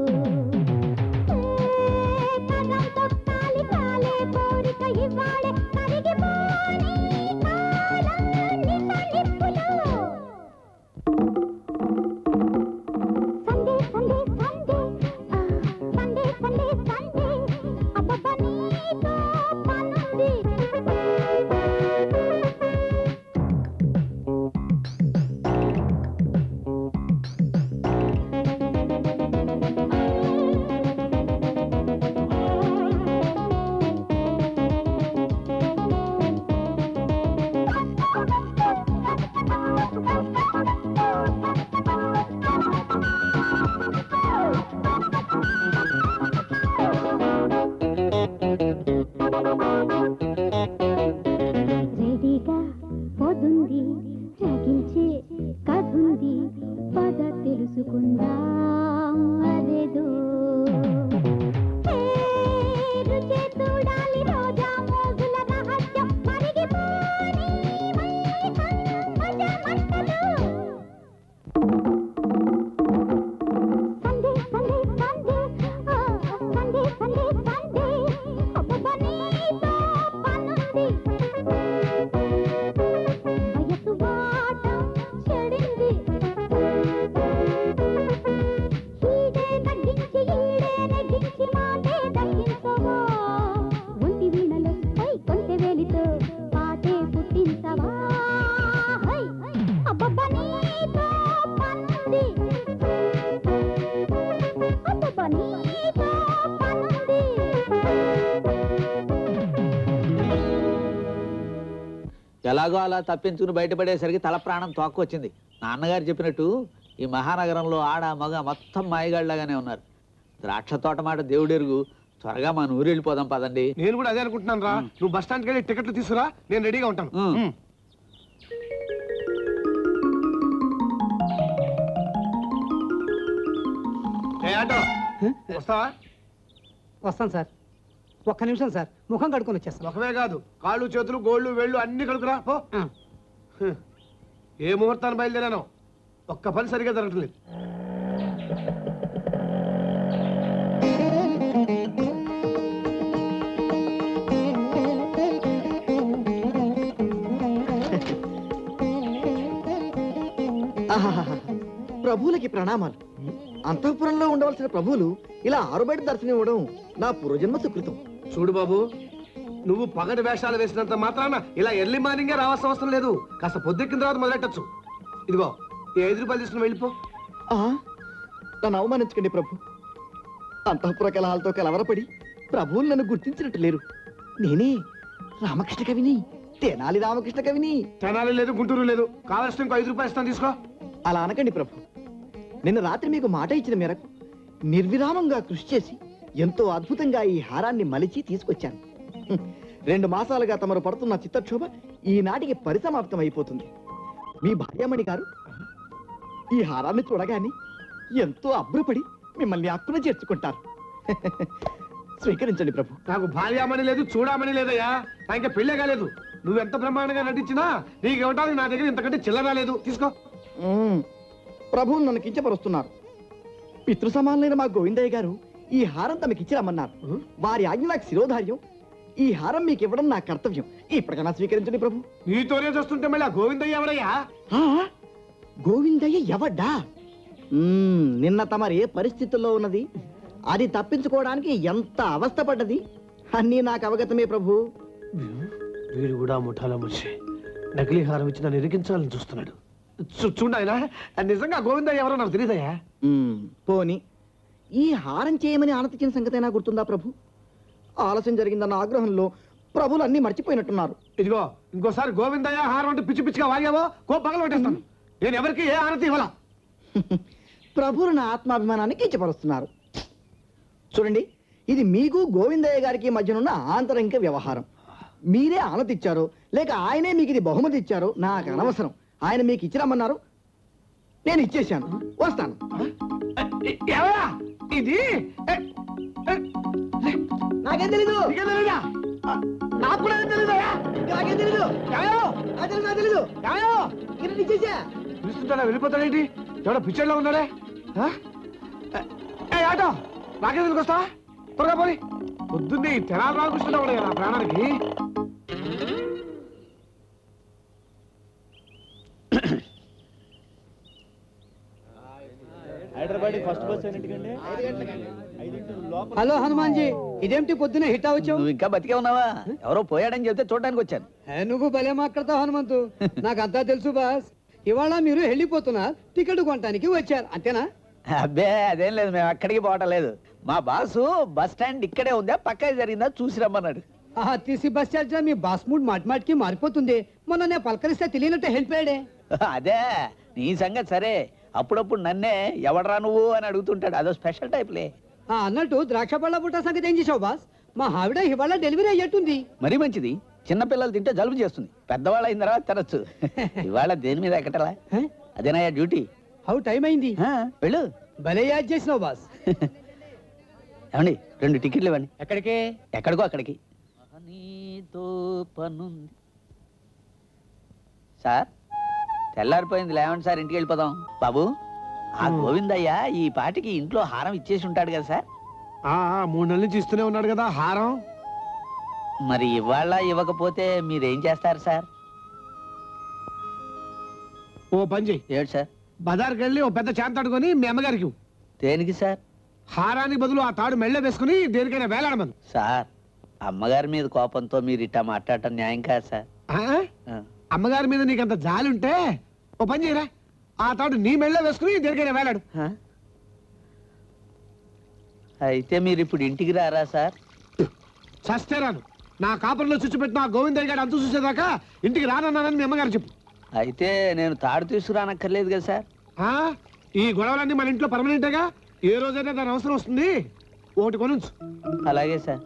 కదం తొక్కాలి కాలే కోరిక ఇవ్వాలే కరిగిపోని కాలం నిన్న నిప్పులో సండే సండే సండే ఆ, సండే సండే సండే అబ్బబ్బ నీతో పనుంది రెడీగా పోతుంది రగించే కథుంది పద తెలుసుకుందాం అదేదో ఏ, రుచే చూడాలి రోజా మోగుల రహస్యం మరిగిపోని మైకం మజా మంటలు. సండే సండే సండే ఆ, సండే సండే సండే అబ్బబ్బ నీతో పనుంది వయసు బాట చెడింది ఈడే తగ్గించి ఈడే నెగ్గించి మాటే దక్కించవా ఒంటి వీణలో హై కొంటె వేలితో పాటే పుట్టించవా హై అబ్బబ్బ నీతో పనుంది అబ్బబ్బ నీతో పనుంది ఎలాగో అలా తప్పించుకుని బయటపడేసరికి తల ప్రాణం తోక్కొచ్చింది నాన్నగారు చెప్పినట్టు ఈ మహానగరంలో ఆడ మగ మొత్తం మాయగాళ్ళగానే ఉన్నారు ద్రాక్ష తోట మాట దేవుడెరుగు త్వరగా మన ఊరు వెళ్ళిపోదాం పదండి నేను కూడా అదే అనుకుంటున్నాను రా నువ్వు బస్ స్టాండ్కి వెళ్ళి టికెట్లు తీసుకురా నేను రెడీగా ఉంటాను ఉమ్. ఏ ఆటో వస్తావా వస్తాను సార్ ఒక్క నిమిషం సార్ ముఖం కడుకొని వచ్చేస్తాను ఒకవే కాదు కాళ్ళు చేతులు గోళ్ళు వేళ్ళు అన్ని కడుకురా పో హ్మ్. ఏ ముహూర్తాన్ని బయలుదేరాను ఒక్క పని సరిగా జరగట్లేదు ఆహాహాహా. ప్రభువులకి ప్రణామాలు అంతఃపురంలో ఉండవలసిన ప్రభువులు ఇలా ఆరుబయట దర్శనం ఇవ్వడం నా పూర్వజన్మ సుకృతం చూడు బాబు నువ్వు పగటి వేషాలు వేసినంత మాత్రాన ఇలా ఎర్లీ మార్నింగే రావాల్సిన అవసరం లేదు కాస్త పొద్దెక్కిన తర్వాత మొదలెట్టచ్చు ఇదిగో ఈ ఐదు రూపాయలు తీసుకుని వెళ్ళిపో ఆ, నన్ను అవమానించకండి ప్రభు అంతఃపుర కలహాలతో కలవరపడి ప్రభువులు నన్ను గుర్తించినట్టు లేరు నేనే రామకృష్ణ కవిని తెనాలి రామకృష్ణ కవిని తెనాలి లేదు గుంటూరు లేదు కావాల్సిన ఇంకో ఐదు రూపాయలు ఇస్తాను తీసుకో అలా అనకండి ప్రభు నిన్న రాత్రి మీకు మాట ఇచ్చిన మేరకు నిర్విరామంగా కృషి చేసి ఎంతో అద్భుతంగా ఈ హారాన్ని మలిచి తీసుకొచ్చాను హ్మ్. రెండు మాసాలుగా తమరు పడుతున్న చిత్తక్షోభ ఈనాటికి పరిసమాప్తం అయిపోతుంది మీ భార్యామణి గారు ఈ హారాన్ని చూడగానే ఎంతో అభ్రపడి మిమ్మల్ని అక్కున చేర్చుకుంటారు స్వీకరించండి ప్రభు నాకు భార్యామణి లేదు చూడమని లేదయ్యా నా ఇంకా పెళ్ళే కాలేదు నువ్వు ఎంత బ్రహ్మాండంగా నటించినా నీకు ఇవ్వడానికి నా దగ్గర ఇంతకంటే చిల్లర లేదు తీసుకో మ్మ్. ప్రభువు నన్ను కించపరుస్తున్నారు పితృ సమానులైన మా గోవిందయ్య గారు ఈ హారం తమకి ఇచ్చి రమ్మన్నారు వారి ఆజ్ఞ నాకు శిరోధార్యం ఈ హారం మీకు ఇవ్వడం నా కర్తవ్యం ఇప్పటికైనా స్వీకరించండి ప్రభు నీతోనే చూస్తుంటే మళ్ళీ ఆ గోవిందయ్య ఎవరయ్యా ఆ? గోవిందయ్య ఎవడ్డా మ్మ్, నిన్న తమరు ఏ పరిస్థితుల్లో ఉన్నది అది తప్పించుకోవడానికి ఎంత అవస్థపడ్డది అన్నీ నాకు అవగతమే ప్రభు వీడు కూడా ముఠాలో ముచ్చి నకిలీ హారం ఇచ్చి నన్ను ఇరికించాలని చూస్తున్నాడు చూ- చూడు ఆయన నిజంగా గోవిందయ్య ఎవరో నాకు తెలియదయ్యా మ్మ్, పోని ఈ హారం చేయమని ఆనతించిన సంగతైనా గుర్తుందా ప్రభు ఆలస్యం జరిగిందన్న ఆగ్రహంలో ప్రభులు అన్ని మర్చిపోయినట్టున్నారు ఇదిగో ఇంకోసారి గోవిందయ్య హారం అంటే పిచ్చి పిచ్చిగా వాగావో కో పగల కొట్టేస్తాను నేను ఎవరికి ఏ ఆనతి ఇవ్వాలా ప్రభువులు నా ఆత్మాభిమానాన్ని కించపరుస్తున్నారు చూడండి ఇది మీకు గోవిందయ్య గారికి మధ్యనున్న ఆంతరంగిక వ్యవహారం మీరే ఆనతి ఇచ్చారో లేక ఆయనే మీకు ఇది బహుమతి ఇచ్చారో నాకు అనవసరం ఆయన మీకు ఇచ్చిరమ్మన్నారు నేను ఇచ్చేశాను వస్తాను ఎవరా ఇది నాకేం తెలీదు నాకు కూడా ఏం తెలీదు నాకేం తెలీదు నాకు తెలీదు నాకు తెలీదు ఇక్కడ ఇచ్చేసా ఆలోచిస్తాడా వెళ్ళిపోతాడేంటి ఎవడో పిక్చర్లో ఉన్నాడే ఆ? ఏ ఆటో నాకే వస్తా త్వరగా పోయి పొద్దున్నే ఈ తెనాలి రామకృష్ణ ఉండే కదా ప్రాణానికి హైదరాబాద్ ఫస్ట్ బస్ ఎన్నింటికండి హలో హనుమాన్ జీ ఇదేమిటి పొద్దున హిట్ అవ్వచ్చు నువ్వు ఇంకా బతికే ఉన్నావా ఎవరో పోయాడని చెప్తే చూడడానికి వచ్చాను నువ్వు భలే మాట్లాడతావు హనుమంతు నాకంతా తెలుసు బాస్ ఇవాళ మీరు వెళ్ళిపోతున్నా టికెట్ కొనడానికి వచ్చారు అంతేనా అబ్బే అదేం లేదు మేము అక్కడికి పోవటం లేదు మా బాసు బస్ స్టాండ్ ఇక్కడే ఉందా పక్కనే జరిగిందా చూసి రమ్మన్నాడు ఆ తీసి బస్ ఛార్జ్ మీ బాస్ మూడ్ మాటి మాటికి మారిపోతుంది మొన్న నేను పలకరిస్తే తెలియనట్టే హెల్ప్ అయ్యాడే అదే నీ సంగతి సరే అప్పుడప్పుడు నన్నే ఎవడరా నువ్వు అని అడుగుతుంటాడు అదో స్పెషల్ టైప్లే ఆ, అన్నట్టు ద్రాక్ష పళ్ళ బుట్ట సంగతి ఏం చేసావు బాస్ మా ఆవిడ ఇవాళ డెలివరీ అయ్యేట్టుంది మరీ మంచిది చిన్న పిల్లలు తింటే జలుబు చేస్తుంది పెద్దవాళ్ళు అయిన తర్వాత తినచ్చు ఇవాళ దేని మీద ఎక్కటలా అదేనయ్యా డ్యూటీ హౌ టైం అయింది వెళ్ళు భలే యాద్ చేసినావు బాస్ ఏమండి రెండు టికెట్లు ఇవ్వండి ఎక్కడికి ఎక్కడికో అక్కడికి నీతో పనుంది సార్ తెల్లారిపోయింది లేవండి సార్ ఇంటికి వెళ్ళిపోదాం బాబు ఆ గోవిందయ్య ఈ పాటికి ఇంట్లో హారం ఇచ్చేసి ఉంటాడు కదా సార్ ఆ, ఆ, మూడు నెలల నుంచి ఇస్తూనే ఉన్నాడు కదా హారం మరి ఇవాళ ఇవ్వకపోతే మీరేం చేస్తారు సార్ ఓ పని చెయ్యి ఏడు సార్ బజార్కి వెళ్ళి ఓ పెద్ద చేత అడుకొని మీ అమ్మగారికి ఇవ్వు. దేనికి సార్ హారానికి బదులు ఆ తాడు మెళ్ళ వేసుకుని దేనికైనా వేలాడమను సార్ అమ్మగారి మీద కోపంతో మీరు ఇట్టా మాట్లాడటం న్యాయం కాదు సార్ ఆ? ఆ. అమ్మగారి మీద నీకంత జాలి ఉంటే ఓ పని చేయరా ఆ తాడు నీ మెళ్ళ వేసుకుని దేనికైనా వేలాడు అయితే మీరు ఇప్పుడు ఇంటికి రారా సార్ చస్తే రాను నా కాపురంలో చుచ్చుపెట్టిన ఆ గోవిందయ్య గారు అంతు చూసేదాకా ఇంటికి రానన్నానని మీ అమ్మగారు చెప్పు అయితే నేను తాడు తీసుకురానక్కర్లేదు కదా సార్ ఆ? ఈ గొడవలన్నీ మన ఇంట్లో పర్మనెంటేగా ఏ రోజైనా దాని అవసరం వస్తుంది ఒకటి కొనుంచు అలాగే సార్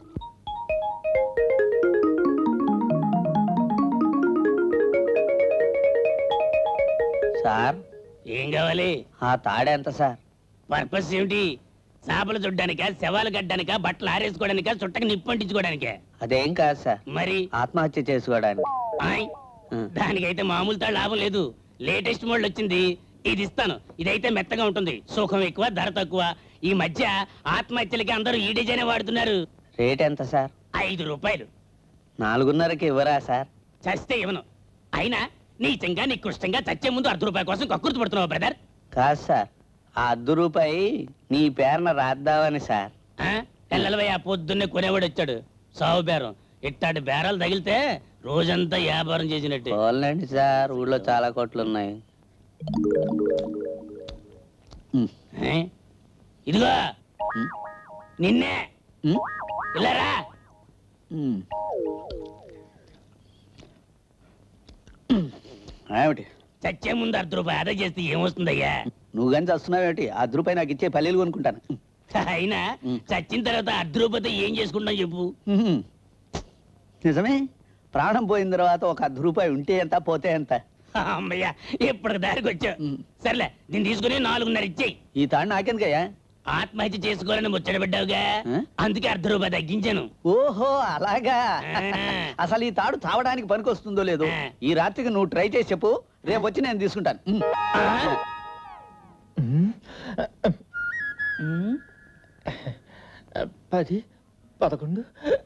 సార్ ఏం కావాలి ఆ తాడు ఎంత సార్ పర్పస్ ఏమిటి చేపలు చుడ్డానికా శవాలు గడ్డానికా బట్టలు ఆరేసుకోవడానికా చుట్టకి నిప్పు అంటించుకోవడానికే అదేం కాదు సార్ మరి ఆత్మహత్య చేసుకోవడానికి ఆయ్, దానికైతే మామూలు తాడు లాభం లేదు లేటెస్ట్ మోడల్ వచ్చింది ఇది ఇస్తాను ఇదైతే మెత్తగా ఉంటుంది సుఖం ఎక్కువ ధర తక్కువ ఈ మధ్య ఆత్మహత్యలకి అందరూ ఈ డిజైన్ వాడుతున్నారు రేట్ ఎంత సార్ ఐదు రూపాయలు నాలుగున్నరకి ఇవ్వరా సార్ చస్తే ఇవ్వను అయినా నీచంగా నికృష్టంగా చచ్చే ముందు అర్ధ రూపాయల కోసం కక్కుర్తి పడుతున్నావు బ్రదర్ కాదు సార్ ఆ అర్ధ రూపాయి నీ పేరున రాద్దామని సార్ పిల్లలవయ్య పొద్దున్నే కొనేవాడు వచ్చాడు సావు బేరం ఇట్టాడు బేరాలు తగిలితే రోజంతా వ్యాపారం చేసినట్టు పోలండి సార్ ఊళ్ళో చాలా కోట్లు ఉన్నాయి ఏ? ఇదిగో నిన్నే ఇల్లరా ఏమిటి చచ్చే ముందు అర్ధ రూపాయి ఆదా చేస్తే ఏమొస్తుందయ్యా నువ్వు కానీ చస్తున్నావు ఏమిటి ఆ అర్ధ రూపాయి నాకు ఇచ్చే పల్లెలు కొనుక్కుంటాను అయినా చచ్చిన తర్వాత అర్ధ రూపాయితో ఏం చేసుకుంటాం చెప్పు హ్మ్. నిజమే ప్రాణం పోయిన తర్వాత ఒక అర్ధ రూపాయి ఉంటే ఎంత పోతే ఎంత అమ్మయ్యా ఇప్పుడు దారికి వచ్చావు సర్లే దీన్ని తీసుకుని నాలుగున్నర ఇచ్చేయి ఈ తాడు నాకెందుకయ్యా ఆత్మహత్య చేసుకోవాలని ముచ్చట పెట్టావుగా అందుకే అర్ధ రూపాయి తగ్గించాను ఓహో అలాగా అసలు ఈ తాడు తావడానికి పనికొస్తుందో లేదో ఈ రాత్రికి నువ్వు ట్రై చేసి చెప్పు రేపు వచ్చి నేను తీసుకుంటాను పది పదకొండు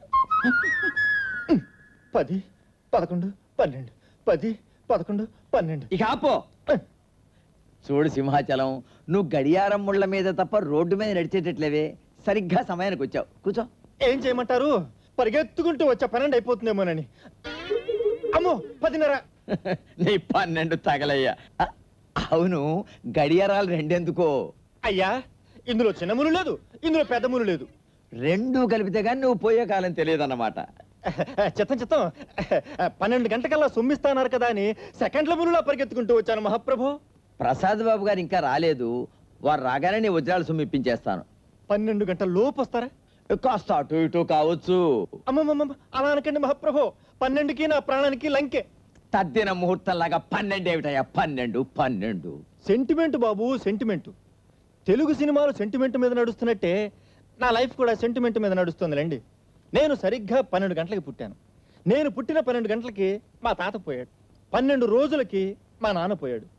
పది పదకొండు పన్నెండు పది పదకొండు పన్నెండు ఇక ఆపో చూడు సింహాచలం నువ్వు గడియారం ముళ్ళ మీద తప్ప రోడ్డు మీద నడిచేటట్లేవే సరిగ్గా సమయానికి వచ్చావు కూర్చో ఏం చేయమంటారు పరిగెత్తుకుంటూ వచ్చా పన్నెండు అయిపోతుందేమోనని అమ్మో పదిన్నర నీ పన్నెండు తగలయ్యా అ, అవును గడియారాలు రెండెందుకో అయ్యా ఇందులో చిన్న మును లేదు ఇందులో పెద్ద మును లేదు రెండు కలిపితే కానీ నువ్వు పోయే కాలం తెలియదన్నమాట చిత్తం చిత్తం పన్నెండు గంటకల్లా సొమ్మిస్తాన్నారు కదా అని సెకండ్ల మునులా పరిగెత్తుకుంటూ వచ్చాను మహాప్రభు ప్రసాద్ బాబు గారు ఇంకా రాలేదు వారు రాగానే నీ వజ్రాలు సొమ్మిప్పించేస్తాను పన్నెండు గంటల లోపు వస్తారా కాస్త అటు ఇటు కావచ్చు అమ్మమ్మమ్మ అలా అనకండి మహాప్రభు పన్నెండుకి నా ప్రాణానికి లంకే తద్దిన ముహూర్తం లాగా పన్నెండు ఏమిటయ్యా పన్నెండు పన్నెండు సెంటిమెంట్ బాబు సెంటిమెంట్ తెలుగు సినిమాలు సెంటిమెంట్ మీద నడుస్తున్నట్టే నా లైఫ్ కూడా సెంటిమెంట్ మీద నడుస్తుందిలేండి నేను సరిగ్గా పన్నెండు గంటలకి పుట్టాను నేను పుట్టిన పన్నెండు గంటలకి మా తాత పోయాడు పన్నెండు రోజులకి మా నాన్న పోయాడు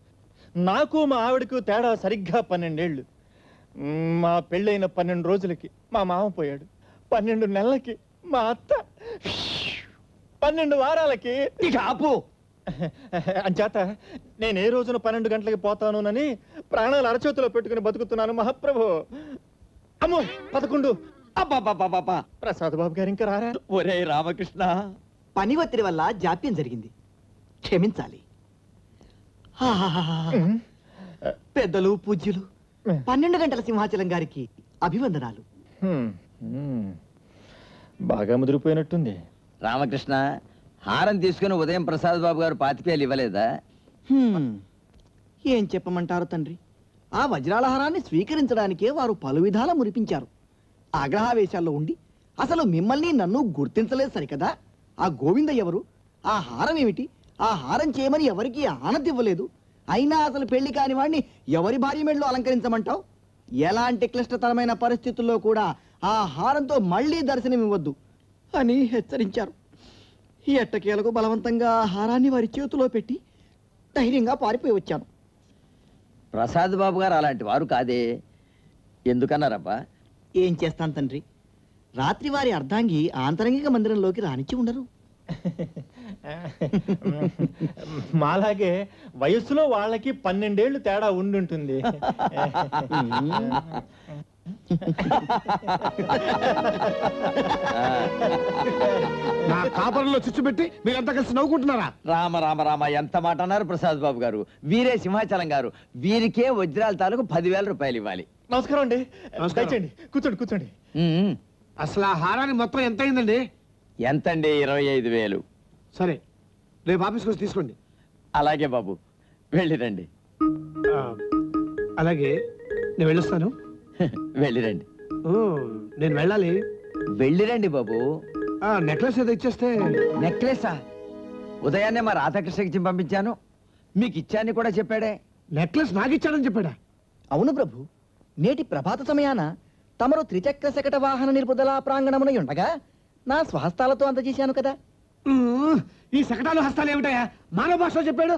నాకు మా ఆవిడకు తేడా సరిగ్గా పన్నెండేళ్ళు మ్, మా పెళ్ళైన పన్నెండు రోజులకి మా మామ పోయాడు పన్నెండు నెలలకి మా అత్త పన్నెండు వారాలకి ఇక ఆపు అంచేత నేను ఏ రోజున పన్నెండు గంటలకి పోతానోనని ప్రాణాలు అరచేతిలో పెట్టుకుని బతుకుతున్నాను మహాప్రభు అమ్మో పదకొండు అబ్బా ప్రసాద్ బాబు గారు ఇంకా రారా ఒరే రామకృష్ణ పని ఒత్తిడి వల్ల జాప్యం జరిగింది క్షమించాలి ఆహాహాహా. పెద్దలు పూజ్యులు పన్నెండు గంటల సింహాచలం గారికి అభివందనాలు హ్మ్, హ్మ్. బాగా ముదిరిపోయినట్టుంది రామకృష్ణ హారం తీసుకుని ఉదయం ప్రసాద్ బాబు గారు పాతికేలు ఇవ్వలేదా హ్మ్. ఏం చెప్పమంటారు తండ్రి ఆ వజ్రాల హారాన్ని స్వీకరించడానికే వారు పలు విధాల మురిపించారు ఆగ్రహావేశాల్లో ఉండి అసలు మిమ్మల్ని నన్ను గుర్తించలేదు సరికదా ఆ గోవింద ఎవరు ఆ హారం ఏమిటి ఆ హారం చేయమని ఎవరికి ఆనతి ఇవ్వలేదు అయినా అసలు పెళ్లి కాని వాడిని ఎవరి భార్య మెడలో అలంకరించమంటావు ఎలాంటి క్లిష్టతరమైన పరిస్థితుల్లో కూడా ఆ హారంతో మళ్ళీ దర్శనమివ్వద్దు అని హెచ్చరించారు ఈ ఎట్టకేలకు బలవంతంగా ఆ హారాన్ని వారి చేతిలో పెట్టి ధైర్యంగా పారిపోయి వచ్చాను ప్రసాద్ బాబు గారు అలాంటి వారు కాదే ఎందుకన్నారబ్బా ఏం చేస్తాను తండ్రి రాత్రి వారి అర్ధాంగి ఆంతరంగిక మందిరంలోకి రానిచ్చి ఉండరు మాలాగే వయస్సులో వాళ్ళకి పన్నెండేళ్లు తేడా ఉండుంటుంది నా కాపరంలో చిచ్చు పెట్టి మీరంతా కలిసి నవ్వుకుంటున్నారా రామ రామ రామ ఎంత మాట అన్నారు ప్రసాద్ బాబు గారు వీరే సింహాచలం గారు వీరికే వజ్రాల తాలూకు పదివేల రూపాయలు ఇవ్వాలి నమస్కారం అండి నమస్కారం. దయచేయండి కూర్చోండి కూర్చోండి అసలు ఆ హారానికి మొత్తం ఎంత అయిందండి ఎంతండి ఇరవై ఐదు వేలు సరే రేపు ఆఫీస్కి వచ్చి తీసుకోండి అలాగే బాబు వెళ్ళిరండి ఆ, అలాగే నేను వెళ్ళొస్తాను వెళ్ళిరండి ఓ, నేను వెళ్ళాలి వెళ్ళిరండి బాబు నెక్లెస్ ఏదో ఇచ్చేస్తే నెక్లెసా ఉదయాన్నే మా రాధాకృష్ణకి ఇచ్చి పంపించాను మీకు ఇచ్చాన్ని కూడా చెప్పాడే నెక్లెస్ నాకు ఇచ్చాడని చెప్పాడా అవును ప్రభు నేటి ప్రభాత సమయాన తమరు త్రిచక్ర శకట వాహన నిలుపుదల ప్రాంగణమున ఉండగా నా స్వహస్తాలతో అందజేశాను కదా ఈ శకటాలు హస్తాలు ఏమిటాయా మానవ భాషలో చెప్పాడు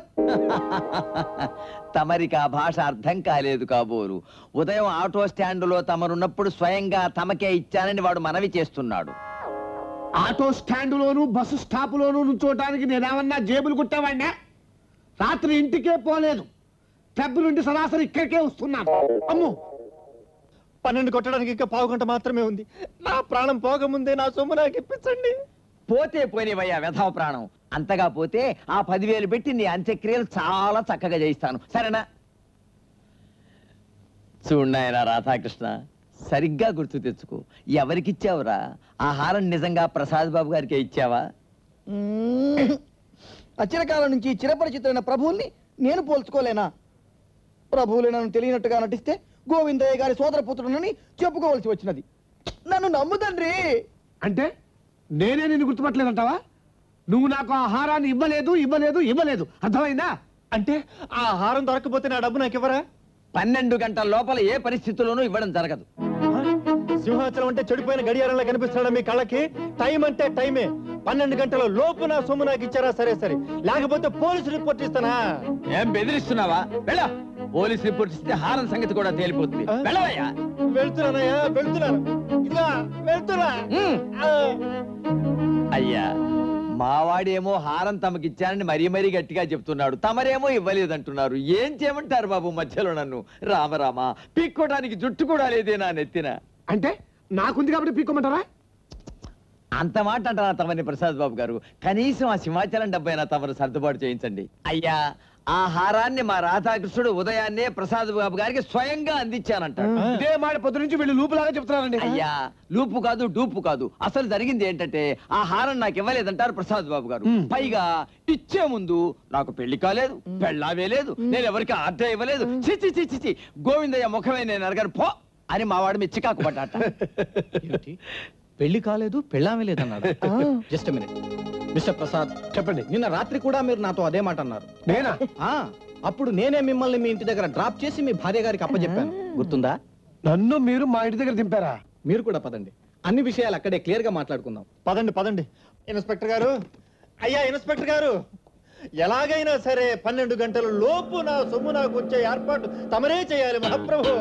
తమరికి ఆ భాష అర్థం కాలేదు కాబోలు ఉదయం ఆటో స్టాండులో తమరున్నప్పుడు స్వయంగా తమకే ఇచ్చానని వాడు మనవి చేస్తున్నాడు ఆటో స్టాండులోను బస్సు స్టాపులోను నుంచోటానికి నేనేమన్నా జేబులు కుట్టావాడినా రాత్రి ఇంటికే పోలేదు క్లబ్ నుండి సరాసరి ఇక్కడికే వస్తున్నాను అమ్ము పన్నెండు కొట్టడానికి ఇంకా పావు గంట మాత్రమే ఉంది నా ప్రాణం పోకముందే నా సొమ్ము నాకు ఇప్పించండి పోతే పోనివయ్యా వ్యధవ ప్రాణం అంతగా పోతే ఆ పదివేలు పెట్టి నీ అంత్యక్రియలు చాలా చక్కగా చేయిస్తాను సరేనా చూడాయన రాధాకృష్ణ సరిగ్గా గుర్తు తెచ్చుకో ఎవరికిచ్చావురా ఆ హారం నిజంగా ప్రసాద్ బాబు గారికే ఇచ్చావా మ్మ్. అచిరకాలం నుంచి చిరపరిచితులైన ప్రభువుల్ని నేను పోల్చుకోలేనా ప్రభువులు నన్ను తెలియనట్టుగా నటిస్తే గోవిందయ్య గారి సోదర పుత్రుడని చెప్పుకోవలసి వచ్చినది నన్ను నమ్ముతండ్రి అంటే నేనే నిన్ను గుర్తుపట్టలేదంటావా నువ్వు నాకు ఆ హారాన్ని ఇవ్వలేదు ఇవ్వలేదు ఇవ్వలేదు అర్థమైందా అంటే ఆ హారం దొరకపోతే నా డబ్బు నాకు ఇవ్వరా పన్నెండు గంటల లోపల ఏ పరిస్థితుల్లోనూ ఇవ్వడం జరగదు సింహాచలం అంటే చెడిపోయిన గడియారంలో కనిపిస్తున్నాడా మీ కళ్ళకి టైం అంటే టైమే పన్నెండు గంటల లోపు నా సొమ్ము నాకు ఇచ్చారా సరే సరే లేకపోతే పోలీసు రిపోర్ట్ ఇస్తానా ఏం బెదిరిస్తున్నావా వెళ్ళ పోలీస్ రిపోర్ట్ ఇస్తే హారం సంగతి కూడా తేలిపోతుంది వెళ్ళవయ్యా వెళ్తున్నానయ్యా వెళ్తున్నాను ఇదిగో, వెళ్తున్నా ఆ. అయ్యా మావాడేమో హారం తమకిచ్చానని మరీ మరీ గట్టిగా చెప్తున్నాడు తమరేమో ఇవ్వలేదంటున్నారు ఏం చేయమంటారు బాబు మధ్యలో నన్ను రామరామ పీక్కోడానికి జుట్టు కూడా లేదే నా నెత్తిన అంటే నాకుంది కాబట్టి పీక్కోమంటారా అంత మాట అంటారా తమని ప్రసాద్ బాబు గారు కనీసం ఆ సింహాచలం డబ్బైనా తమరు సర్దుబాటు చేయించండి అయ్యా ఆ హారాన్ని మా రాధాకృష్ణుడు ఉదయాన్నే ప్రసాద్ బాబు గారికి స్వయంగా అందించానంటాడు ఇదే మాట పొద్దు నుంచి వీళ్ళు లూపులాగా చెప్తున్నారండి అయ్యా లూపు కాదు డూపు కాదు అసలు జరిగింది ఏంటంటే ఆ హారం నాకు ఇవ్వలేదంటారు ప్రసాద్ బాబు గారు పైగా ఇచ్చే ముందు నాకు పెళ్లి కాలేదు పెళ్ళావే లేదు నేను ఎవరికి ఆర్డర్ ఇవ్వలేదు చిచి చిచి చి గోవిందయ్య ముఖమే నేను అడగాను పో అని మా వాడు మీ చికాకు పడ్డాట పెళ్లి కాలేదు పెళ్ళామే లేదన్నాడు జస్ట్ మినిట్ మిస్టర్ ప్రసాద్ చెప్పండి నిన్న రాత్రి కూడా మీరు నాతో అదే మాట అన్నారు నేనా ఆ, అప్పుడు నేనే మిమ్మల్ని మీ ఇంటి దగ్గర డ్రాప్ చేసి మీ భార్య గారికి అప్పచెప్పాను గుర్తుందా నన్ను మీరు మా ఇంటి దగ్గర దింపారా మీరు కూడా పదండి అన్ని విషయాలు అక్కడే క్లియర్ గా మాట్లాడుకుందాం పదండి పదండి ఇన్స్పెక్టర్ గారు అయ్యా ఇన్స్పెక్టర్ గారు ఎలాగైనా సరే పన్నెండు గంటల లోపు నా సొమ్ము నాకు వచ్చే ఏర్పాటు తమరే చేయాలి మహాప్రభు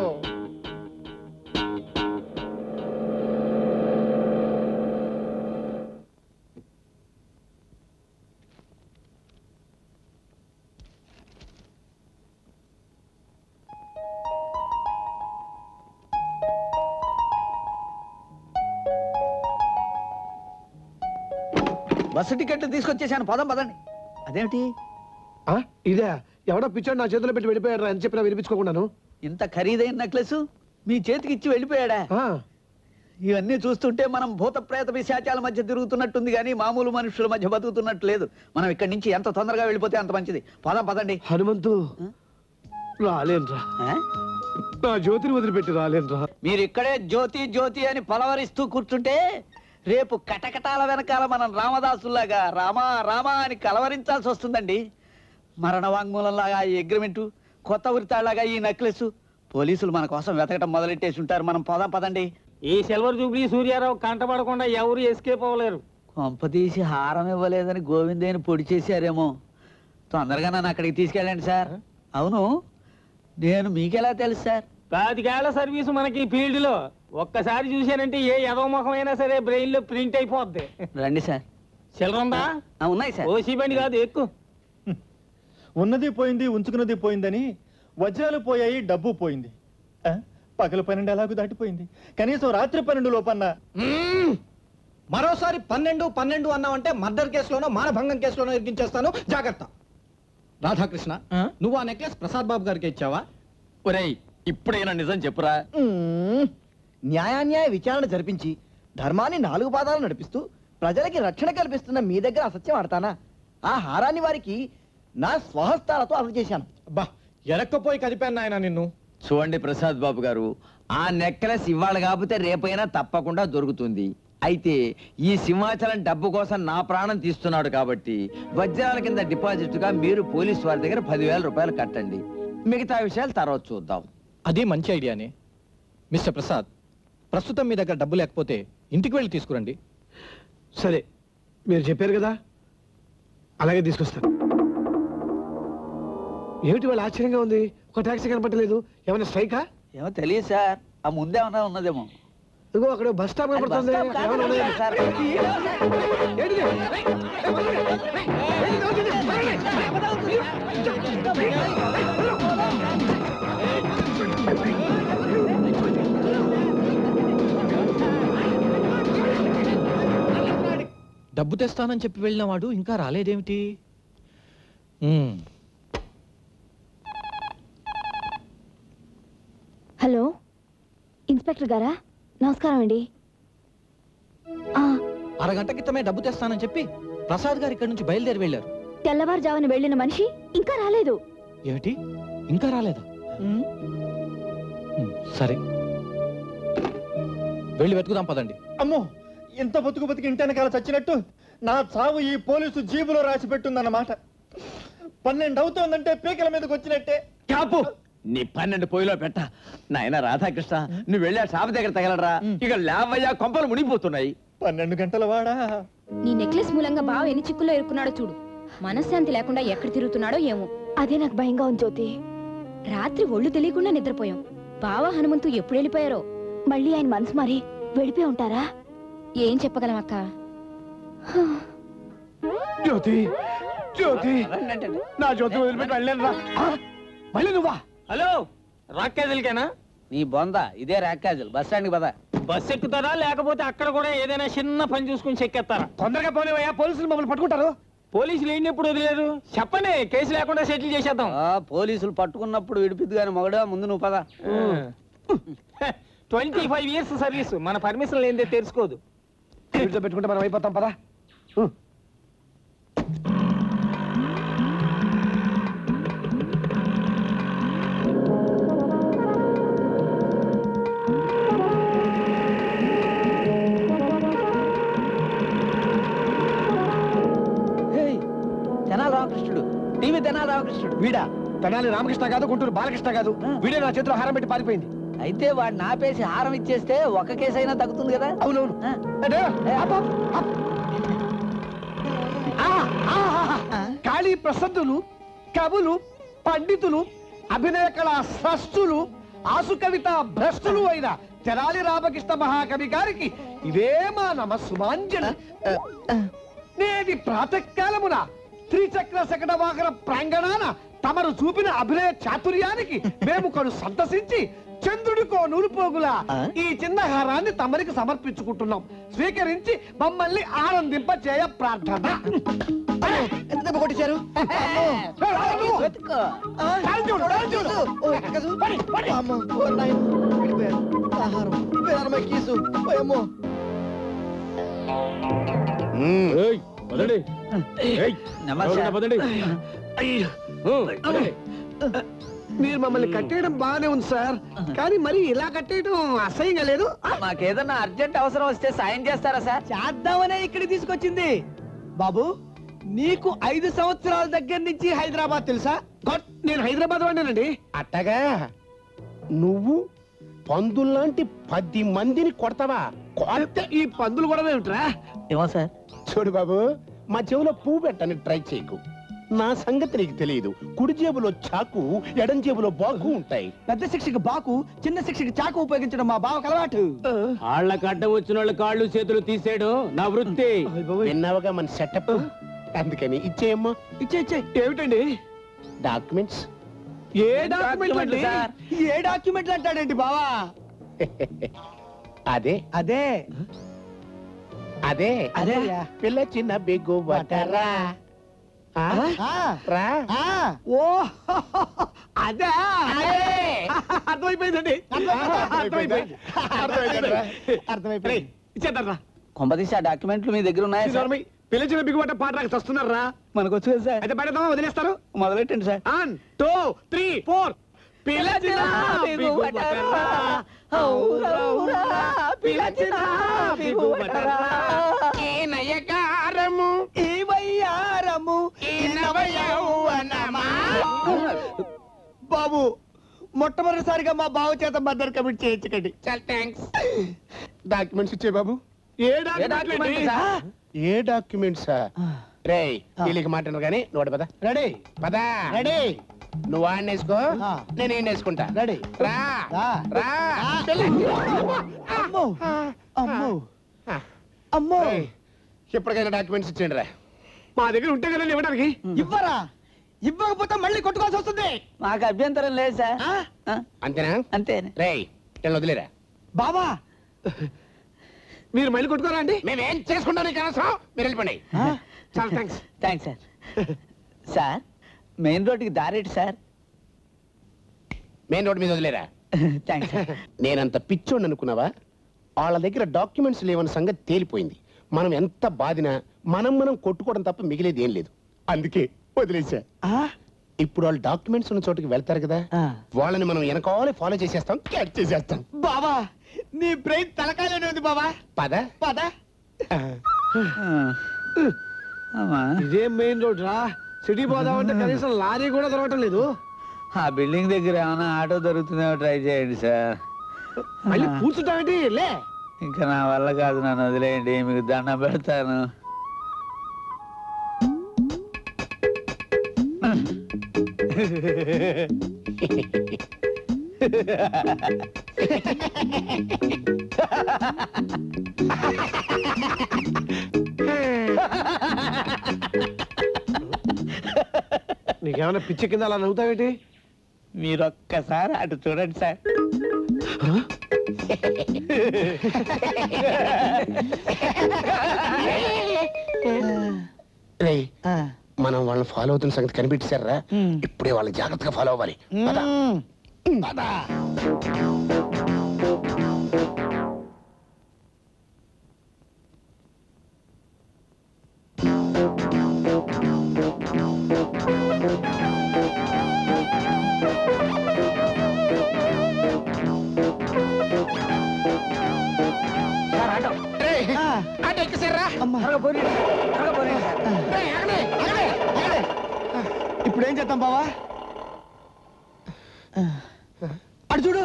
బస్సు టికెట్లు తీసుకొచ్చేసాను పదం పదండి అదేమిటి ఆ, ఇదే ఎవడో పిచ్చాడు నా చేతిలో పెట్టి వెళ్ళిపోయాడు అని చెప్పినా వినిపించుకోకుండాను ఇంత ఖరీదైన నెక్లెస్ మీ చేతికి ఇచ్చి వెళ్ళిపోయాడా ఇవన్నీ చూస్తుంటే మనం భూత ప్రేత పిశాచాల మధ్య తిరుగుతున్నట్టుంది కానీ మామూలు మనుషుల మధ్య బతుకుతున్నట్టు లేదు మనం ఇక్కడి నుంచి ఎంత తొందరగా వెళ్ళిపోతే అంత మంచిది పదం పదండి హనుమంతు రాలేనురా నా జ్యోతిని వదిలిపెట్టి రాలేనురా మీరు ఇక్కడే జ్యోతి జ్యోతి అని పలవరిస్తూ కూర్చుంటే రేపు కటకటాల వెనకాల మనం రామదాసుల్లాగా రామా రామా అని కలవరించాల్సి వస్తుందండి మరణ వాంగ్మూలంలాగా ఈ అగ్రిమెంటు కొత్త ఉరితాళ్లాగా ఈ నెక్లెస్ పోలీసులు మన కోసం వెతకటం మొదలెట్టేసి ఉంటారు మనం పోదాం పదండి ఈ సిల్వర్ జూబ్లీ సూర్యారావు కంటపడకుండా ఎవరు ఎస్కేప్ అవ్వలేరు కొంపతీసి హారం ఇవ్వలేదని గోవిందేని పొడి చేశారేమో తొందరగా నన్ను అక్కడికి తీసుకెళ్ళండి సార్ అవును నేను మీకెలా తెలుసు సార్ పాతికేళ్ల సర్వీస్ మనకి ఫీల్డ్ లో ఒక్కసారి చూశానంటే ఏ యదవముఖమైనా సరే బ్రెయిన్ లో ప్రింట్ అయిపోద్ది రండి సార్ చిల్లరుందా ఆ, ఉన్నాయి సార్ ఓసీ బండి కాదు ఎక్కువ ఉన్నది పోయింది ఉంచుకున్నది పోయిందని వజ్రాలు పోయాయి డబ్బు పోయింది ఆ? పగలు పన్నెండు ఎలాగూ దాటిపోయింది కనీసం రాత్రి పన్నెండు లోపన్న మరోసారి పన్నెండు పన్నెండు అన్నావంటే మర్డర్ కేసులోనో మానభంగం కేసులోనో ఇరికించేస్తాను జాగ్రత్త రాధాకృష్ణ నువ్వు ఆ నెక్లెస్ ప్రసాద్ బాబు గారికి ఇచ్చావా ఒరేయ్ ఇప్పుడైనా నిజం చెప్పురా మ్మ్. న్యాయాన్యాయ విచారణ జరిపించి ధర్మాన్ని నాలుగు పాదాలు నడిపిస్తూ ప్రజలకి రక్షణ కల్పిస్తున్న మీ దగ్గర అసత్యం ఆడతానా ఆ హారాన్ని వారికి నా స్వహస్తాలతో అందజేశాను బా ఎరక్కపోయి కదిపాను నాయన నిన్ను చూడండి ప్రసాద్ బాబు గారు ఆ నెక్లెస్ ఇవాళ కాకపోతే రేపైనా తప్పకుండా దొరుకుతుంది అయితే ఈ సింహాచలం డబ్బు కోసం నా ప్రాణం తీస్తున్నాడు కాబట్టి వజ్రాల కింద డిపాజిట్ గా మీరు పోలీస్ వారి దగ్గర పదివేల రూపాయలు కట్టండి మిగతా విషయాలు తర్వాత చూద్దాం అది మంచి ఐడియానే మిస్టర్ ప్రసాద్ ప్రస్తుతం మీ దగ్గర డబ్బు లేకపోతే ఇంటికి వెళ్ళి తీసుకురండి సరే మీరు చెప్పారు కదా అలాగే తీసుకొస్తాను ఏమిటి వాళ్ళు ఆశ్చర్యంగా ఉంది ఒక ట్యాక్సీ కనపట్టలేదు ఏమైనా స్ట్రైకా ఏమో తెలియదు సార్ ఆ ముందేమన్నా ఉన్నదేమో ఇదిగో అక్కడ బస్ స్టాప్ అది బస్ కనపడుతుంది స్టాప్ కాదు ఏమైనా ఉన్నాయా? సార్. ఏంటిది? డబ్బు తెస్తానని చెప్పి వెళ్ళిన వాడు ఇంకా రాలేదేమిటి మ్మ్. హలో ఇన్స్పెక్టర్ గారా నమస్కారం అండి ఆ, అరగంట క్రితమే డబ్బు తెస్తానని చెప్పి ప్రసాద్ గారు ఇక్కడి నుంచి బయలుదేరి వెళ్ళారు తెల్లవారుజామున వెళ్ళిన మనిషి ఇంకా రాలేదు ఏమిటి ఇంకా రాలేదా మ్మ్, సరే వెళ్ళి వెతుకుదాం పదండి అమ్మో ఇంత బతుకు బతికి ఇంటి వెనకాల చచ్చినట్టు నా చావు ఈ పోలీసు జీబులో రాసి పెట్టుందన్నమాట పన్నెండు అవుతోందంటే పీకల మీదకి వచ్చినట్టే కాపు నీ పన్నెండు పొయ్యిలో పెట్ట నాయన రాధాకృష్ణ నువ్వు వెళ్ళి ఆ షాప్ దగ్గర తగలరా ఇక లేవయ్యా కొంపలు మునిగిపోతున్నాయి పన్నెండు గంటల వాడా నీ నెక్లెస్ మూలంగా బావ ఎన్ని చిక్కుల్లో ఇరుక్కున్నాడో చూడు మనశ్శాంతి లేకుండా ఎక్కడ తిరుగుతున్నాడో ఏమో అదే నాకు భయంగా ఉంది జ్యోతి రాత్రి ఒళ్ళు తెలియకుండా నిద్రపోయాం బావ హనుమంతు ఎప్పుడు వెళ్ళిపోయారో మళ్ళీ ఆయన మనసు మరి వెళ్ళిపోయి ఉంటారా ఏం చెప్పగలం అక్క జ్యోతి జ్యోతి నా జ్యోతి వదిలిపెట్టి వెళ్ళాను రా మళ్ళీ నువ్వా హలో రాక్కాజులకేనా నీ బొంద ఇదే ర్యాక్కాజులు బస్ స్టాండ్కి పద బస్ ఎక్కుతారా లేకపోతే అక్కడ కూడా ఏదైనా చిన్న పని చూసుకుని చెక్కేస్తారా తొందరగా పోలేవయ్యా పోలీసులు మమ్మల్ని పట్టుకుంటారు పోలీసులు ఏంటి ఎప్పుడు వదిలేరు చెప్పండి కేసు లేకుండా సెటిల్ చేసేద్దాం పోలీసులు పట్టుకున్నప్పుడు విడిపిద్దు కానీ మొగడా ముందు నువ్వు పద ట్వంటీ ఫైవ్ ఇయర్స్ సర్వీస్ మన పర్మిషన్ లేనిదే తెలుసుకోదు వీటితో పెట్టుకుంటే మనం అయిపోతాం పదా తెనాలి రామకృష్ణుడు టీవీ తెనాలి రామకృష్ణుడు వీడా తెనాలి రామకృష్ణ కాదు గుంటూరు బాలకృష్ణ కాదు వీడే నా చేతిలో హారం పెట్టి పారిపోయింది అయితే వాడు నాపేసి హారం ఇచ్చేస్తే ఒక కేసు అయినా తగ్గుతుంది కదా అవునవును ఆ. ఏ, ఆపు, ఆపు. ఖాళీ ప్రసన్నులు కవులు పండితులు అభినయ కళా స్రష్టులు ఆసు కవిత భ్రష్టులు అయిన తెనాలి రామకృష్ణ మహాకవి గారికి ఇవే మా నమస్సుమాంజలి నేటి ప్రాతకాలమున త్రిచక్ర శకట వాహన ప్రాంగణాన తమరు చూపిన అభినయ చాతుర్యానికి మేము కను సంతసించి చంద్రుడికో నూలుపోగుల ఈ చిన్న హారాన్ని తమరికి సమర్పించుకుంటున్నాం స్వీకరించి మమ్మల్ని ఆనందింప చేయ ప్రార్థన ఎంత దెబ్బ కొట్టేశారు మీరు మమ్మల్ని కట్టేయడం బాగానే ఉంది సార్ కానీ మరి ఇలా కట్టేయడం అసహ్యంగా లేదు మాకేదన్నా అర్జెంట్ అవసరం వస్తే సాయం చేస్తారా సార్ చేద్దామనే ఇక్కడ తీసుకొచ్చింది బాబు నీకు ఐదు సంవత్సరాల దగ్గర నుంచి హైదరాబాద్ తెలుసా గొట్, నేను హైదరాబాద్ వాడినానండి అట్టగా నువ్వు పందుల్లాంటి పది మందిని కొడతావా కొట్ట ఈ పందులు కూడా ఏమిట్రా ఏమో సార్ చూడు బాబు మా చెవిలో పువ్వు పెట్టని ట్రై చేయకు నా సంగతి నీకు తెలియదు కుడి జేబులో చాకు ఎడం జేబులో బాకు ఉంటాయి పెద్ద శిక్షకి బాకు చిన్న శిక్షకి చాకు ఉపయోగించడం మా బావకు అలవాటు వాళ్ళకి అడ్డం వచ్చిన వాళ్ళ కాళ్ళు చేతులు తీసేడు నా వృత్తి విన్నావుగా మన సెటప్ అందుకని ఇచ్చేయమ్మా ఇచ్చే ఇచ్చే ఏమిటండి డాక్యుమెంట్స్ ఏ డాక్యుమెంట్ అండి ఏ డాక్యుమెంట్లు అంటాడండి బావా అదే అదే అదే అదే పిల్ల చిన్న బిగ్గు బటరా ఆ? రా ఓ అదే అర్థమైపోయిందండి అర్థమైపోయింది. అర్థమైపోయింది ఇచ్చేద్దారా కొంపదీసి ఆ డాక్యుమెంట్లు మీ దగ్గర ఉన్నాయా సార్ పిలిచిన బిగుబట్ట పాట నాకు వస్తున్నారా మనకు వచ్చు కదా సార్ అయితే పెడదామా వదిలేస్తారు మొదలెట్టండి sir one two three four పిలిచిన బిగుబట్టరా, ఔరౌరా, పిలిచిన బిగుబట్టరా. ఈ నయకారము ఈ వయ్యారము ఈ నవయౌవనమా బాబు మొట్టమొదటిసారిగా మా బావ చేత మర్డర్ కమిట్ చేయించకండి చాలా థ్యాంక్స్ డాక్యుమెంట్స్ ఇచ్చే బాబు ఏ డాక్యుమెంట్ ఏ డాక్యుమెంట్సా రే వీళ్ళకి మాట్లాడరు కానీ నోటి పద రెడీ పదా రెడీ నువ్వు ఆడిన వేసుకో నేను ఈయన వేసుకుంటా రెడీ రా రా. రా అమ్మో అమ్మో అమ్మో ఏయ్, ఎప్పటికైనా డాక్యుమెంట్స్ ఇచ్చేయండి రా మా దగ్గర ఉంటే కదా ఇవ్వడానికి ఇవ్వరా ఇవ్వకపోతే మళ్ళీ కొట్టుకోవాల్సి వస్తుంది మాకు అభ్యంతరం లేదు సార్ అంతేనా అంతే రేయ్ వీళ్ళని వదిలేరా బాబా మీరు మళ్ళీ కొట్టుకోరా అండి మేమేం చేసుకుంటాం నీకు అనవసరం మీరు వెళ్ళిపోండి చాలా thanks thanks sir sir main రోడ్డుకి దారేటి సార్ మెయిన్ రోడ్ మీద వదిలేరా థ్యాంక్స్ నేనంత పిచ్చోండి అనుకున్నావా వాళ్ళ దగ్గర డాక్యుమెంట్స్ లేవన్న సంగతి తేలిపోయింది మనం ఎంత బాధినా మనం మనం కొట్టుకోవడం తప్ప మిగిలేది ఏం లేదు అందుకే వదిలేసా ఇప్పుడు వాళ్ళు డాక్యుమెంట్స్ ఉన్న చోటుకి వెళ్తారు కదా వాళ్ళని మనం వెనకాలే ఫాలో చేసేస్తాం క్యాచ్ చేసేస్తాం బాబా నీ బ్రెయిన్ తలకాయలోనే ఉంది బాబా పద పద ఇదేం మెయిన్ రోడ్ రా సిటీ పోదామంటే కనీసం లారీ కూడా దొరకటం లేదు ఆ బిల్డింగ్ దగ్గర ఏమైనా ఆటో దొరుకుతుందేమో ట్రై చేయండి సార్ మళ్ళీ కూర్చుంటామంటే లే ఇంకా నా వల్ల కాదు నన్ను వదిలేయండి మీకు దండం పెడతాను నీకేమైనా పిచ్చి కింద అలా నవ్వుతావేంటి మీరు ఒక్కసారి అటు చూడండి సార్ రేయ్, మనం వాళ్ళని ఫాలో అవుతున్న సంగతి కనిపెట్టేశారా ఇప్పుడే వాళ్ళని జాగ్రత్తగా ఫాలో అవ్వాలి పద. పద. రేయ్, ఆటో ఎక్కేశారా? రేయ్, ఆగండి, ఆగండి. ఇప్పుడు ఏం చేద్దాం బావా అటు చూడు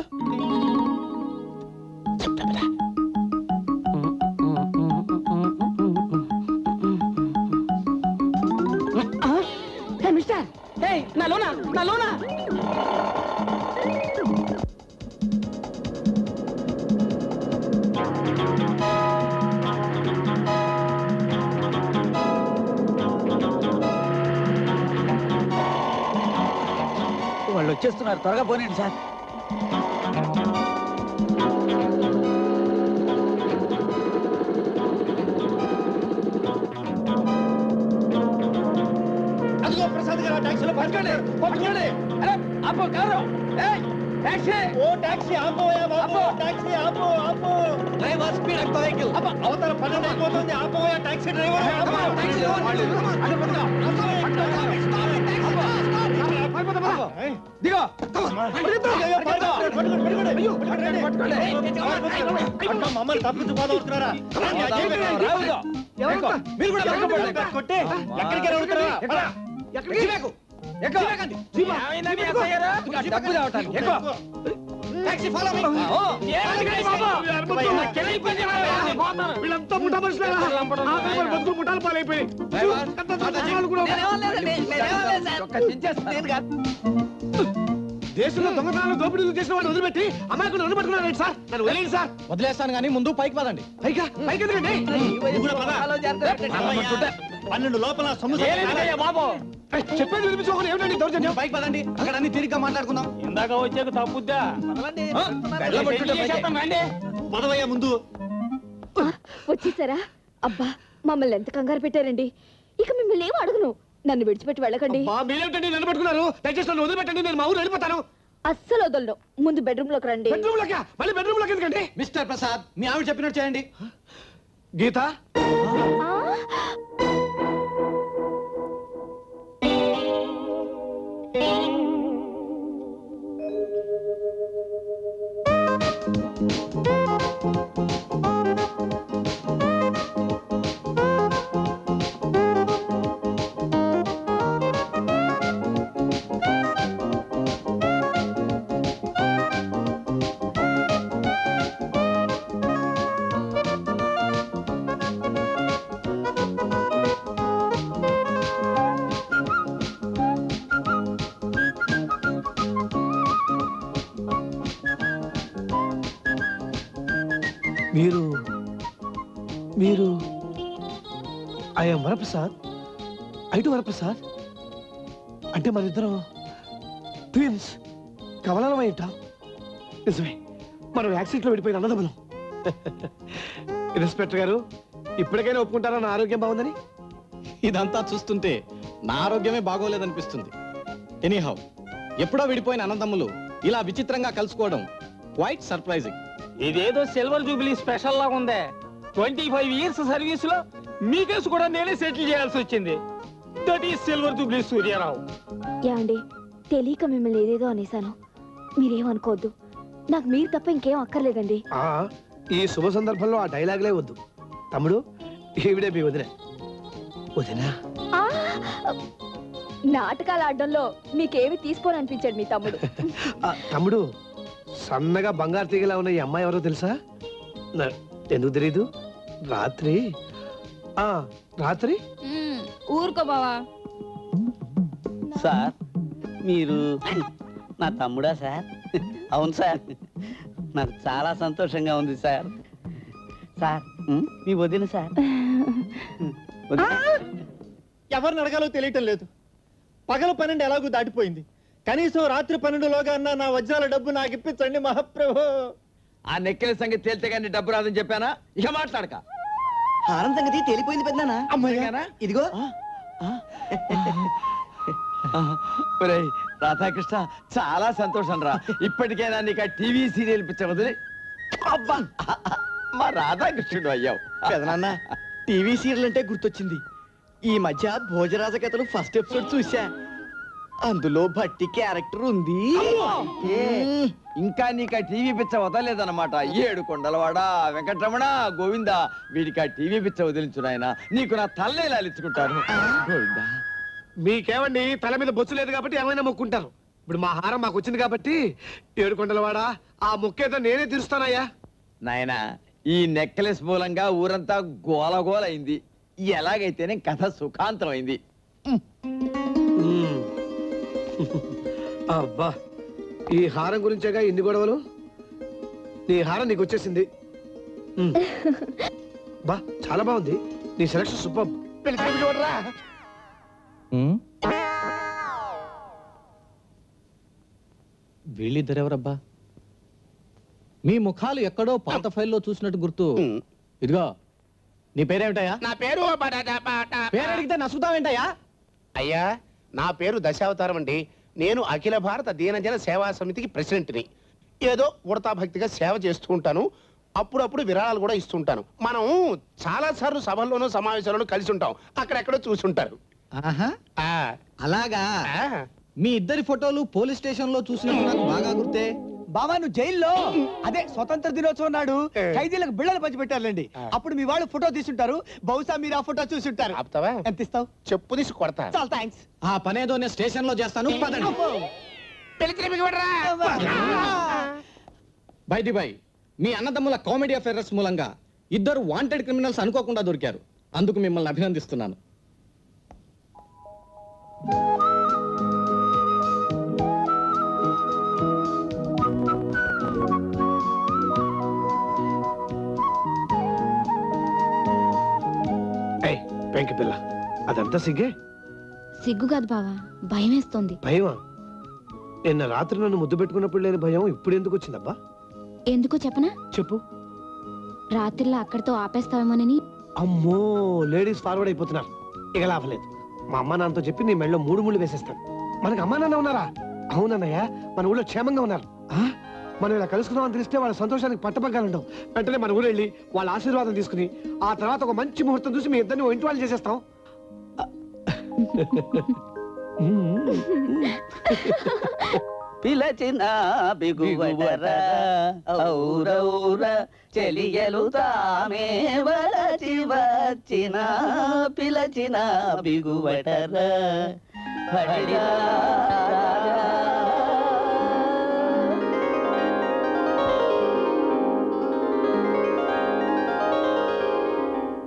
వచ్చేస్తున్నారు త్వరగా పోనండి సార్ అదిగో ప్రసాద్ గారు టాక్సీలో పట్టుకోండి పట్టుకోండి అరే ఆపో కారు ఏయ్ టాక్సీ ఓ టాక్సీ ఆపోయా బాబు టాక్సీ ఆపో ఆపో డ్రైవర్ స్పీడ్ ఎక్కువ వెహికల్ అబ్బా అవతల పన్నెండు అయిపోతుంది ఆపోయా టాక్సీ డ్రైవర్ ఆపో టాక్సీ అరే పట్టుకో దిగో మమ్మల్ని తప్పించుకోదవుతున్నారా మీరు కూడా పట్టుకోండి. కొట్టే ఎక్కడికి వెళ్తున్నారా ఎక్కడికి ఎక్కువ ఏమైందా మీ అత్తయ్య గారు? డబ్బు తేవటానికి ఎక్కువ టాక్సీ ఫాలో మీ ఓ వీళ్ళంతా ముఠా మనుషులేరా? ఆఖరి వాడి బతుకులు ముఠాలు పాలైపోయాయి. అంత దొంగతనాలు కూడా దేశంలో దొంగతనాలు దోపిడీలు చేసిన వాడిని వదిలిపెట్టి అమాయకులు వదిలిపెట్టుకున్నాడు సార్ నన్ను వదిలేండి సార్ వదిలేస్తాను కానీ ముందు పైకి పదండి పైగా పైకి ఎందుకండి పన్నెండు లోపల బాబు చెప్పేది వినిపించుకోకుండా ఏమిటండి దౌర్జన్యం పైకి పదండి అక్కడ అన్ని తిరిగ్గా మాట్లాడుకుందాం ఇందాక వచ్చాక తప్పుద్దా గడ్డలో పట్టుకుంటే పెళ్లి చేసేస్తాం, రండి పదవయ్య ముందు వచ్చేసారా అబ్బా మమ్మల్ని ఎంత కంగారు పెట్టారండి ఇక మిమ్మల్ని ఏం అడగను నన్ను విడిచిపెట్టి వెళ్ళకండి మా మీరేమిటండి నన్ను పట్టుకున్నారు దయచేసి నన్ను వదిలిపెట్టండి నేను మా ఊరు వెళ్ళిపోతాను అస్సలు వదలను ముందు బెడ్రూమ్ లోకి రండి బెడ్రూమ్ లోకి మళ్ళీ బెడ్రూమ్ లోకి ఎందుకండి మిస్టర్ ప్రసాద్ మీ ఆవిడ చెప్పినట్టు చేయండి గీత మీరు మీరు ఐఎమ్ వరప్రసాద్ ఐటు వరప్రసాద్ అంటే మన ఇద్దరం ట్విన్స్ కవలనం ఏంటా నిజమే మనం యాక్సిడెంట్లో విడిపోయిన అన్నదమ్ములం ఇన్స్పెక్టర్ గారు ఇప్పటికైనా ఒప్పుకుంటారా నా ఆరోగ్యం బాగుందని ఇదంతా చూస్తుంటే నా ఆరోగ్యమే బాగోలేదనిపిస్తుంది ఎనీహౌ ఎప్పుడో విడిపోయిన అన్నదమ్ములు ఇలా విచిత్రంగా కలుసుకోవడం క్వైట్ సర్ప్రైజింగ్ ఇదేదో సిల్వర్ జూబిలీ స్పెషల్ లాగా ఉందే ట్వంటీ ఫైవ్ ఇయర్స్ సర్వీస్ లో మీ కేసు కూడా నేనే సెటిల్ చేయాల్సి వచ్చింది దట్ ఈ సిల్వర్ జూబిలీ సూర్యారావు ఏమండి తెలియక మిమ్మల్ని ఏదేదో అనేశాను మీరేమనుకోవద్దు నాకు మీరు తప్ప ఇంకేం అక్కర్లేదండి ఆ, ఈ శుభ సందర్భంలో ఆ డైలాగులే వద్దు తమ్ముడు ఈవిడే మీ వదిన వదినా ఆ! నాటకాలు ఆడడంలో మీకేమి తీసుకోరనిపించాడు మీ తమ్ముడు ఆ, తమ్ముడు సన్నగా బంగారు తీగలా ఉన్న ఈ అమ్మాయి ఎవరో తెలుసా నా- ఎందుకు తెలీదు రాత్రి ఆ రాత్రి ఊరుకో బావా సార్ మీరు నా తమ్ముడా సార్ అవును సార్ నాకు చాలా సంతోషంగా ఉంది సార్ సార్ ఉం? మీ వదిన సార్ వదిన? ఎవరిని అడగాలో తెలియటం లేదు పగల పన్నెండు ఎలాగూ దాటిపోయింది కనీసం రాత్రి పన్నెండులోగా అన్న నా వజ్రాల డబ్బు నాకు ఇప్పించండి మహాప్రభు ఆ నెక్కెల సంగతి తేలితే కానీ డబ్బు రాదని చెప్పానా ఇక మాట్లాడక హారం సంగతి తేలిపోయింది పెద్దనా అమ్మాయిగానా? ఇదిగో ఒరేయ్ రాధాకృష్ణ చాలా సంతోషం రా ఇప్పటికైనా నీకు ఆ టీవీ సీరియల్ పిచ్చవదిలి అబ్బా మా రాధాకృష్ణుడు అయ్యావు పెదనాన్న టీవీ సీరియల్ అంటే గుర్తొచ్చింది ఈ మధ్య భోజరాజ కథలు ఫస్ట్ ఎపిసోడ్ చూసా అందులో భట్టి క్యారెక్టర్ ఉంది ఏ, ఇంకా నీకు ఆ టీవీ పిచ్చ వదలేదన్నమాట ఏడు కొండలవాడ వెంకటరమణ గోవింద వీడికి ఆ టీవీ పిచ్చ వదిలించు నాయన నీకు నా తల్ల ఇలా ఇచ్చుకుంటాను గోవిందా మీకేమండి తల మీద బొచ్చు లేదు కాబట్టి ఏమైనా మొక్కుంటారు ఇప్పుడు మా హారం మాకు వచ్చింది కాబట్టి ఏడుకొండలవాడా ఆ మొక్కేదో నేనే తీరుస్తానయ్యా నాయనా ఈ నెక్లెస్ మూలంగా ఊరంతా గోలగోల అయింది ఎలాగైతేనే కథ సుఖాంతం అయింది అబ్బా ఈ హారం గురించేగా ఇన్ని గొడవలు నీ హారం నీకు వచ్చేసింది ఉమ్. బా చాలా బాగుంది నీ సెలక్షన్ సూపర్ వీళ్ళిద్దరెవరబ్బా మీ ముఖాలు ఎక్కడో పాత ఫైల్లో చూసినట్టు గుర్తు ఇదిగో నీ పేరేమిటయ్యా నా పేరు పేరు అడిగితే నసుకుతావేంటయ్యా అయ్యా నా పేరు దశావతారం అండి నేను అఖిల భారత దీనజన సేవా సమితికి ప్రెసిడెంట్ని ఏదో ఉడతా భక్తిగా సేవ చేస్తూ ఉంటాను అప్పుడప్పుడు విరాళాలు కూడా ఇస్తుంటాను మనం చాలా సార్లు సభల్లోనూ సమావేశాల్లోనూ కలిసి ఉంటాం అక్కడెక్కడో చూసుంటారు ఆహా అలాగా మీ ఇద్దరి ఫోటోలు పోలీస్ స్టేషన్ లో చూసినట్టు నాకు బాగా గుర్తే బావా నువ్వు జైల్లో అదే స్వతంత్ర దినోత్సవం నాడు ఖైదీలకు బిళ్ళలు పంచిపెట్టారులేండి అప్పుడు మీ వాళ్ళు ఫోటో తీసుంటారు బహుశా మీరు ఆ ఫోటో చూసుంటారు ఎంత ఇస్తావు చెప్పు తీసి కొడతా చాలా థ్యాంక్స్ ఆ పనేదో నేను స్టేషన్ లో చేస్తాను పదండి బై ది బై మీ అన్నదమ్ముల కామెడీ అఫేర్స్ మూలంగా ఇద్దరు వాంటెడ్ క్రిమినల్స్ అనుకోకుండా దొరికారు అందుకు మిమ్మల్ని అభినందిస్తున్నాను ఏయ్ పెంకి పిల్ల అదంతా సిగ్గే సిగ్గు కాదు బావా భయం వేస్తోంది భయమా నిన్న రాత్రి నన్ను ముద్దు పెట్టుకున్నప్పుడు లేని భయం ఇప్పుడు ఎందుకు వచ్చిందబ్బా ఎందుకో చెప్పనా చెప్పు రాత్రిలో అక్కడితో ఆపేస్తావేమోనని అమ్మో లేడీస్ ఫార్వర్డ్ అయిపోతున్నారు ఇక లాభలేదు మా అమ్మ నాన్నతో చెప్పి నీ మెళ్ళలో మూడు ముళ్ళు వేసేస్తాను మనకి అమ్మా నాన్న ఉన్నారా అవునన్నయ్య మన ఊళ్ళో క్షేమంగా ఉన్నారు ఆ? మనం ఇలా కలుసుకుందామని తెలిస్తే వాళ్ళ సంతోషానికి పట్టపగ్గాలుండవు వెంటనే మన ఊరు వెళ్ళి వాళ్ళ ఆశీర్వాదం తీసుకుని ఆ తర్వాత ఒక మంచి ముహూర్తం చూసి మీ ఇద్దరిని ఓ ఇంటి వాళ్ళు చేసేస్తాం పిలచిన బిగువటరా ఔరౌర చెలియలు తామే వలచి వచ్చిన పిలచిన బిగువటరా హడిరా